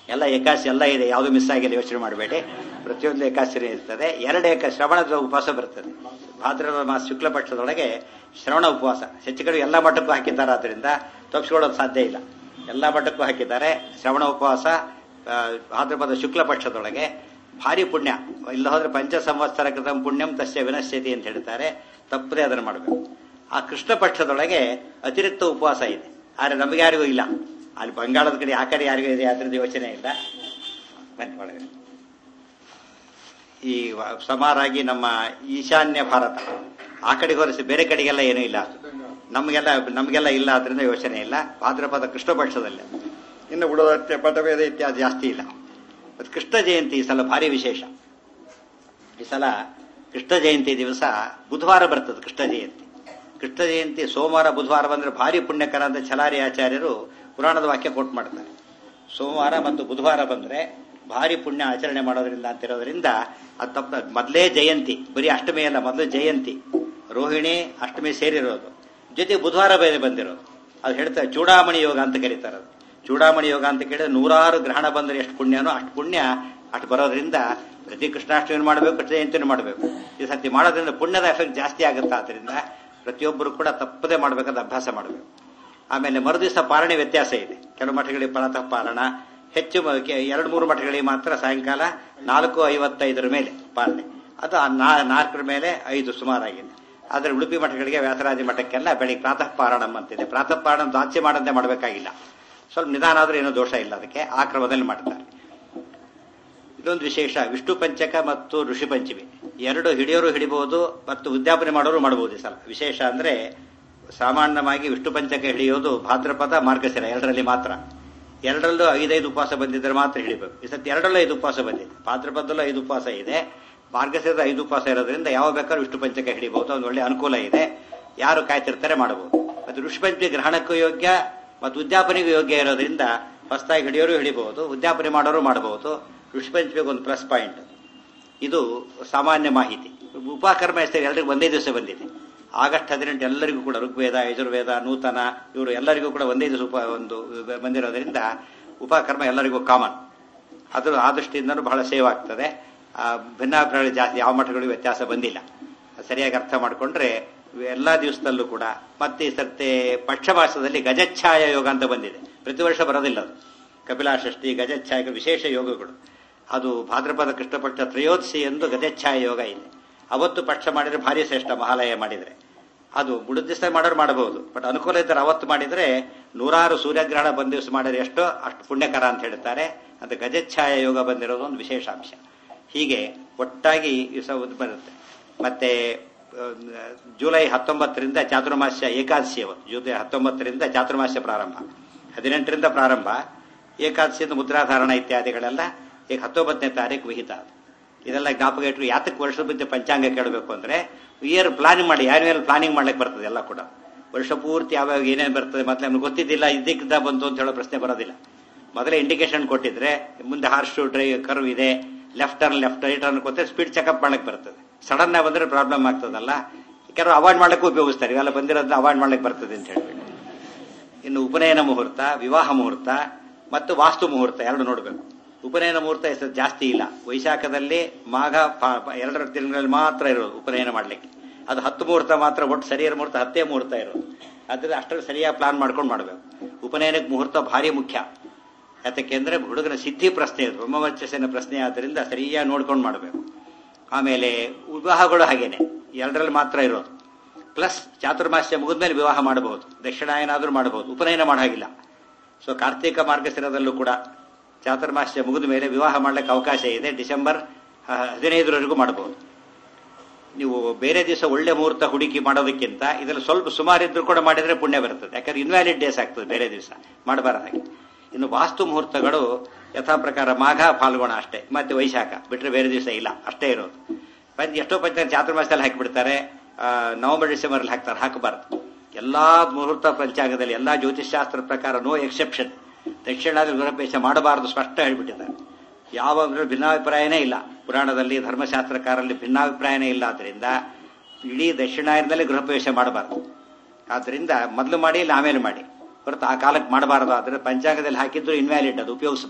ಎಲ್ಲ ಏಕಾಶಿ ಎಲ್ಲ ಇದೆ ಯಾವುದು ಮಿಸ್ ಆಗಿಲ್ಲ ಯೋಚನೆ ಮಾಡಬೇಡಿ ಪ್ರತಿಯೊಂದು ಏಕಾಶಿನೇ ಇರ್ತದೆ ಎರಡು ಏಕ ಶ್ರವಣದ ಉಪವಾಸ ಬರ್ತದೆ ಭಾದ್ರಪದ ಮಾಸ ಶುಕ್ಲ ಪಕ್ಷದೊಳಗೆ ಶ್ರವಣ ಉಪವಾಸ ಹೆಚ್ಚು ಕಡೆ ಎಲ್ಲ ಮಠಕ್ಕೂ ಹಾಕಿದ್ದಾರೆ ಆದ್ರಿಂದ ತಪ್ಪಿಸ್ಕೊಳ್ಳೋದು ಸಾಧ್ಯ ಇಲ್ಲ ಎಲ್ಲ ಮಠಕ್ಕೂ ಹಾಕಿದ್ದಾರೆ ಶ್ರವಣ ಉಪವಾಸ ಆ, ಭಾದ್ರಪದ ಶುಕ್ಲ ಪಕ್ಷದೊಳಗೆ ಭಾರಿ ಪುಣ್ಯ ಇಲ್ಲ ಹೋದ್ರೆ ಪಂಚ ಸಂವತ್ಸರ ಕೃತಂ ಪುಣ್ಯಂ ತಸ್ಯ ವಿನಶ್ಯತಿ ಅಂತ ಹೇಳ್ತಾರೆ ತಪ್ಪದೇ ಅದನ್ನು ಮಾಡಬೇಕು ಆ ಕೃಷ್ಣ ಪಕ್ಷದೊಳಗೆ ಅತಿರಿಕ್ತ ಉಪವಾಸ ಇದೆ ಆದ್ರೆ ನಮಗೆ ಯಾರಿಗೂ ಇಲ್ಲ ಅಲ್ಲಿ ಬಂಗಾಳದ ಕಡೆ ಆ ಕಡೆ ಯಾರಿಗೂ ಇದೆ ಅದ್ರದ್ದು ಯೋಚನೆ ಇಲ್ಲ ಬನ್ನಿ ಒಳಗಡೆ ಈ ವ- ಸಮಾರಾಗಿ ನಮ್ಮ ಈಶಾನ್ಯ ಭಾರತ ಆ ಕಡೆಗೆ ಹೋಲಿಸಿ ಬೇರೆ ಕಡೆಗೆಲ್ಲ ಏನೂ ಇಲ್ಲ ನಮಗೆಲ್ಲ ನಮಗೆಲ್ಲ ಇಲ್ಲ ಆದ್ರಿಂದ ಯೋಚನೆ ಇಲ್ಲ ಭಾದ್ರಪದ ಕೃಷ್ಣ ಪಕ್ಷದಲ್ಲಿ ಇನ್ನು ಉಳಿದ ಪಟವೇದ ಇತ್ಯಾದಿ ಜಾಸ್ತಿ ಇಲ್ಲ ಮತ್ತು ಕೃಷ್ಣ ಜಯಂತಿ ಈ ಸಲ ಭಾರಿ ವಿಶೇಷ ಈ ಸಲ ಕೃಷ್ಣ ಜಯಂತಿ ದಿವಸ ಬುಧವಾರ ಬರ್ತದೆ ಕೃಷ್ಣ ಜಯಂತಿ ಕೃಷ್ಣ ಜಯಂತಿ ಸೋಮವಾರ ಬುಧವಾರ ಬಂದ್ರೆ ಭಾರಿ ಪುಣ್ಯಕರ ಅಂತ ಛಲಾರಿ ಆಚಾರ್ಯರು ಪುರಾಣದ ವಾಕ್ಯ ಕೋಟ್ ಮಾಡ್ತಾರೆ ಸೋಮವಾರ ಮತ್ತು ಬುಧವಾರ ಬಂದ್ರೆ ಭಾರಿ ಪುಣ್ಯ ಆಚರಣೆ ಮಾಡೋದ್ರಿಂದ ಅಂತಿರೋದ್ರಿಂದ ಅದು ತಪ್ಪ ಮೊದಲೇ ಜಯಂತಿ ಬರೀ ಅಷ್ಟಮಿ ಅಲ್ಲ ಮೊದಲು ಜಯಂತಿ ರೋಹಿಣಿ ಅಷ್ಟಮಿ ಸೇರಿರೋದು ಜೊತೆ ಬುಧವಾರ ಬೇರೆ ಬಂದಿರೋದು ಅದು ಹೇಳ್ತಾರೆ ಚೂಡಾಮಣಿ ಯೋಗ ಅಂತ ಕರೀತಾರೆ ಅದು ಚೂಡಾಮಣಿ ಯೋಗ ಅಂತ ಕೇಳಿದ್ರೆ ನೂರಾರು ಗ್ರಹಣ ಬಂದ್ರೆ ಎಷ್ಟು ಪುಣ್ಯನೋ ಅಷ್ಟು ಪುಣ್ಯ ಅಷ್ಟು ಬರೋದ್ರಿಂದ ಪ್ರತಿ ಕೃಷ್ಣಾಷ್ಟಮಿ ಮಾಡಬೇಕು ಕೃಷ್ಣ ಜಯಂತಿನೂ ಮಾಡಬೇಕು ಈ ಸತಿ ಮಾಡೋದ್ರಿಂದ ಪುಣ್ಯದ ಎಫೆಕ್ಟ್ ಜಾಸ್ತಿ ಆಗುತ್ತೆ ಆದ್ರಿಂದ ಪ್ರತಿಯೊಬ್ಬರು ಕೂಡ ತಪ್ಪದೇ ಮಾಡಬೇಕಂತ ಅಭ್ಯಾಸ ಮಾಡಬೇಕು ಆಮೇಲೆ ಮರುದಿವಸ ಪಾರಣೆ ವ್ಯತ್ಯಾಸ ಇದೆ ಕೆಲವು ಮಠಗಳಿಗೆ ಪ್ರಾತಃ ಪಾರಣ ಹೆಚ್ಚು ಮ- ಕೆ- ಎರಡು ಮೂರು ಮಠಗಳಿಗೆ ಮಾತ್ರ ಸಾಯಂಕಾಲ ನಾಲ್ಕು ಐವತ್ತೈದರ ಮೇಲೆ ಪಾಲನೆ ಅದು ಆ ನಾ- ನಾಲ್ಕರ ಮೇಲೆ ಐದು ಸುಮಾರಾಗಿದೆ ಆದರೆ ಉಡುಪಿ ಮಠಗಳಿಗೆ ವ್ಯಾಸರಾಜ ಮಠಕ್ಕೆಲ್ಲ ಬೆಳಿಗ್ಗೆ ಪ್ರಾತಃ ಪಾರಣಂ ಅಂತಿದೆ ಪ್ರಾತಃ ಪಾರಣ ದಾಚೆ ಮಾಡಂತೆ ಮಾಡಬೇಕಾಗಿಲ್ಲ ಸ್ವಲ್ಪ ನಿಧಾನ ಆದ್ರೂ ಏನೂ ದೋಷ ಇಲ್ಲ ಅದಕ್ಕೆ ಆ ಕ್ರಮದಲ್ಲಿ ಮಾಡ್ತಾರೆ ಇದೊಂದು ವಿಶೇಷ ವಿಷ್ಣು ಪಂಚಕ ಮತ್ತು ಋಷಿ ಪಂಚಮಿ ಎರಡು ಹಿಡಿಯೋರು ಹಿಡಿಬಹುದು ಮತ್ತು ಉದ್ಯಾಪನೆ ಮಾಡೋರು ಮಾಡಬಹುದು ಈ ಸಲ ವಿಶೇಷ ಅಂದ್ರೆ ಸಾಮಾನ್ಯವಾಗಿ ವಿಷ್ಣು ಪಂಚಕ ಹಿಡಿಯೋದು ಭಾದ್ರಪದ ಮಾರ್ಗಶಿರ ಎರಡರಲ್ಲಿ ಮಾತ್ರ ಎರಡರಲ್ಲೂ ಐದೈದು ಉಪವಾಸ ಬಂದಿದ್ರೆ ಮಾತ್ರ ಹಿಡಿಬೇಕು ಈ ಸತಿ ಎರಡರಲ್ಲೂ ಐದು ಉಪವಾಸ ಬಂದಿದೆ ಭಾದ್ರಪದಲ್ಲೂ ಐದು ಉಪವಾಸ ಇದೆ ಮಾರ್ಗಶಿರದ ಐದು ಉಪವಾಸ ಇರೋದ್ರಿಂದ ಯಾವ ಬೇಕಾದ್ರೂ ವಿಷ್ಣು ಪಂಚಕ ಹಿಡಿಬಹುದು ಒಂದು ಒಳ್ಳೆ ಅನುಕೂಲ ಇದೆ ಯಾರು ಕಾಯ್ತಿರ್ತಾರೆ ಮಾಡಬಹುದು ಮತ್ತು ಋಷಿ ಪಂಚಮಿ ಗ್ರಹಣಕ್ಕೂ ಯೋಗ್ಯ ಮತ್ತು ಉದ್ಯಾಪನೆಗೂ ಯೋಗ್ಯ ಇರೋದ್ರಿಂದ ಹೊಸದಾಗಿ ಹಿಡಿಯೋರು ಹಿಡಿಬಹುದು ಉದ್ಯಾಪನೆ ಮಾಡೋರು ಮಾಡಬಹುದು ಋಷಿ ಪಂಚಮಿಗೆ ಒಂದು ಪ್ಲಸ್ ಪಾಯಿಂಟ್ ಇದು ಸಾಮಾನ್ಯ ಮಾಹಿತಿ ಉಪಕರ್ಮ ಹೆಸರು ಎಲ್ಲರಿಗೂ ಒಂದೇ ದಿವಸ ಬಂದಿದೆ ಆಗಸ್ಟ್ ಹದಿನೆಂಟು ಎಲ್ಲರಿಗೂ ಕೂಡ ಋಗ್ವೇದ ಯಜುರ್ವೇದ ನೂತನ ಇವರು ಎಲ್ಲರಿಗೂ ಕೂಡ ಒಂದೇ ದಿವಸ ಉಪ ಒಂದು ಬಂದಿರೋದ್ರಿಂದ ಉಪಕರ್ಮ ಎಲ್ಲರಿಗೂ ಕಾಮನ್ ಅದು ಆ ದೃಷ್ಟಿಯಿಂದನೂ ಬಹಳ ಸೇವ್ ಆಗ್ತದೆ ಆ ಭಿನ್ನಾಭಿಪ್ರಾಯಗಳು ಜಾಸ್ತಿ ಯಾವ ಮಠಗಳಿಗೂ ವ್ಯತ್ಯಾಸ ಬಂದಿಲ್ಲ ಸರಿಯಾಗಿ ಅರ್ಥ ಮಾಡಿಕೊಂಡ್ರೆ ಎಲ್ಲಾ ದಿವಸದಲ್ಲೂ ಕೂಡ ಮತ್ತೆ ಈ ಸರ್ತೆ ಪಕ್ಷ ಮಾಸದಲ್ಲಿ ಗಜಚ್ಛಾಯ ಯೋಗ ಅಂತ ಬಂದಿದೆ ಪ್ರತಿ ವರ್ಷ ಬರೋದಿಲ್ಲ ಅದು ಕಪಿಲಾಷಷ್ಠಿ ಗಜಚ್ಛಾಯ ವಿಶೇಷ ಯೋಗಗಳು ಅದು ಭಾದ್ರಪದ ಕೃಷ್ಣಪಕ್ಷ ತ್ರಯೋದಶಿ ಎಂದು ಗಜಚ್ಛಾಯ ಯೋಗ ಇದೆ ಅವತ್ತು ಪಕ್ಷ ಮಾಡಿದ್ರೆ ಭಾರಿ ಶ್ರೇಷ್ಠ ಮಹಾಲಯ ಮಾಡಿದ್ರೆ ಅದು ಬುಡ ದಿವಸ ಮಾಡೋರು ಮಾಡಬಹುದು ಬಟ್ ಅನುಕೂಲ ಇದ್ದರೆ ಅವತ್ತು ಮಾಡಿದ್ರೆ ನೂರಾರು ಸೂರ್ಯಗ್ರಹಣ ಬಂದ ದಿವಸ ಮಾಡಿದ್ರೆ ಎಷ್ಟೋ ಅಷ್ಟು ಪುಣ್ಯಕರ ಅಂತ ಹೇಳ್ತಾರೆ ಅದು ಗಜಚ್ಛಾಯ ಯೋಗ ಬಂದಿರೋದು ಒಂದು ವಿಶೇಷ ಅಂಶ ಹೀಗೆ ಒಟ್ಟಾಗಿ ಈ ಸ ಬರುತ್ತೆ ಮತ್ತೆ ಆ, ಜುಲೈ ಹತ್ತೊಂಬತ್ತರಿಂದ ಚಾತುರ್ಮಾಸ್ಯ ಏಕಾದಶಿ ಅವತ್ತು ಜುಲೈ ಹತ್ತೊಂಬತ್ತರಿಂದ ಚಾತುರ್ಮಾಸ್ಯ ಪ್ರಾರಂಭ ಹದಿನೆಂಟರಿಂದ ಪ್ರಾರಂಭ ಏಕಾದಶಿಯಿಂದ ಮುದ್ರಾಧಾರಣ ಇತ್ಯಾದಿಗಳೆಲ್ಲ ಈಗ ಹತ್ತೊಂಬತ್ತನೇ ತಾರೀಕು ವಿಹಿತ ಅದು. ಇದೆಲ್ಲ ಜ್ಞಾಪಕ ಇಟ್ಟು ಯಾತಕ್ಕೆ ವರ್ಷದ ಮಧ್ಯೆ ಪಂಚಾಂಗ ಕೇಳಬೇಕು ಅಂದ್ರೆ ಇಯರ್ ಪ್ಲಾನಿಂಗ್ ಮಾಡಿ ಯಾರ್ಯಾರು ಪ್ಲಾನಿಂಗ್ ಮಾಡ್ಲಿಕ್ಕೆ ಬರ್ತದೆ ಎಲ್ಲ ಕೂಡ ವರ್ಷ ಪೂರ್ತಿ ಯಾವ್ಯಾವ ಏನೇನು ಬರ್ತದೆ ಮತ್ತೆ ನಮ್ಗೆ ಗೊತ್ತಿದ್ದಿಲ್ಲ ಇದಕ್ಕಿದ್ದ ಬಂತು ಅಂತ ಹೇಳೋ ಪ್ರಶ್ನೆ ಬರೋದಿಲ್ಲ ಮೊದಲೇ ಇಂಡಿಕೇಶನ್ ಕೊಟ್ಟಿದ್ರೆ ಮುಂದೆ ಹಾರ್ಶ್ ಡ್ರೈ ಕರ್ವ್ ಇದೆ left turn left right turn ಕೊಟ್ಟರೆ ಸ್ಪೀಡ್ ಚೆಕಪ್ ಮಾಡಕ್ಕೆ ಬರ್ತದೆ ಸಡನ್ ಆಗಿ ಬಂದ್ರೆ ಪ್ರಾಬ್ಲಮ್ ಆಗ್ತದಲ್ಲ ಕೆಲವರು ಅವಾಯ್ಡ್ ಮಾಡಕ್ಕೆ ಉಪಯೋಗಿಸ್ತಾರೆ ಇವೆಲ್ಲ ಬಂದಿರೋದನ್ನ ಅವಾಯ್ಡ್ ಮಾಡ್ಲಿಕ್ಕೆ ಬರ್ತದೆ ಅಂತ ಹೇಳ್ಬಿಟ್ಟು ಇನ್ನು ಉಪನಯನ ಮುಹೂರ್ತ ವಿವಾಹ ಮುಹೂರ್ತ ಮತ್ತು ವಾಸ್ತು ಮುಹೂರ್ತ ಎರಡು ನೋಡಬೇಕು ಉಪನಯನ ಮುಹೂರ್ತ ಹೆಸರು ಜಾಸ್ತಿ ಇಲ್ಲ ವೈಶಾಖದಲ್ಲಿ ಮಾಘ ಪ- ಪ- ಎರಡರ ತಿಂಗಳಲ್ಲಿ ಮಾತ್ರ ಇರೋದು ಉಪನಯನ ಮಾಡ್ಲಿಕ್ಕೆ ಅದು ಹತ್ತು ಮುಹೂರ್ತ ಮಾತ್ರ ಒಟ್ಟು ಸರಿಯಾದ ಮುಹೂರ್ತ ಹತ್ತೇ ಮುಹೂರ್ತ ಇರೋದು ಅದ್ರಲ್ಲಿ ಅಷ್ಟರಲ್ಲಿ ಸರಿಯಾಗಿ ಪ್ಲಾನ್ ಮಾಡ್ಕೊಂಡು ಮಾಡಬೇಕು ಉಪನಯನಕ್ಕೆ ಮುಹೂರ್ತ ಭಾರಿ ಮುಖ್ಯ ಯಾತಕ್ಕೆ ಅಂದ್ರೆ ಹುಡುಗನ ಸಿದ್ಧಿ ಪ್ರಶ್ನೆ ಇದು ಬ್ರಹ್ಮವರ್ಚಸ್ಸಿನ ಪ್ರಶ್ನೆ ಆದ್ದರಿಂದ ಸರಿಯಾಗಿ ನೋಡ್ಕೊಂಡು ಮಾಡಬೇಕು ಆಮೇಲೆ ವಿವಾಹಗಳು ಹಾಗೇನೆ ಎರಡರಲ್ಲಿ ಮಾತ್ರ ಇರೋದು ಪ್ಲಸ್ ಚಾತುರ್ಮಾಸ್ಯ ಮುಗಿದ್ಮೇಲೆ ವಿವಾಹ ಮಾಡಬಹುದು ದಕ್ಷಿಣಾಯನಾದ್ರೂ ಮಾಡಬಹುದು ಉಪನಯನ ಮಾಡೋ ಹಾಗಿಲ್ಲ ಸೊ ಕಾರ್ತಿಕ ಮಾರ್ಗಶಿರದಲ್ಲೂ ಕೂಡ ಚಾತುರ್ಮಾಸ್ಯ ಮುಗಿದ ಮೇಲೆ ವಿವಾಹ ಮಾಡ್ಲಿಕ್ಕೆ ಅವಕಾಶ ಇದೆ ಡಿಸೆಂಬರ್ ಹ- ಹದಿನೈದರವರೆಗೂ ಮಾಡಬಹುದು ನೀವು ಬೇರೆ ದಿವಸ ಒಳ್ಳೆ ಮುಹೂರ್ತ ಹುಡುಕಿ ಮಾಡೋದಕ್ಕಿಂತ ಇದರಲ್ಲಿ ಸ್ವಲ್ಪ ಸುಮಾರಿದ್ರು ಕೂಡ ಮಾಡಿದ್ರೆ ಪುಣ್ಯ ಬರ್ತದೆ ಯಾಕಂದ್ರೆ ಇನ್ವ್ಯಾಲಿಡ್ ಡೇಸ್ ಆಗ್ತದೆ ಬೇರೆ ದಿವಸ ಮಾಡಬಾರದು ಹಾಗೆ ಇನ್ನು ವಾಸ್ತು ಮುಹೂರ್ತಗಳು ಯಥಾ ಪ್ರಕಾರ ಮಾಘ ಫಾಲ್ಗುಣ ಅಷ್ಟೇ ಮತ್ತೆ ವೈಶಾಖ ಬಿಟ್ರೆ ಬೇರೆ ದಿವಸ ಇಲ್ಲ ಅಷ್ಟೇ ಇರೋದು ಪಂಚ ಎಷ್ಟೋ ಪಂಚಾಯತ್ ಚಾತುರ್ಮಾಸದಲ್ಲಿ ಹಾಕಿಬಿಡ್ತಾರೆ ಆ, ನವೆಂಬರ್ ಡಿಸೆಂಬರ್ ಅಲ್ಲಿ ಹಾಕ್ತಾರೆ ಹಾಕಬಾರ್ದು ಎಲ್ಲಾ ಮುಹೂರ್ತ ಪಂಚಾಂಗದಲ್ಲಿ ಎಲ್ಲಾ ಜ್ಯೋತಿಷ್ಶಾಸ್ತ್ರ ಪ್ರಕಾರ ನೋ ಎಕ್ಸೆಪ್ಷನ್ ದಕ್ಷಿಣಾದಿ ಗೃಹಪ್ರವೇಶ ಮಾಡಬಾರದು ಸ್ಪಷ್ಟ ಹೇಳ್ಬಿಟ್ಟಿದ್ದಾರೆ ಯಾವ ಅದ್ರಲ್ಲಿ ಭಿನ್ನಾಭಿಪ್ರಾಯನೇ ಇಲ್ಲ ಪುರಾಣದಲ್ಲಿ ಧರ್ಮಶಾಸ್ತ್ರಕಾರಲ್ಲಿ ಭಿನ್ನಾಭಿಪ್ರಾಯನೇ ಇಲ್ಲ ಆದ್ರಿಂದ ಇಡೀ ದಕ್ಷಿಣಾಯನದಲ್ಲಿ ಗೃಹಪ್ರವೇಶ ಮಾಡಬಾರದು ಆದ್ರಿಂದ ಮೊದಲು ಮಾಡಿ ಇಲ್ಲ ಆಮೇಲೆ ಮಾಡಿ ಹೊರತು ಆ ಕಾಲಕ್ಕೆ ಮಾಡಬಾರದು ಆದ್ರೆ ಪಂಚಾಂಗದಲ್ಲಿ ಹಾಕಿದ್ರು ಇನ್ವ್ಯಾಲಿಡ್ ಅದು ಉಪಯೋಗಿಸಬಾರದು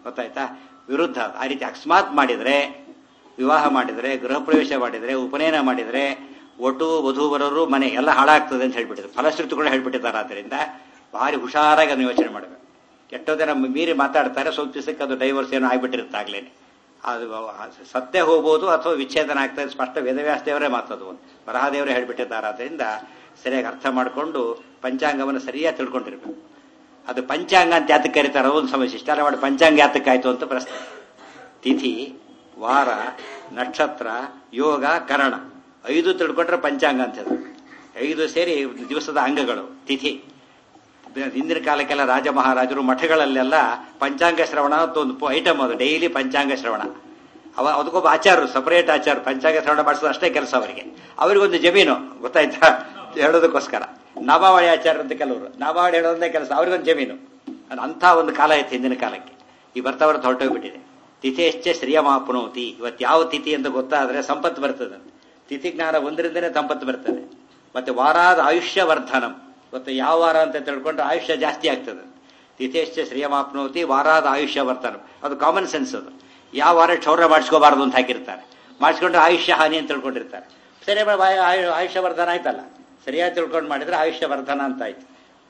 ಗೊತ್ತಾಯ್ತಾ ವಿರುದ್ಧ ಆ ರೀತಿ ಅಕಸ್ಮಾತ್ ಮಾಡಿದ್ರೆ ವಿವಾಹ ಮಾಡಿದ್ರೆ ಗೃಹ ಪ್ರವೇಶ ಮಾಡಿದ್ರೆ ಉಪನಯನ ಮಾಡಿದ್ರೆ ಒಟ್ಟು ವಧುವರರು ಮನೆ ಎಲ್ಲ ಹಾಳಾಗ್ತದೆ ಅಂತ ಹೇಳ್ಬಿಟ್ಟಿದ್ರು ಫಲಶ್ರುತಿಗಳು ಹೇಳ್ಬಿಟ್ಟಿದ್ದಾರೆ ಆದ್ದರಿಂದ ಭಾರಿ ಹುಷಾರಾಗಿ ಅದನ್ನು ಯೋಚನೆ ಮಾಡಬೇಕು ಎಷ್ಟೋ ಜನ ಮೀರಿ ಮಾತಾಡ್ತಾರೆ ಸ್ವಲ್ಪ ದಿವಸಕ್ಕೆ ಅದು ಡೈವರ್ಸ್ ಏನೋ ಆಗ್ಬಿಟ್ಟಿರುತ್ತೆ ಆಗ್ಲೇನೆ ಅದು ಸತ್ಯ ಹೋಗ್ಬೋದು ಅಥವಾ ವಿಚ್ಛೇದನ ಆಗ್ತದೆ ಸ್ಪಷ್ಟ ವೇದವ್ಯಾಸ ದೇವರೇ ಮಾತದು ಬರಹದೇವರೇ ಹೇಳ್ಬಿಟ್ಟಿದ್ದಾರೆ ಅದರಿಂದ ಸರಿಯಾಗಿ ಅರ್ಥ ಮಾಡಿಕೊಂಡು ಪಂಚಾಂಗವನ್ನು ಸರಿಯಾಗಿ ತಿಳ್ಕೊಂಡಿರ್ಬೇಕು ಅದು ಪಂಚಾಂಗ ಅಂತ ಯಾತಕ್ಕೆ ಕರೀತಾರೆ ಒಂದು ಸಮಸ್ಯೆ ಇಷ್ಟ ಮಾಡಿ ಪಂಚಾಂಗ ಯಾತಕ್ಕಾಯ್ತು ಅಂತ ಪ್ರಶ್ನೆ ತಿಥಿ ವಾರ ನಕ್ಷತ್ರ ಯೋಗ ಕರಣ ಐದು ತಿಳ್ಕೊಂಡ್ರೆ ಪಂಚಾಂಗ ಅಂತ ಹೇಳಿ ಐದು ಸೇರಿ ದಿವಸದ ಅಂಗಗಳು ತಿಥಿ ಹಿಂದಿನ ಕಾಲಕ್ಕೆಲ್ಲ ರಾಜ ಮಹಾರಾಜರು ಮಠಗಳಲ್ಲೆಲ್ಲ ಪಂಚಾಂಗ ಶ್ರವಣ ಅಂತ ಒಂದು ಐಟಮ್ ಅದು ಡೈಲಿ ಪಂಚಾಂಗ ಶ್ರವಣ ಅವ ಅದಕ್ಕೊಬ್ಬ ಆಚಾರ್ಯರು ಸಪರೇಟ್ ಆಚಾರ ಪಂಚಾಂಗ ಶ್ರವಣ ಮಾಡಿಸೋದು ಅಷ್ಟೇ ಕೆಲಸ ಅವರಿಗೆ ಅವರಿಗೊಂದು ಜಮೀನು ಗೊತ್ತಾಯ್ತಾ ಹೇಳೋದಕ್ಕೋಸ್ಕರ ನಾಮಾವಳಿ ಆಚಾರ್ಯ ಅಂತ ಕೆಲವರು ನಾಮಾವಳಿ ಹೇಳೋದೇ ಕೆಲಸ ಅವ್ರಿಗೊಂದು ಜಮೀನು ಅದು ಅಂಥ ಒಂದು ಕಾಲ ಇತ್ತು ಹಿಂದಿನ ಕಾಲಕ್ಕೆ ಈ ಬರ್ತಾ ಬರ್ತಾ ಹೊರಟೋಗ್ಬಿಟ್ಟಿದೆ ತಿಥಿಯಶ್ಚ ಶ್ರೀಯಮಾಪನೋತಿ ಇವತ್ತು ಯಾವ ತಿಥಿ ಅಂತ ಗೊತ್ತಾದ್ರೆ ಸಂಪತ್ತು ಬರ್ತದೆ ತಿಥಿ ಜ್ಞಾನ ಒಂದರಿಂದನೇ ಸಂಪತ್ತು ಬರ್ತದೆ ಮತ್ತೆ ವಾರಾದ ಆಯುಷ್ಯ ವರ್ಧನಂ ಇವತ್ತು ಯಾವ ವಾರ ಅಂತ ತಿಳ್ಕೊಂಡ್ರೆ ಆಯುಷ್ಯ ಜಾಸ್ತಿ ಆಗ್ತದೆ ತಿಥೇಶ್ಚ ಶ್ರೀಯಮಾಪ್ನೋತಿ ವಾರಾದ ಆಯುಷ್ಯ ವರ್ಧನಂ ಅದು ಕಾಮನ್ ಸೆನ್ಸ್ ಅದು ಯಾವ ವಾರ ಕ್ಷೌರ್ಯ ಮಾಡಿಸ್ಕೋಬಾರದು ಅಂತ ಹಾಕಿರ್ತಾರೆ ಮಾಡಿಸ್ಕೊಂಡ್ರೆ ಆಯುಷ್ಯ ಹಾನಿ ಅಂತ ತಿಳ್ಕೊಂಡಿರ್ತಾರೆ ಸರಿ ಆಯುಷ್ಯ ವರ್ಧನ ಆಯ್ತಲ್ಲ ಸರಿಯಾಗಿ ತಿಳ್ಕೊಂಡು ಮಾಡಿದ್ರೆ ಆಯುಷ್ಯ ವರ್ಧನ ಅಂತ ಆಯ್ತು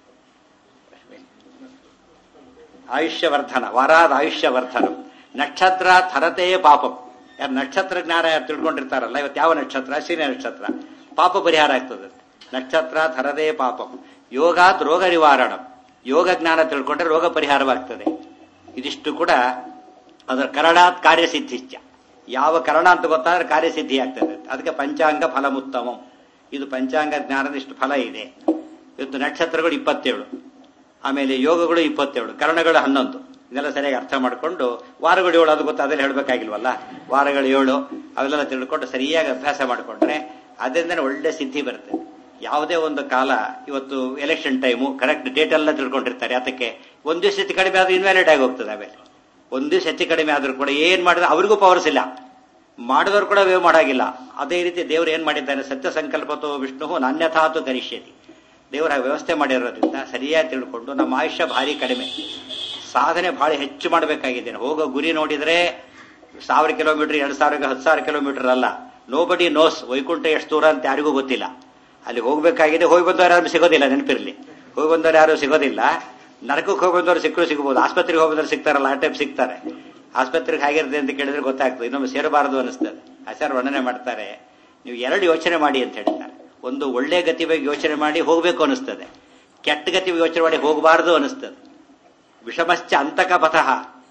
ಆಯುಷ್ಯ ವರ್ಧನ ವಾರಾದ ಆಯುಷ್ಯ ವರ್ಧನ ನಕ್ಷತ್ರ ಥರತೆ ಪಾಪಂ ಯಾರು ನಕ್ಷತ್ರ ಜ್ಞಾನ ಯಾರು ತಿಳ್ಕೊಂಡಿರ್ತಾರಲ್ಲ ಇವತ್ತು ಯಾವ ನಕ್ಷತ್ರ ಶೀನ ನಕ್ಷತ್ರ ಪಾಪ ಪರಿಹಾರ ಆಗ್ತದೆ ನಕ್ಷತ್ರ ಥರದೇ ಪಾಪಂ ಯೋಗಾತ್ ರೋಗ ನಿವಾರಣಂ ಯೋಗ ಜ್ಞಾನ ತಿಳ್ಕೊಂಡ್ರೆ ರೋಗ ಪರಿಹಾರವಾಗ್ತದೆ ಇದಿಷ್ಟು ಕೂಡ ಅದರ ಕರಣಾತ್ ಕಾರ್ಯಸಿದ್ಧಿಶ್ಚ ಯಾವ ಕರಣ ಅಂತ ಗೊತ್ತಾದ್ರೆ ಕಾರ್ಯಸಿದ್ಧಿ ಆಗ್ತದೆ ಅದಕ್ಕೆ ಪಂಚಾಂಗ ಫಲಮುತ್ತಮಂ ಇದು ಪಂಚಾಂಗ ಜ್ಞಾನದ ಇಷ್ಟು ಫಲ ಇದೆ ಇವತ್ತು ನಕ್ಷತ್ರಗಳು ಇಪ್ಪತ್ತೇಳು ಆಮೇಲೆ ಯೋಗಗಳು ಇಪ್ಪತ್ತೇಳು ಕರ್ಣಗಳು ಹನ್ನೊಂದು ಇದೆಲ್ಲ ಸರಿಯಾಗಿ ಅರ್ಥ ಮಾಡಿಕೊಂಡು ವಾರಗಳು ಏಳು ಅದು ಗೊತ್ತಾ ಅದೆಲ್ಲ ಹೇಳ್ಬೇಕಾಗಿಲ್ವಲ್ಲ ವಾರಗಳು ಏಳು ಅವೆಲ್ಲ ತಿಳ್ಕೊಂಡು ಸರಿಯಾಗಿ ಅಭ್ಯಾಸ ಮಾಡಿಕೊಂಡ್ರೆ ಅದರಿಂದ ಒಳ್ಳೆ ಸಿದ್ಧಿ ಬರುತ್ತೆ ಯಾವುದೇ ಒಂದು ಕಾಲ ಇವತ್ತು ಎಲೆಕ್ಷನ್ ಟೈಮು ಕರೆಕ್ಟ್ ಡೇಟ್ ಎಲ್ಲ ತಿಳ್ಕೊಂಡಿರ್ತಾರೆ ಅದಕ್ಕೆ ಒಂದ್ ದಿವಸ ಹೆಚ್ಚು ಕಡಿಮೆ ಆದ್ರೂ ಇನ್ವ್ಯಾಲಿಡ್ ಆಗಿ ಹೋಗ್ತದೆ ಆಮೇಲೆ ಒಂದ್ ದಿವಸ ಹೆಚ್ಚು ಕಡಿಮೆ ಆದ್ರೂ ಕೂಡ ಏನ್ ಮಾಡಿದ್ರೆ ಅವ್ರಿಗೂ ಪವರ್ಸ್ ಇಲ್ಲ ಮಾಡಿದವರು ಕೂಡ ವೇವ್ ಮಾಡಾಗಿಲ್ಲ ಅದೇ ರೀತಿ ದೇವರು ಏನ್ ಮಾಡಿದ್ದಾನೆ ಸತ್ಯ ಸಂಕಲ್ಪತೋ ವಿಷ್ಣು ನಾನ್ಯಥಾತು ಗರಿಷ್ಯತಿ ದೇವರ ವ್ಯವಸ್ಥೆ ಮಾಡಿರೋದ್ರಿಂದ ಸರಿಯಾಗಿ ತಿಳ್ಕೊಂಡು ನಮ್ಮ ಆಯುಷ್ಯ ಭಾರಿ ಕಡಿಮೆ ಸಾಧನೆ ಬಹಳ ಹೆಚ್ಚು ಮಾಡಬೇಕಾಗಿದೆ ಹೋಗೋ ಗುರಿ ನೋಡಿದ್ರೆ ಸಾವಿರ ಕಿಲೋಮೀಟರ್ ಎರಡು ಸಾವಿರ ಹತ್ತು ಸಾವಿರ ಕಿಲೋಮೀಟರ್ ಅಲ್ಲ ನೋ ಬಡಿ ನೋಸ್ ವೈಕುಂಠ ಎಷ್ಟು ದೂರ ಅಂತ ಯಾರಿಗೂ ಗೊತ್ತಿಲ್ಲ ಅಲ್ಲಿ ಹೋಗ್ಬೇಕಾಗಿದೆ ಹೋಗಿ ಬಂದವರು ಯಾರು ಸಿಗೋದಿಲ್ಲ ನೆನಪಿರ್ಲಿ ಹೋಗಿ ಬಂದವರು ಯಾರು ಸಿಗೋದಿಲ್ಲ ನರಕಕ್ಕೆ ಹೋಗಿ ಬಂದವರು ಸಿಕ್ಕರು ಸಿಗಬಹುದು ಆಸ್ಪತ್ರೆಗೆ ಹೋಗಿ ಬಂದವರು ಸಿಗ್ತಾರಲ್ಲ ಆ ಟೈಪ್ ಸಿಗ್ತಾರೆ ಆಸ್ಪತ್ರೆಗೆ ಹೇಗಿರುತ್ತೆ ಅಂತ ಕೇಳಿದ್ರೆ ಗೊತ್ತಾಗ್ತದೆ ಇನ್ನೊಮ್ಮೆ ಸೇರಬಾರದು ಅನಿಸ್ತದೆ ಆಚಾರ ವರ್ಣನೆ ಮಾಡ್ತಾರೆ ನೀವು ಎರಡು ಯೋಚನೆ ಮಾಡಿ ಅಂತ ಹೇಳ್ತಾರೆ ಒಂದು ಒಳ್ಳೆ ಗತಿ ಬಗ್ಗೆ ಯೋಚನೆ ಮಾಡಿ ಹೋಗ್ಬೇಕು ಅನಿಸ್ತದೆ ಕೆಟ್ಟ ಗತಿ ಯೋಚನೆ ಮಾಡಿ ಹೋಗಬಾರದು ಅನಿಸ್ತದೆ ವಿಷಮಶ್ಚ ಅಂತಕ ಪಥಃ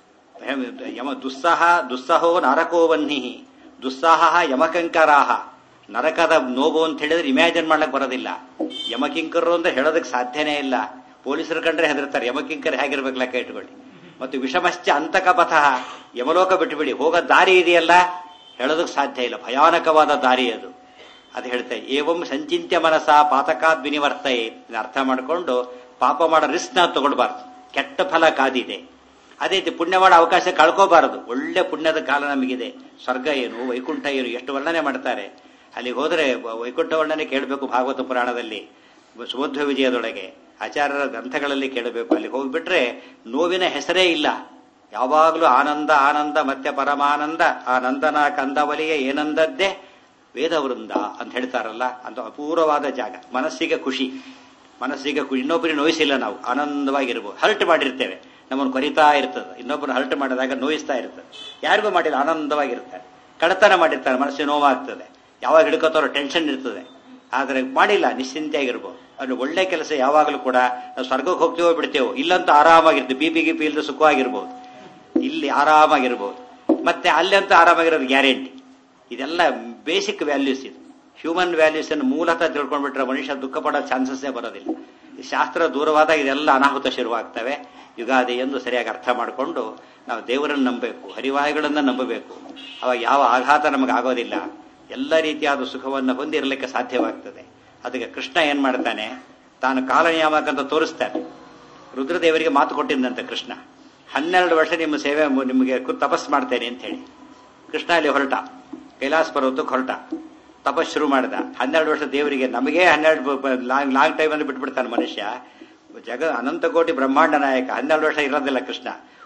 ಯಮ ದುಸ್ಸಹ ದುಸ್ಸಹೋ ನರಕೋ ವನ್ಹಿ ದುಸ್ಸಾಹ ಯಮಕಂಕರಾಹ ನರಕದ ನೋವು ಅಂತ ಹೇಳಿದ್ರೆ ಇಮ್ಯಾಜಿನ್ ಮಾಡ್ಲಕ್ ಬರೋದಿಲ್ಲ ಯಮಕಿಂಕರರು ಅಂದ್ರೆ ಹೇಳೋದಕ್ಕೆ ಸಾಧ್ಯನೇ ಇಲ್ಲ ಪೊಲೀಸರು ಕಂಡ್ರೆ ಹೆದರ್ತಾರೆ ಯಮಕಿಂಕರ್ ಹೇಗಿರ್ಬೇಕು ಲೆಕ್ಕ ಇಟ್ಕೊಳ್ಳಿ ಮತ್ತು ವಿಷಮಶ್ಚ ಅಂತಕ ಪಥಃ ಯಮಲೋಕ ಬಿಟ್ಟುಬಿಡಿ ಹೋಗೋ ದಾರಿ ಇದೆಯಲ್ಲ ಹೇಳೋದಕ್ಕೆ ಸಾಧ್ಯ ಇಲ್ಲ ಭಯಾನಕವಾದ ದಾರಿ ಅದು ಅದು ಹೇಳ್ತಾ ಏವಂ ಸಂಚಿಂತ್ಯ ಮನಸ ಪಾತಕಾದ್ ವಿನಿವರ್ತಯೇ ಅರ್ಥ ಮಾಡಿಕೊಂಡು ಪಾಪ ಮಾಡೋ ರಿಸ್ಕ್ ನಾವು ತಗೊಳ್ಬಾರ್ದು ಕೆಟ್ಟ ಫಲ ಕಾದಿದೆ ಅದೇ ರೀತಿ ಪುಣ್ಯ ಮಾಡೋ ಅವಕಾಶ ಕಳ್ಕೋಬಾರದು ಒಳ್ಳೆ ಪುಣ್ಯದ ಕಾಲ ನಮಗಿದೆ ಸ್ವರ್ಗ ಏನು ವೈಕುಂಠ ಏನು ಎಷ್ಟು ವರ್ಣನೆ ಮಾಡ್ತಾರೆ ಅಲ್ಲಿಗೆ ಹೋದರೆ ವೈಕುಂಠ ವರ್ಣನೆ ಕೇಳಬೇಕು ಭಾಗವತ ಪುರಾಣದಲ್ಲಿ ಸುಮಧ್ವ ವಿಜಯದೊಳಗೆ ಆಚಾರ್ಯರ ಗ್ರಂಥಗಳಲ್ಲಿ ಕೇಳಬೇಕು ಅಲ್ಲಿ ಹೋಗ್ಬಿಟ್ರೆ ನೋವಿನ ಹೆಸರೇ ಇಲ್ಲ ಯಾವಾಗಲೂ ಆನಂದ ಆನಂದ ಮತ್ತೆ ಪರಮಾನಂದ ಆ ನಂದನ ಕಂದವಲಿಯ ಏನಂದದ್ದೇ ವೇದವೃಂದ ಅಂತ ಹೇಳ್ತಾರಲ್ಲ ಅಂತ ಅಪೂರ್ವವಾದ ಜಾಗ ಮನಸ್ಸಿಗೆ ಖುಷಿ ಮನಸ್ಸಿಗೆ ಇನ್ನೊಬ್ಬರಿಗೆ ನೋಯಿಸಿಲ್ಲ ನಾವು ಆನಂದವಾಗಿರ್ಬೋದು ಹರ್ಟ್ ಮಾಡಿರ್ತೇವೆ ನಮ್ಮನ್ನು ಕೊರಿತಾ ಇರ್ತದೆ ಇನ್ನೊಬ್ಬರು ಹರ್ಟ್ ಮಾಡಿದಾಗ ನೋಯಿಸ್ತಾ ಇರ್ತದೆ ಯಾರಿಗೂ ಮಾಡಿಲ್ಲ ಆನಂದವಾಗಿರ್ತಾರೆ ಕಡತನ ಮಾಡಿರ್ತಾರೆ ಮನಸ್ಸಿಗೆ ನೋವಾಗ್ತದೆ ಯಾವಾಗ ಹಿಡ್ಕೋತಾರೋ ಟೆನ್ಷನ್ ಇರ್ತದೆ ಆದರೆ ಮಾಡಿಲ್ಲ ನಿಶ್ಚಿಂತೆಯಾಗಿರ್ಬೋದು ಅದು ಒಳ್ಳೆ ಕೆಲಸ ಯಾವಾಗಲೂ ಕೂಡ ನಾವು ಸ್ವರ್ಗಕ್ಕೆ ಹೋಗ್ತೀವೋ ಬಿಡ್ತೇವೋ ಇಲ್ಲಂತೂ ಆರಾಮಾಗಿರ್ತೀವಿ ಬಿ ಪಿ ಗಿಪಿ ಇಲ್ಲದೆ ಸುಖವಾಗಿರ್ಬೋದು ಇಲ್ಲಿ ಆರಾಮಾಗಿರ್ಬೋದು ಮತ್ತೆ ಅಲ್ಲಂತೂ ಆರಾಮಾಗಿರೋದು ಗ್ಯಾರಂಟಿ ಇದೆಲ್ಲ ಬೇಸಿಕ್ ವ್ಯಾಲ್ಯೂಸ್ ಇದು ಹ್ಯೂಮನ್ ವ್ಯಾಲ್ಯೂಸ್ ಅನ್ನು ಮೂಲತಃ ತಿಳ್ಕೊಂಡ್ಬಿಟ್ರೆ ಮನುಷ್ಯ ದುಃಖ ಪಡೋ ಚಾನ್ಸಸ್ಸೇ ಬರೋದಿಲ್ಲ ಶಾಸ್ತ್ರ ದೂರವಾದಾಗ ಇದೆಲ್ಲ ಅನಾಹುತ ಶುರುವಾಗ್ತವೆ ಯುಗಾದಿ ಎಂದು ಸರಿಯಾಗಿ ಅರ್ಥ ಮಾಡಿಕೊಂಡು ನಾವು ದೇವರನ್ನು ನಂಬಬೇಕು ಹರಿವಾಯುಗಳನ್ನು ನಂಬಬೇಕು ಅವಾಗ ಯಾವ ಆಘಾತ ನಮಗೆ ಆಗೋದಿಲ್ಲ ಎಲ್ಲ ರೀತಿಯಾದ ಸುಖವನ್ನು ಹೊಂದಿರಲಿಕ್ಕೆ ಸಾಧ್ಯವಾಗ್ತದೆ ಅದಕ್ಕೆ ಕೃಷ್ಣ ಏನ್ ಮಾಡ್ತಾನೆ ತಾನು ಕಾಲನಿಯಾಮಕ ಅಂತ ತೋರಿಸ್ತಾನೆ ರುದ್ರದೇವರಿಗೆ ಮಾತು ಕೊಟ್ಟಿದ್ದಂತೆ ಕೃಷ್ಣ ಹನ್ನೆರಡು ವರ್ಷ ನಿಮ್ಮ ಸೇವೆ ನಿಮಗೆ ತಪಸ್ ಮಾಡ್ತೇನೆ ಅಂತ ಹೇಳಿ ಕೃಷ್ಣ ಅಲ್ಲಿ ಹೊರಟ ಕೈಲಾಸ ಪರ್ವತಕ್ಕೆ ಹೊರಟ ತಪಸ್ ಶುರು ಮಾಡಿದ ಹನ್ನೆರಡು ವರ್ಷ ದೇವರಿಗೆ ನಮಗೆ ಹನ್ನೆರಡು ಲಾಂಗ್ ಲಾಂಗ್ ಟೈಮ್ ಅನ್ನು ಬಿಟ್ಬಿಡ್ತಾನೆ ಮನುಷ್ಯ ಜಗ ಅನಂತ ಕೋಟಿ ಬ್ರಹ್ಮಾಂಡ ನಾಯಕ ಹನ್ನೆರಡು ವರ್ಷ ಇರೋದಿಲ್ಲ ಕೃಷ್ಣ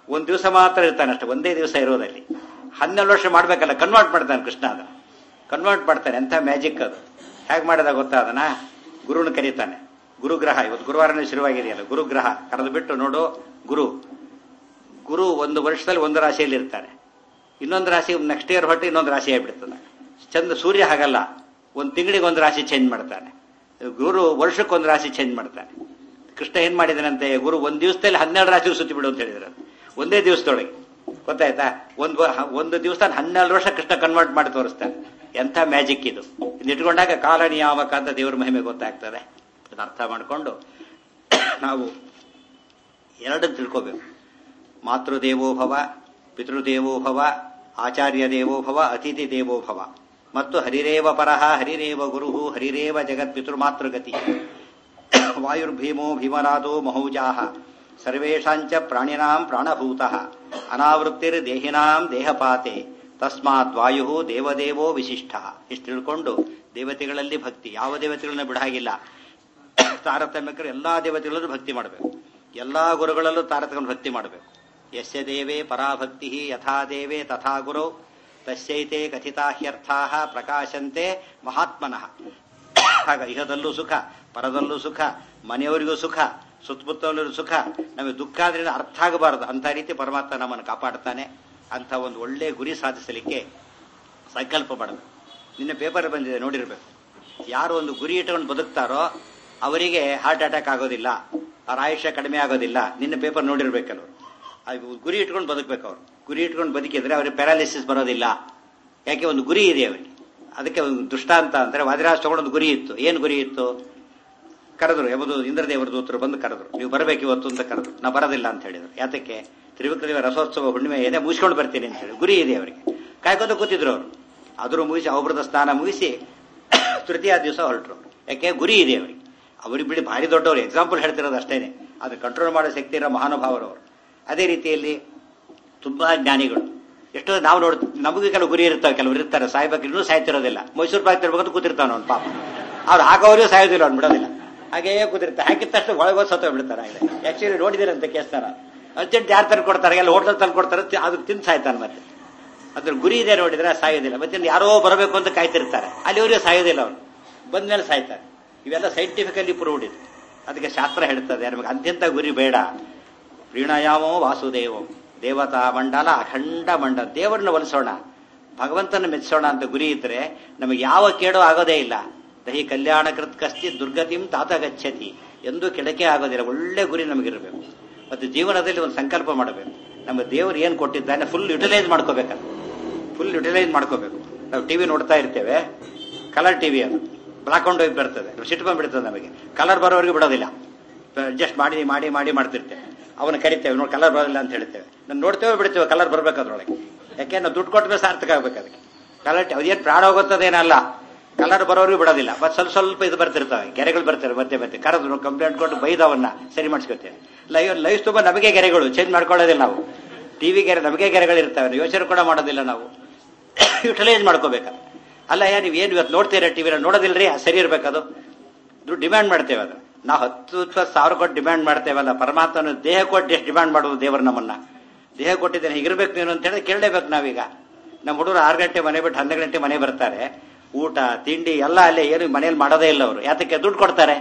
ಒಂದ್ ದಿವಸ ಮಾತ್ರ ಇರ್ತಾನೆ ಅಷ್ಟೇ ಒಂದೇ ದಿವಸ ಇರೋದಲ್ಲಿ ಹನ್ನೆರಡು ವರ್ಷ ಮಾಡ್ಬೇಕಲ್ಲ ಕನ್ವರ್ಟ್ ಮಾಡ್ತಾನೆ ಕೃಷ್ಣ ಅದನ್ನ ಕನ್ವರ್ಟ್ ಮಾಡ್ತಾನೆ ಎಂಥ ಮ್ಯಾಜಿಕ್ ಅದು ಹೇಗೆ ಮಾಡಿದ ಗೊತ್ತಾ ಅದನ್ನ ಗುರುನ ಕರೀತಾನೆ ಗುರುಗ್ರಹ ಇವತ್ತು ಗುರುವಾರನೇ ಶುರುವಾಗಿದೆಯಲ್ಲ ಗುರುಗ್ರಹ ಕರೆದು ಬಿಟ್ಟು ನೋಡು ಗುರು ಗುರು ಒಂದು ವರ್ಷದಲ್ಲಿ ಒಂದು ರಾಶಿಯಲ್ಲಿ ಇರ್ತಾನೆ ಇನ್ನೊಂದು ರಾಶಿ ನೆಕ್ಸ್ಟ್ ಇಯರ್ ಹೊಟ್ಟು ಇನ್ನೊಂದು ರಾಶಿ ಆಗ್ಬಿಡ್ತಾನೆ ಚಂದ ಸೂರ್ಯ ಹಾಗಲ್ಲ ಒಂದು ತಿಂಗಳಿಗೆ ಒಂದು ರಾಶಿ ಚೇಂಜ್ ಮಾಡ್ತಾನೆ ಗುರು ವರ್ಷಕ್ಕೊಂದು ರಾಶಿ ಚೇಂಜ್ ಮಾಡ್ತಾನೆ ಕೃಷ್ಣ ಏನ್ ಮಾಡಿದಾನಂತೆ ಗುರು ಒಂದ್ ದಿವಸದಲ್ಲಿ ಹನ್ನೆರಡು ರಾಶಿ ಸುತ್ತಿ ಬಿಡು ಅಂತ ಹೇಳಿದ್ರು ಒಂದೇ ದಿವಸದೊಳಗೆ ಗೊತ್ತಾಯ್ತಾ ಒಂದು ಒಂದು ದಿವಸ ಹನ್ನೆರಡು ವರ್ಷ ಕೃಷ್ಣ ಕನ್ವರ್ಟ್ ಮಾಡಿ ತೋರಿಸ್ತಾನೆ ಎಂಥ ಮ್ಯಾಜಿಕ್ ಇದು ಇದನ್ನ ಇಟ್ಕೊಂಡಾಗ ಕಾಲ ನಿಯಾಮಕ ಅಂತ ದೇವರ ಮಹಿಮೆ ಗೊತ್ತಾಗ್ತದೆ ಅದನ್ನ ಅರ್ಥ ಮಾಡಿಕೊಂಡು ನಾವು ಎರಡನ್ನು ತಿಳ್ಕೋಬೇಕು ಮಾತೃದೇವೋ ಭವ ಪಿತೃದೇವೋ ಭವ ಆಚಾರ್ಯ ದೇವೋ ಭವ ಅತಿಥಿ ದೇವೋ ಭವ ಮತ್ತು ಹರಿರೇವ ಪರಹ ಹರಿರೇವ ಗುರು ಹರಿರೇವ ಜಗತ್ ಪಿತೃಮಾತೃಗತಿ ವಾಯುರ್ಭೀಮೋ ಭೀಮರಾದೋ ಮಹೌಜಾಹ ಸರ್ವೇಷಾಂಚ ಪ್ರಾಣಿನಾಂ ಪ್ರಾಣಭೂತಃ ಅನಾವೃತ್ತಿರ್ದೇಹಿನಾಂ ದೇಹಪಾತೆ ತಸ್ಮಾತ್ ವಾಯು ದೇವದೇವೋ ವಿಶಿಷ್ಟ ಇಷ್ಟು ತಿಳ್ಕೊಂಡು ದೇವತೆಗಳಲ್ಲಿ ಭಕ್ತಿ ಯಾವ ದೇವತೆಗಳನ್ನ ಬಿಡಾಗಿಲ್ಲ ತಾರತಮ್ಯಕರು ಎಲ್ಲಾ ದೇವತೆಗಳಲ್ಲೂ ಭಕ್ತಿ ಮಾಡಬೇಕು ಎಲ್ಲಾ ಗುರುಗಳಲ್ಲೂ ತಾರತಮ್ಯ ಭಕ್ತಿ ಮಾಡಬೇಕು ಯಸ್ಯ ದೇವೇ ಪರಾಭಕ್ತಿ ಯಥಾ ದೇವೇ ತಥಾ ಗುರು ತಸ್ಯೈತೆ ಕಥಿತಾಹ್ಯರ್ಥಾ ಪ್ರಕಾಶಂತೆ ಮಹಾತ್ಮನಃ ಆಗ ಇಹದಲ್ಲೂ ಸುಖ ಪರದಲ್ಲೂ ಸುಖ ಮನೆಯವರಿಗೂ ಸುಖ ಸುತ್ತಮುತ್ತಲೂ ಸುಖ ನಮಗೆ ದುಃಖ ಆದ್ರಿಂದ ಅರ್ಥ ಆಗಬಾರದು ಅಂತ ರೀತಿ ಪರಮಾತ್ಮ ನಮ್ಮನ್ನು ಕಾಪಾಡ್ತಾನೆ ಅಂತ ಒಂದು ಒಳ್ಳೆ ಗುರಿ ಸಾಧಿಸಲಿಕ್ಕೆ ಸಂಕಲ್ಪ ಮಾಡಬೇಕು ನಿನ್ನೆ ಪೇಪರ್ ಬಂದಿದೆ ನೋಡಿರ್ಬೇಕು ಯಾರು ಒಂದು ಗುರಿ ಇಟ್ಕೊಂಡು ಬದುಕ್ತಾರೋ ಅವರಿಗೆ ಹಾರ್ಟ್ ಅಟ್ಯಾಕ್ ಆಗೋದಿಲ್ಲ ಅವ್ರ ಆಯುಷ್ಯ ಕಡಿಮೆ ಆಗೋದಿಲ್ಲ ನಿನ್ನೆ ಪೇಪರ್ ನೋಡಿರ್ಬೇಕಲ್ವ ಗುರಿ ಇಟ್ಕೊಂಡು ಬದುಕಬೇಕು ಅವ್ರು ಗುರಿ ಇಟ್ಕೊಂಡು ಬದುಕಿದ್ರೆ ಅವ್ರಿಗೆ ಪ್ಯಾರಾಲಿಸಿಸ್ ಬರೋದಿಲ್ಲ ಯಾಕೆ ಒಂದು ಗುರಿ ಇದೆ ಅವರಿಗೆ ಅದಕ್ಕೆ ಒಂದು ದೃಷ್ಟಾಂತ ಅಂದ್ರೆ ವಾದಿರಾಜ್ ತಗೊಂಡು ಒಂದು ಗುರಿ ಇತ್ತು ಏನು ಗುರಿ ಇತ್ತು ಕರೆದ್ರು ಯಾವುದು ಇಂದ್ರದೇವರ ದೂತರು ಬಂದು ಕರೆದ್ರು ನೀವು ಬರಬೇಕು ಇವತ್ತು ಅಂತ ಕರೆದ್ರು ನಾ ಬರೋದಿಲ್ಲ ಅಂತ ಹೇಳಿದ್ರು ಯಾತಕ್ಕೆ ತ್ರಿವಿಕ್ರದೇವ ರಸೋತ್ಸವ ಹುಣ್ಣಿಮೆ ಇದೆ ಮುಗಿಸ್ಕೊಂಡು ಬರ್ತೀನಿ ಅಂತ ಹೇಳಿ ಗುರಿ ಇದೆ ಅವರಿಗೆ ಕಾಯ್ಕೊಂಡು ಕೂತಿದ್ರು ಅವರು ಆದರೂ ಮುಗಿಸಿ ಅವಭೃತ ಸ್ನಾನ ಮುಗಿಸಿ ತೃತೀಯ ದಿವಸ ಹೊರಟರು ಯಾಕೆ ಗುರಿ ಇದೆ ಅವರಿಗೆ ಅವ್ರಿಗೆ ಬಿಡಿ ಭಾರಿ ದೊಡ್ಡವರು ಎಕ್ಸಾಂಪಲ್ ಹೇಳ್ತಿರೋದು ಅಷ್ಟೇನೆ ಅದು ಕಂಟ್ರೋಲ್ ಮಾಡೋ ಶಕ್ತಿ ಇರೋ ಮಹಾನುಭಾವರವರು ಅದೇ ರೀತಿಯಲ್ಲಿ ತುಂಬಾ ಜ್ಞಾನಿಗಳು ಎಷ್ಟೋ ನಾವು ನೋಡ್ ನಮಗೆ ಕೆಲವು ಗುರಿ ಇರ್ತಾವೆ ಕೆಲವರು ಇರ್ತಾರೆ ಸಾಯ್ಬೇಕು ಇನ್ನೂ ಸಾಯ್ತಿರೋದಿಲ್ಲ ಮೈಸೂರು ಪಾಕ್ ತಿರ್ಬೇಕು ಕೂತಿರ್ತಾನ ಅವ್ನು ಪಾಪ ಅವ್ರು ಹಾಕೋರು ಸಾಯೋದಿಲ್ಲ ಅವ್ನು ಬಿಡೋದಿಲ್ಲ ಹಾಗೇ ಕೂತಿರ್ತಾರೆ ಹಾಕಿದ ತಕ್ಷಣ ಒಳಗೆ ಸತ್ತ ಬಿಡ್ತಾರೆ ಆಗಲೇ ಆಕ್ಚುಲಿ ನೋಡಿದಿರಂತೆ ಕೇಸ್ತಾರ ಅರ್ಜೆಂಟ್ ಯಾರು ತಂದು ಕೊಡ್ತಾರೆ ಎಲ್ಲ ಹೋಟ್ಲ್ ತಂದು ಕೊಡ್ತಾರೆ ಅದು ತಿಂದು ಸಾಯ್ತಾನೆ ಮತ್ತೆ ಅದ್ರ ಗುರಿ ಇದೆ ನೋಡಿದ್ರೆ ಸಾಯೋದಿಲ್ಲ ಮತ್ತೆ ಯಾರೋ ಬರಬೇಕು ಅಂತ ಕಾಯ್ತಿರ್ತಾರೆ ಅಲ್ಲಿವರೆಗೂ ಸಾಯೋದಿಲ್ಲ ಅವನು ಬಂದ್ಮೇಲೆ ಸಾಯ್ತಾರೆ ಇವೆಲ್ಲ ಸೈಂಟಿಫಿಕಲಿ ಪ್ರೂವ್ಡ್ ಇದು ಅದಕ್ಕೆ ಶಾಸ್ತ್ರ ಹೇಳ್ತದೆ ನಮಗೆ ಅತ್ಯಂತ ಗುರಿ ಬೇಡ ಪ್ರೀಣಯಾಮೋ ವಾಸುದೇವಂ ದೇವತಾ ಮಂಡಲ ಅಖಂಡ ಮಂಡಲ ದೇವರನ್ನ ಒಲಿಸೋಣ ಭಗವಂತನ ಮೆಚ್ಚೋಣ ಅಂತ ಗುರಿ ಇದ್ರೆ ನಮಗೆ ಯಾವ ಕೇಡೋ ಆಗೋದೇ ಇಲ್ಲ ದಹಿ ಕಲ್ಯಾಣ ಕೃತ್ ಕಸ್ತಿ ದುರ್ಗತಿಂ ತಾತ ಗಚ್ಚತಿ ಎಂದು ಕೆಡಕೆ ಆಗೋದಿಲ್ಲ ಒಳ್ಳೆ ಗುರಿ ನಮಗಿರಬೇಕು ಮತ್ತು ಜೀವನದಲ್ಲಿ ಒಂದು ಸಂಕಲ್ಪ ಮಾಡಬೇಕು ನಮ್ಮ ದೇವರು ಏನು ಕೊಟ್ಟಿದ್ದಾನೆ ಫುಲ್ ಯುಟಿಲೈಸ್ ಮಾಡ್ಕೋಬೇಕಲ್ಲ ಫುಲ್ ಯುಟಿಲೈಸ್ ಮಾಡ್ಕೋಬೇಕು ನಾವು ಟಿವಿ ನೋಡ್ತಾ ಇರ್ತೇವೆ ಕಲರ್ ಟಿವಿ ಅದು ಬ್ಲಾಕ್ ಅಂಡ್ ವೈಟ್ ಬರ್ತದೆ ಸಿಟ್ಟು ಬಂದ್ಬಿಡ್ತದೆ ನಮಗೆ ಕಲರ್ ಬರೋವರೆಗೂ ಬಿಡೋದಿಲ್ಲ ಅಡ್ಜಸ್ಟ್ ಮಾಡಿ ಮಾಡಿ ಮಾಡಿ ಮಾಡ್ತಿರ್ತೇವೆ ಅವನ್ನ ಕರಿತೇವೆ ನೋಡಿ ಕಲರ್ ಬರೋದಿಲ್ಲ ಅಂತ ಹೇಳ್ತೇವೆ ನಾನು ನೋಡ್ತೇವೆ ಬಿಡ್ತೇವೆ ಕಲರ್ ಬರ್ಬೇಕು ಅದ್ರೊಳಗೆ ಯಾಕೆ ನಾವು ದುಡ್ಡು ಕೊಟ್ಟ ಮೇಲೆ ಸಾರ್ಥಕ ಆಗ್ಬೇಕು ಅದಕ್ಕೆ ಕಲರ್ ಅದೇನು ಪ್ರಾಣ ಹೋಗುತ್ತದೇನಲ್ಲ ಕಲರ್ ಬರೋರಿಗೂ ಬಿಡೋದಿಲ್ಲ ಮತ್ತೆ ಸ್ವಲ್ಪ ಸ್ವಲ್ಪ ಇದು ಬರ್ತಿರ್ತವೆ ಗೆರೆಗಳು ಬರ್ತಾರೆ ಮತ್ತೆ ಮತ್ತೆ ಕರೆದು ಕಂಪ್ಲೇಂಟ್ ಕೊಟ್ಟು ಬೈದವನ್ನ ಸರಿ ಮಾಡಿಸ್ಕೊತೇವೆ ಲೈವ್ ಲೈವ್ ತುಂಬ ನಮಗೆ ಗೆರೆಗಳು ಚೇಂಜ್ ಮಾಡ್ಕೊಳ್ಳೋದಿಲ್ಲ ನಾವು ಟಿವಿ ಗೆರೆ ನಮಗೆ ಗೆರೆಗಳು ಇರ್ತವೆ ಯೋಚನೆ ಕೂಡ ಮಾಡೋದಿಲ್ಲ ನಾವು ಯುಟಿಲೈಸ್ ಮಾಡ್ಕೋಬೇಕಲ್ಲ ಅಲ್ಲ ಯಾ ನೀವು ಏನು ಇವತ್ತು ನೋಡ್ತೀರಾ ಟಿವಿನ ನೋಡೋದಿಲ್ರಿ ಸರಿ ಇರ್ಬೇಕದು ದುಡ್ಡು ಡಿಮ್ಯಾಂಡ್ ಮಾಡ್ತೇವೆ ಅದು ನಾವು ಹತ್ತು ಇಪ್ಪತ್ತು ಸಾವಿರ ಕೊಟ್ಟು ಡಿಮ್ಯಾಂಡ್ ಮಾಡ್ತೇವಲ್ಲ ಪರಮಾತ್ಮನ ದೇಹ ಕೊಟ್ಟು ಎಷ್ಟು ಡಿಮ್ಯಾಂಡ್ ಮಾಡೋದು ದೇವರು ನಮ್ಮನ್ನ ದೇಹ ಕೊಟ್ಟಿದ್ದೇನೆ ಹೀಗಿರ್ಬೇಕು ನೀನು ಅಂತ ಹೇಳಿ ಕೇಳಲೇಬೇಕು ನಾವೀಗ ನಮ್ಮ ಹುಡುಗರು ಆರು ಗಂಟೆ ಮನೆ ಬಿಟ್ಟು ಹನ್ನೆರಡು ಗಂಟೆ ಮನೆ ಬರ್ತಾರೆ ಊಟ ತಿಂಡಿ ಎಲ್ಲ ಅಲ್ಲೇ ಏನು ಮನೇಲಿ ಮಾಡೋದೇ ಇಲ್ಲ ಅವರು ಯಾತಕ್ಕೆ ದುಡ್ಡು ಕೊಡ್ತಾರೆ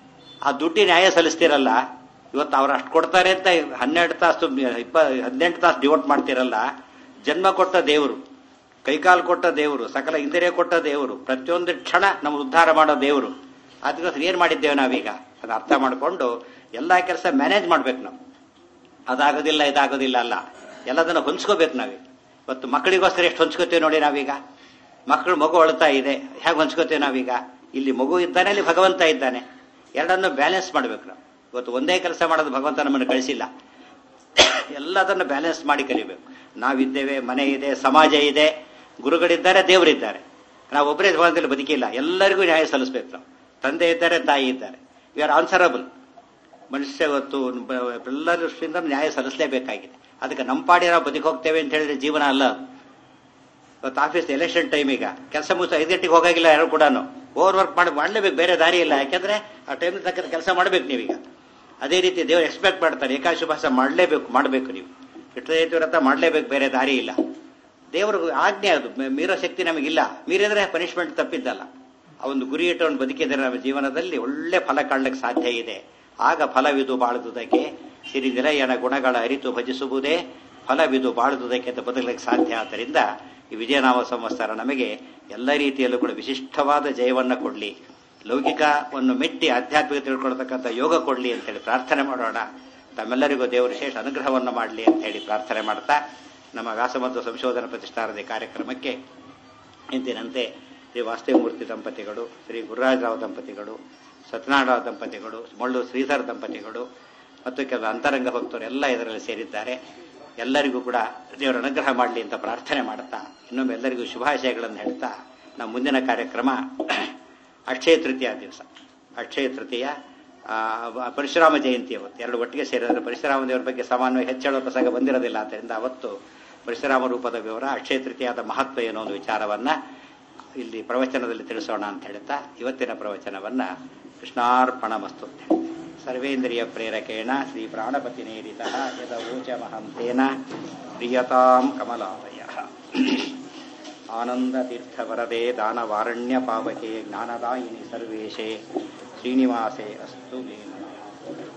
ಆ ದುಡ್ಡಿ ನ್ಯಾಯ ಸಲ್ಲಿಸ್ತಿರಲ್ಲ ಇವತ್ತು ಅವ್ರು ಅಷ್ಟು ಕೊಡ್ತಾರೆ ಅಂತ ಹನ್ನೆರಡು ತಾಸು ಇಪ್ಪ ಹದಿನೆಂಟು ತಾಸು ಡಿವೋಟ್ ಮಾಡ್ತಿರಲ್ಲ ಜನ್ಮ ಕೊಟ್ಟ ದೇವರು ಕೈಕಾಲು ಕೊಟ್ಟ ದೇವರು ಸಕಲ ಇಂದ್ರಿಯ ಕೊಟ್ಟ ದೇವರು ಪ್ರತಿಯೊಂದು ಕ್ಷಣ ನಮ್ಮ ಉದ್ಧಾರ ಮಾಡೋ ದೇವರು ಅದಕ್ಕೋಸ್ಕರ ಏನ್ ಮಾಡಿದ್ದೇವೆ ನಾವೀಗ ಅದು ಅರ್ಥ ಮಾಡಿಕೊಂಡು ಎಲ್ಲಾ ಕೆಲಸ ಮ್ಯಾನೇಜ್ ಮಾಡ್ಬೇಕು ನಾವು ಅದಾಗೋದಿಲ್ಲ ಇದಾಗೋದಿಲ್ಲ ಅಲ್ಲ ಎಲ್ಲದನ್ನ ಹೊಂಚ್ಕೋಬೇಕು ನಾವೀಗ ಇವತ್ತು ಮಕ್ಕಳಿಗೋಸ್ಕರ ಎಷ್ಟು ಹೊಂಚ್ಕೋತೇವೆ ನೋಡಿ ನಾವೀಗ ಮಕ್ಕಳು ಮಗು ಅಳ್ತಾ ಇದೆ ಹೇಗೆ ಹೊಂಚ್ಕೋತೇವೆ ನಾವೀಗ ಇಲ್ಲಿ ಮಗು ಇದ್ದಾನೆ ಅಲ್ಲಿ ಭಗವಂತ ಇದ್ದಾನೆ ಎರಡನ್ನು ಬ್ಯಾಲೆನ್ಸ್ ಮಾಡ್ಬೇಕು ನಾವು ಇವತ್ತು ಒಂದೇ ಕೆಲಸ ಮಾಡೋದು ಭಗವಂತ ನಮ್ಮನ್ನು ಕಳಿಸಿಲ್ಲ ಎಲ್ಲದನ್ನು ಬ್ಯಾಲೆನ್ಸ್ ಮಾಡಿ ಕಲಿಬೇಕು ನಾವಿದ್ದೇವೆ ಮನೆ ಇದೆ ಸಮಾಜ ಇದೆ ಗುರುಗಳಿದ್ದಾರೆ ದೇವರಿದ್ದಾರೆ ನಾವು ಒಬ್ಬರೇ ಭಗವಂತಲ್ಲಿ ಬದುಕಿಲ್ಲ ಎಲ್ಲರಿಗೂ ನ್ಯಾಯ ಸಲ್ಲಿಸಬೇಕು ನಾವು ತಂದೆ ಇದ್ದಾರೆ ತಾಯಿ ಇದ್ದಾರೆ ವಿ ಆರ್ ಆನ್ಸರಬಲ್ ಮನುಷ್ಯ ಇವತ್ತು ಎಲ್ಲ ದೃಷ್ಟಿಯಿಂದ ನ್ಯಾಯ ಸಲ್ಲಿಸಲೇಬೇಕಾಗಿದೆ ಅದಕ್ಕೆ ನಮ್ಮ ಪಾಡಿ ನಾವು ಬದುಕಿ ಹೋಗ್ತೇವೆ ಅಂತ ಹೇಳಿದ್ರೆ ಜೀವನ ಅಲ್ಲ ಇವತ್ತು ಆಫೀಸ್ ಎಲೆಕ್ಷನ್ ಟೈಮ್ ಈಗ ಕೆಲಸ ಮುಗಿಸ ಐದು ಗಂಟೆಗೆ ಹೋಗಾಗಿಲ್ಲ ಯಾರು ಕೂಡ ಓವರ್ ವರ್ಕ್ ಮಾಡಿ ಮಾಡಲೇಬೇಕು ಬೇರೆ ದಾರಿ ಇಲ್ಲ ಯಾಕೆಂದ್ರೆ ಆ ಟೈಮ್ ತಕ್ಕ ಕೆಲಸ ಮಾಡಬೇಕು ನೀವೀಗ ಅದೇ ರೀತಿ ದೇವರು ಎಕ್ಸ್ಪೆಕ್ಟ್ ಮಾಡ್ತಾರೆ ಏಕಾಶುಭಾಸ ಮಾಡಲೇಬೇಕು ಮಾಡಬೇಕು ನೀವು ಚಿತ್ರಜಯಂತಿ ವ್ರತ ಮಾಡಲೇಬೇಕು ಬೇರೆ ದಾರಿ ಇಲ್ಲ ದೇವರು ಆಜ್ಞೆ ಅದು ಮೀ- ಮೀರೋ ಶಕ್ತಿ ನಮಗಿಲ್ಲ ಮೀರಿದ್ರೆ ಪನಿಷ್ಮೆಂಟ್ ತಪ್ಪಿದ್ದಲ್ಲ ಆ ಒಂದು ಗುರಿ ಇಟ್ಟುಕೊಂಡು ಬದುಕಿದರೆ ನಮ್ಮ ಜೀವನದಲ್ಲಿ ಒಳ್ಳೆ ಫಲ ಕಾಣಲಿಕ್ಕೆ ಸಾಧ್ಯ ಇದೆ ಆಗ ಫಲವಿದು ಬಾಳುವುದಕ್ಕೆ ಸಿರಿ ನಿಲಯನ ಗುಣಗಳ ಅರಿತು ಭಜಿಸುವುದೇ ಫಲವಿದು ಬಾಳುವುದಕ್ಕೆ ಅಂತ ಬದುಕಲಿಕ್ಕೆ ಸಾಧ್ಯ ಆದ್ದರಿಂದ ಈ ವಿಜಯನಾಮ ಸಂವತ್ಸರ ನಮಗೆ ಎಲ್ಲ ರೀತಿಯಲ್ಲೂ ಕೂಡ ವಿಶಿಷ್ಟವಾದ ಜಯವನ್ನ ಕೊಡಲಿ ಲೌಕಿಕವನ್ನು ಮೆಟ್ಟಿ ಆಧ್ಯಾತ್ಮಿಕ ತಿಳ್ಕೊಳ್ತಕ್ಕಂಥ ಯೋಗ ಕೊಡಲಿ ಅಂತೇಳಿ ಪ್ರಾರ್ಥನೆ ಮಾಡೋಣ ತಮ್ಮೆಲ್ಲರಿಗೂ ದೇವರು ವಿಶೇಷ ಅನುಗ್ರಹವನ್ನು ಮಾಡಲಿ ಅಂತ ಹೇಳಿ ಪ್ರಾರ್ಥನೆ ಮಾಡ್ತಾ ನಮ್ಮ ವ್ಯಾಸಮಧ್ವ ಸಂಶೋಧನಾ ಪ್ರತಿಷ್ಠಾನದ ಕಾರ್ಯಕ್ರಮಕ್ಕೆ ಇಂದಿನಂತೆ ಶ್ರೀ ವಾಸ್ತವಮೂರ್ತಿ ದಂಪತಿಗಳು ಶ್ರೀ ಗುರುರಾಜರಾವ್ ದಂಪತಿಗಳು ಸತ್ಯನಾರಾಯಣ ದಂಪತಿಗಳು ಮಳ್ಳು ಶ್ರೀಧರ್ ದಂಪತಿಗಳು ಮತ್ತು ಕೆಲವು ಅಂತರಂಗ ಭಕ್ತರು ಎಲ್ಲ ಇದರಲ್ಲಿ ಸೇರಿದ್ದಾರೆ ಎಲ್ಲರಿಗೂ ಕೂಡ ದೇವರ ಅನುಗ್ರಹ ಮಾಡಲಿ ಅಂತ ಪ್ರಾರ್ಥನೆ ಮಾಡ್ತಾ ಇನ್ನೊಮ್ಮೆ ಎಲ್ಲರಿಗೂ ಶುಭಾಶಯಗಳನ್ನು ಹೇಳ್ತಾ ನಮ್ಮ ಮುಂದಿನ ಕಾರ್ಯಕ್ರಮ ಅಕ್ಷಯ ತೃತೀಯ ದಿವಸ ಅಕ್ಷಯ ತೃತೀಯ ಆ, ಪರಶುರಾಮ ಜಯಂತಿ ಅವತ್ತು ಎರಡು ಒಟ್ಟಿಗೆ ಸೇರಿದರೆ ಪರಶುರಾಮ ದೇವರ ಬಗ್ಗೆ ಸಾಮಾನ್ಯವಾಗಿ ಹೆಚ್ಚೇಳುವ ಪ್ರಸಂಗ ಬಂದಿರೋದಿಲ್ಲ ಆದ್ದರಿಂದ ಅವತ್ತು ಪರಶುರಾಮ ರೂಪದ ವಿವರ ಅಕ್ಷಯ ತೃತೀಯದ ಮಹತ್ವ ಏನೋ ಒಂದು ವಿಚಾರವನ್ನ ಇಲ್ಲಿ ಪ್ರವಚನದಲ್ಲಿ ತಿಳಿಸೋಣ ಅಂತ ಹೇಳ್ತಾ ಇವತ್ತಿನ ಪ್ರವಚನವನ್ನ ಕೃಷ್ಣಾರ್ಪಣ ಮಸ್ತು ಅಂತ ಹೇಳಿ. ಸರ್ವೇಂದ್ರಿಯ ಪ್ರೇರಕೇಣ ಶ್ರೀ ಪ್ರಾಣಪತಿ ನೇರಿತ ಯದವೋಚ ಮಹಂತೇನ ಪ್ರಿಯತಾಂ ಕಮಲಾಲಯ ಆನಂದತೀರ್ಥವರದೆ ದಾನವಾರಣ್ಯ ಪಾವಕೆ ಜ್ಞಾನದಾಯಿನಿ ಸರ್ವೇಶೇ ಶ್ರೀನಿವಾಸೇ ಅಸ್ತು ಮೇ ನಮಃ